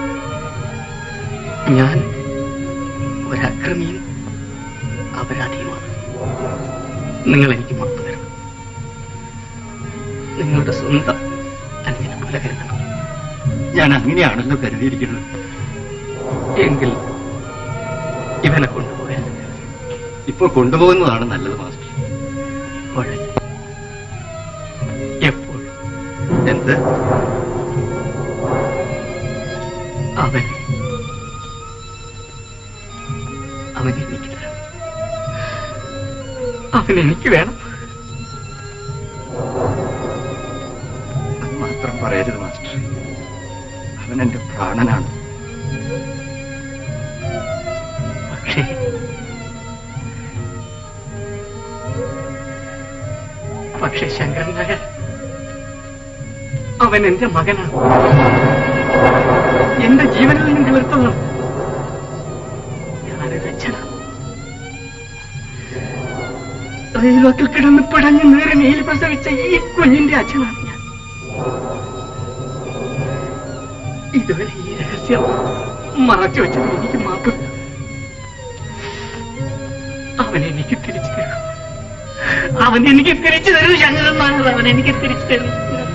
ഞാൻ ഒരക്രമിയും അപരാധിയുമാണ് നിങ്ങൾ എനിക്ക് മാപ്പ് തരണം നിങ്ങളുടെ സ്വന്തം അന്യനെ പോലെ കരുതണം ഞാൻ അങ്ങനെയാണല്ലോ കരുതിയിരിക്കുന്നത് എങ്കിൽ ഇവനെ കൊണ്ടുപോയാൽ ഇപ്പോൾ കൊണ്ടുപോകുന്നതാണ് നല്ലത് മാസ്റ്റർ ഉടൻ എപ്പോൾ എന്ത് അവൻ അവൻ എനിക്ക് തരണം അവൻ എനിക്ക് വേണം അത് മാത്രം പറയരുത് മാസ്റ്റർ അവൻ എന്റെ പ്രാണനാണ് പക്ഷേ പക്ഷെ ശങ്കരൻ നായർ അവൻ എന്റെ മകനാണ് എന്റെ ജീവനിൽ നിന്ന് തീർത്തതാണ് ഞാനൊരു അച്ഛനാണ് റെയിൽവക്കിൽ കിടന്ന് പിടഞ്ഞ് നേരെ നീൽ പ്രസവിച്ച ഈ കുഞ്ഞിന്റെ അച്ഛനാണ് ഞാൻ ഇതുവരെ ഈ രഹസ്യം മറച്ചു വെച്ചത് എനിക്ക് മാപ്പ് അവൻ എനിക്ക് തിരിച്ചു തരും അവൻ എനിക്ക് തിരിച്ചു തരൂ ശങ്കരൻ നായർ അവൻ എനിക്ക് തിരിച്ചു തരും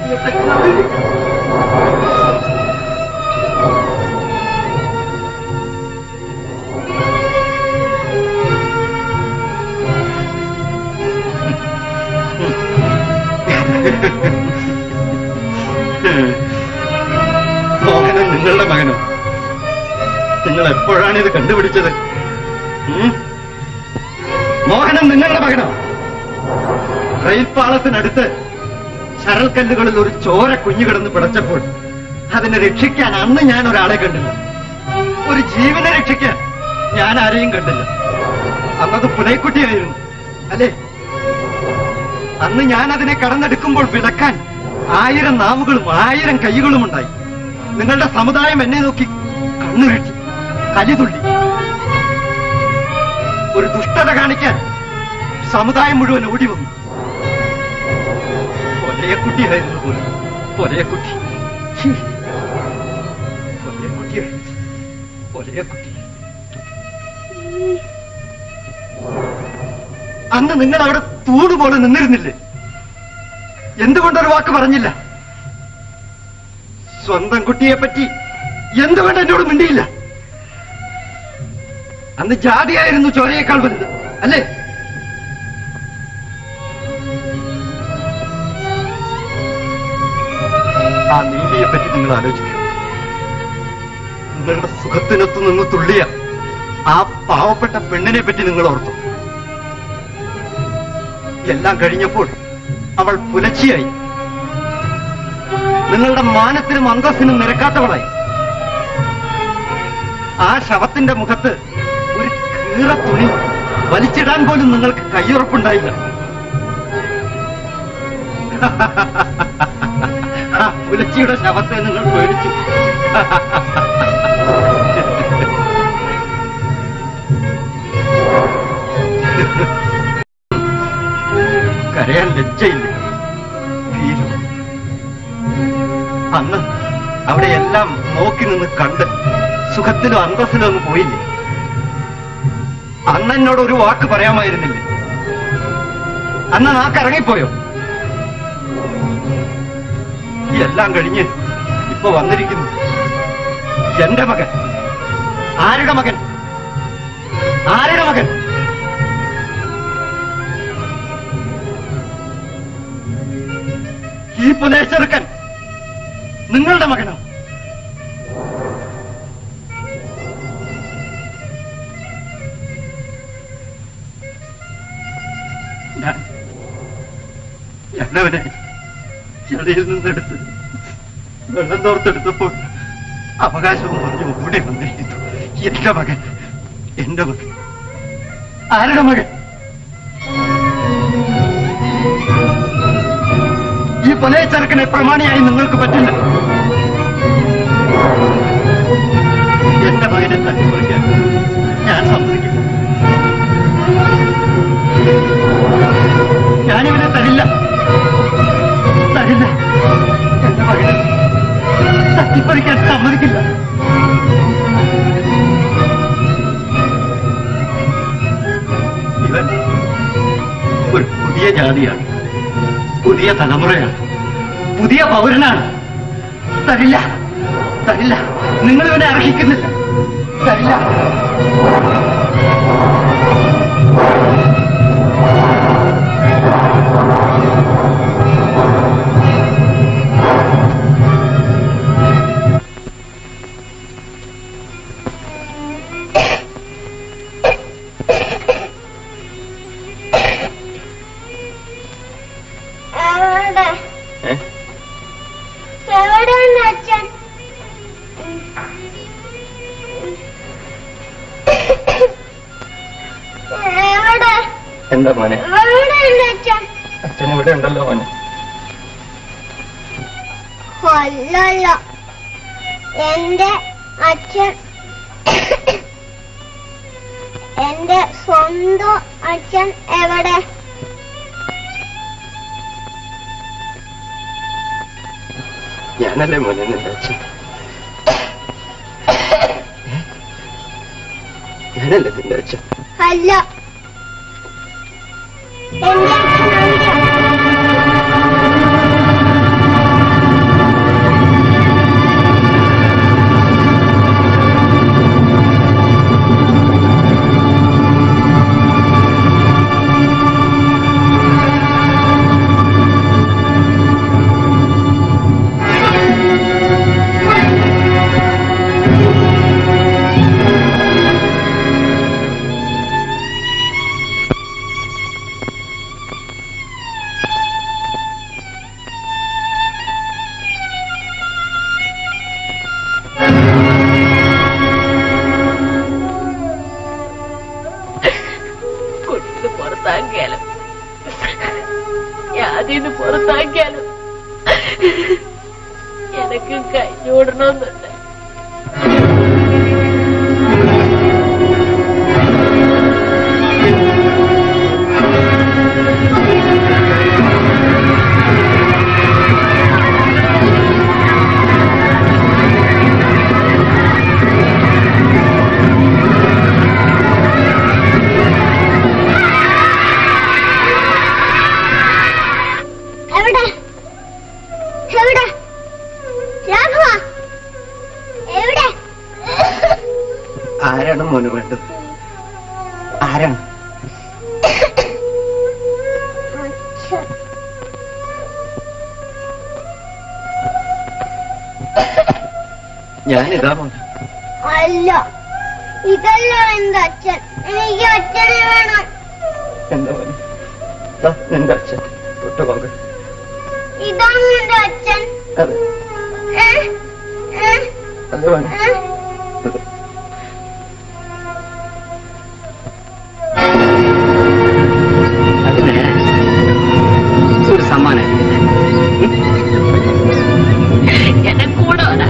മോഹനൻ നിങ്ങളുടെ മകനോ നിങ്ങൾ എപ്പോഴാണ് ഇത് കണ്ടുപിടിച്ചത് ഉം? മോഹനൻ നിങ്ങളുടെ മകനോ റെയിൽപാളത്തിനടുത്ത് ശരൽക്കല്ലുകളിൽ ഒരു ചോര കുഞ്ഞു കിടന്ന് പിടച്ചപ്പോൾ അതിനെ രക്ഷിക്കാൻ അന്ന് ഞാൻ ഒരാളെ കണ്ടില്ല ഒരു ജീവനെ രക്ഷിക്കാൻ ഞാൻ ആരെയും കണ്ടില്ല അന്നത് പുലൈക്കുട്ടിയായിരുന്നു അല്ലേ അന്ന് ഞാൻ അതിനെ കടന്നെടുക്കുമ്പോൾ വിളക്കാൻ ആയിരം നാവുകളും ആയിരം കൈകളും ഉണ്ടായി നിങ്ങളുടെ സമുദായം എന്നെ നോക്കി കണ്ണുരട്ടി കലിതുള്ളി ഒരു ദുഷ്ടത കാണിക്കാൻ സമുദായം മുഴുവൻ ഓടി വന്നു പൊലയക്കുട്ടിയായിരുന്നു പോലും പൊലയക്കുട്ടി ഛീ. പൊലയക്കുട്ടിയായിരുന്നു പൊലയക്കുട്ടി അന്ന് നിങ്ങൾ അവിടെ തൂണ് പോലെ നിന്നിരുന്നില്ലേ എന്തുകൊണ്ടൊരു വാക്ക് പറഞ്ഞില്ല സ്വന്തം കുട്ടിയെ പറ്റി എന്തുകൊണ്ട് എന്നോട് മിണ്ടിയില്ല അന്ന് ജാതിയായിരുന്നു ചോരയേക്കാൾ വലുത് അല്ലേ ആ നീലിയെ പറ്റി നിങ്ങൾ ആലോചിക്കും നിങ്ങളുടെ സുഖത്തിനൊത്തു നിന്ന് തുള്ളിയ ആ പാവപ്പെട്ട പെണ്ണിനെ പറ്റി നിങ്ങൾ ഓർത്തു എല്ലാം കഴിഞ്ഞപ്പോൾ അവൾ പുലച്ചിയായി നിങ്ങളുടെ മാനത്തിനും അന്തസ്സിനും നിരക്കാത്തവളായി ആ ശവത്തിന്റെ മുഖത്ത് ഒരു കീറ തുണി വലിച്ചിടാൻ പോലും നിങ്ങൾക്ക് കയ്യുറപ്പുണ്ടായില്ല ആ പുലച്ചിയുടെ ശവത്തെ നിങ്ങൾ പേടിച്ചു കരയാൻ ലജ്ജയില്ല ഭീരു അന്ന് അവിടെ എല്ലാം നോക്കി നിന്ന് കണ്ട് സുഖത്തിലും അന്തസ്സിലും ഒന്നും പോയില്ലേ അന്ന് എന്നോട് ഒരു വാക്ക് പറയാമായിരുന്നില്ലേ അന്ന് നാക്കിറങ്ങിപ്പോയോ എല്ലാം കഴിഞ്ഞ് ഇപ്പൊ വന്നിരിക്കുന്നു എന്റെ മകൻ ആരുടെ മകൻ ആരുടെ മകൻ ഈ പുലേച്ചെറുക്കൻ നിങ്ങളുടെ മകനോ ഞാൻ ഞാനവനെ ചെടിയിൽ നിന്നെടുത്ത് വെള്ളം തോർത്തെടുത്തപ്പോൾ അവകാശവും പറഞ്ഞു ഓടി വന്നിരിക്കുന്നു എന്റെ മകൻ എന്റെ മകൻ ആരുടെ മകൻ ഈ പൊലയ ചെറുക്കനെ പ്രമാണിയായി നിങ്ങൾക്ക് പറ്റില്ല എന്റെ മകനെ തട്ടിപ്പറിക്കാൻ ഞാൻ സമ്മതിക്കില്ല ഞാനിവനെ തരില്ല തരില്ല എന്റെ മകനെ തട്ടിപ്പറിക്കാൻ സമ്മതിക്കില്ല ഇവൻ ഒരു പുതിയ ജാതിയാണ് പുതിയ തലമുറയാണ് പുതിയ പൗരനാണ് തരില്ല തരില്ല നിങ്ങൾ ഇവനെ അർഹിക്കുന്നില്ല തരില്ല എവിടെ എവിടെയാണ് അച്ഛൻ എവിടെ എന്താ മോനെ എവിടെയുണ്ട് അച്ഛൻ അച്ഛൻ ഇവിടെ ഉണ്ടല്ലോ മോനെ അല്ലല്ല എന്റെ അച്ഛൻ എന്റെ സ്വന്തം അച്ഛൻ എവിടെ ഞാനല്ലേ മോനെ നിന്റെ അച്ഛൻ ഞാനല്ലേ നിന്റെ അച്ഛൻ അല്ല എന്റെ അച്ഛൻ അവിടെ കുട്ടിന് പുറത്താക്കിയാലും യാതിന്ന് പുറത്താക്കിയാലും എനക്ക് കഴിഞ്ഞുവിടണമെന്നുണ്ട് എവിടെ എവിടെ രാഘവ എവിടെ ആരാണ് മോന് വേണ്ടത് ആരാണ് അച്ഛൻ ഞാനിതാ മോനെ അല്ല ഇതല്ല എന്റെ അച്ഛൻ എനിക്ക് അച്ഛനെ വേണം എന്താ മോനെ ദാ നിന്റെ അച്ഛൻ തൊട്ട് പോകെ ഇതാണ് എന്റെ അച്ഛൻ അതെ ഏ? ഏ? അതെ മോനെ ഏ? അതിന് ഒരു സമ്മാനം എന്നെ കൂടെ വരാ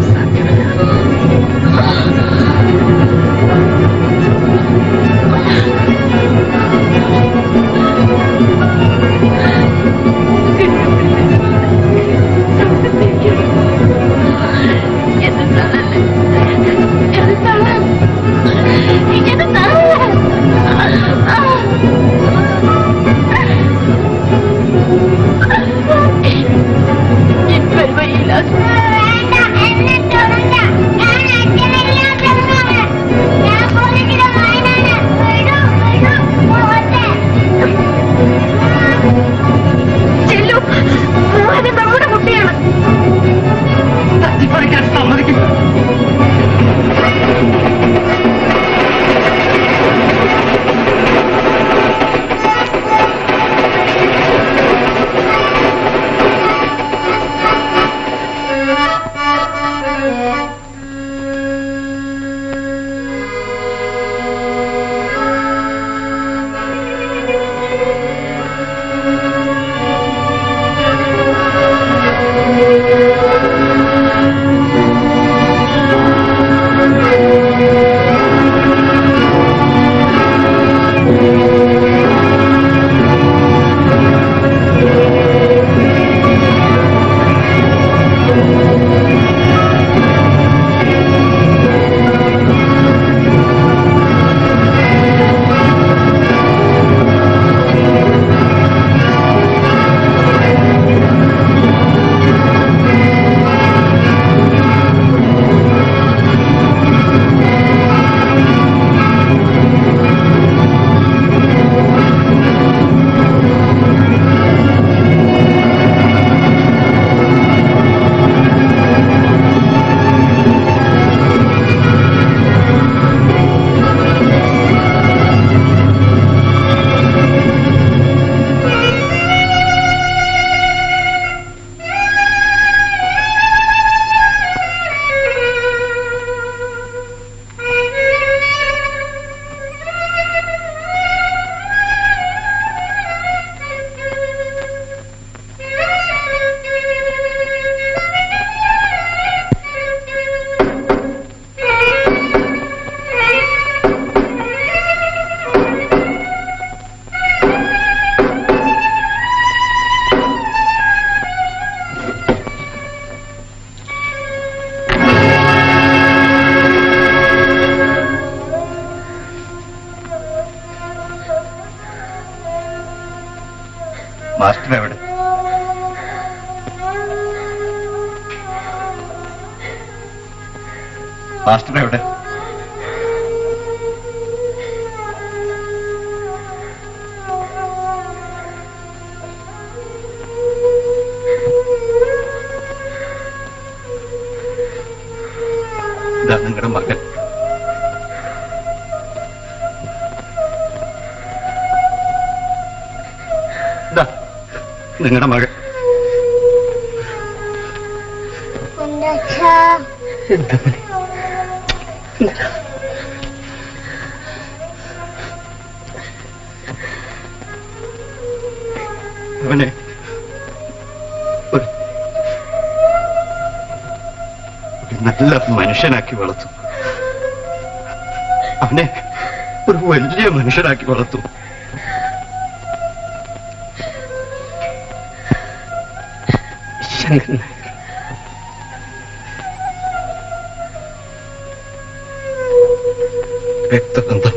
വേണ്ട, എന്നെ തൊടണ്ട. ഞാൻ അച്ഛനല്ലാത്തവനാണ്. ഞാൻ പോലീസിലെ മകനാണ്. വിടൂ, വിടൂ, പോട്ടെ. ചെല്ലു മോഹന് നമ്മുടെ കുട്ടിയാണ് തട്ടിപ്പറിക്കാൻ സമ്മതിക്കും മാസ്റ്റർ എവിടെ മാസ്റ്റർ എവിടെ ഇതാ നിങ്ങളുടെ മകൻ ഇതാ നിങ്ങളുടെ മകൻ എന്റെ അച്ഛാ എന്താ മോനെ അവനെ ഒരു ഒരു നല്ല മനുഷ്യനാക്കി വളർത്തും അവനെ ഒരു വലിയ മനുഷ്യനാക്കി വളർത്തും ശങ്കരൻ രക്തബന്ധം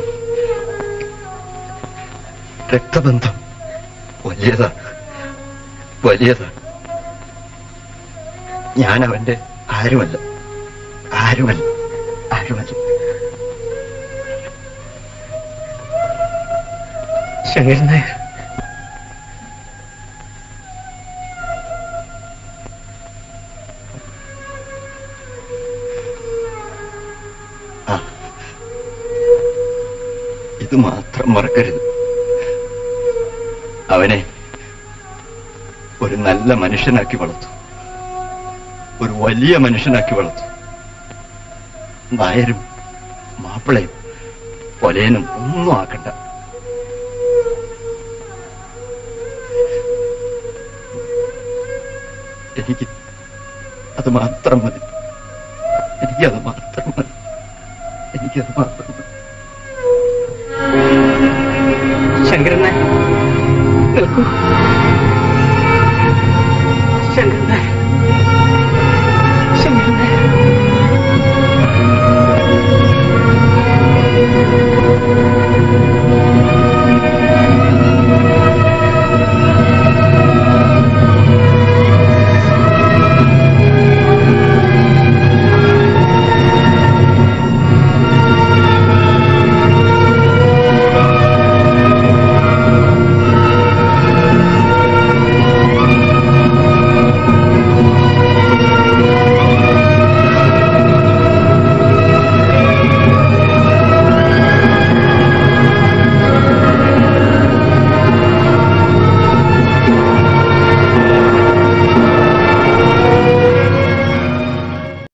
രക്തബന്ധം വലിയതാണ് വലിയതാണ് ഞാൻ അവന്റെ ആരുമല്ല ആരുമല്ല ആരുമല്ല ശങ്കരൻ നായർ ആ ഇത് മാത്രം മറക്കരുത് അവനെ ഒരു ഒരു നല്ല മനുഷ്യനാക്കി വളർത്തു ഒരു വലിയ മനുഷ്യനാക്കി വളർത്തു നായരും മാപ്പിളയും പൊലേനും ഒന്നും ആക്കണ്ട എനിക്ക് അത് മാത്രം മതി എനിക്കത് മാത്രം മതി എനിക്കത് മാത്രം മതി ശങ്കരൻ നായർ നിൽക്കൂ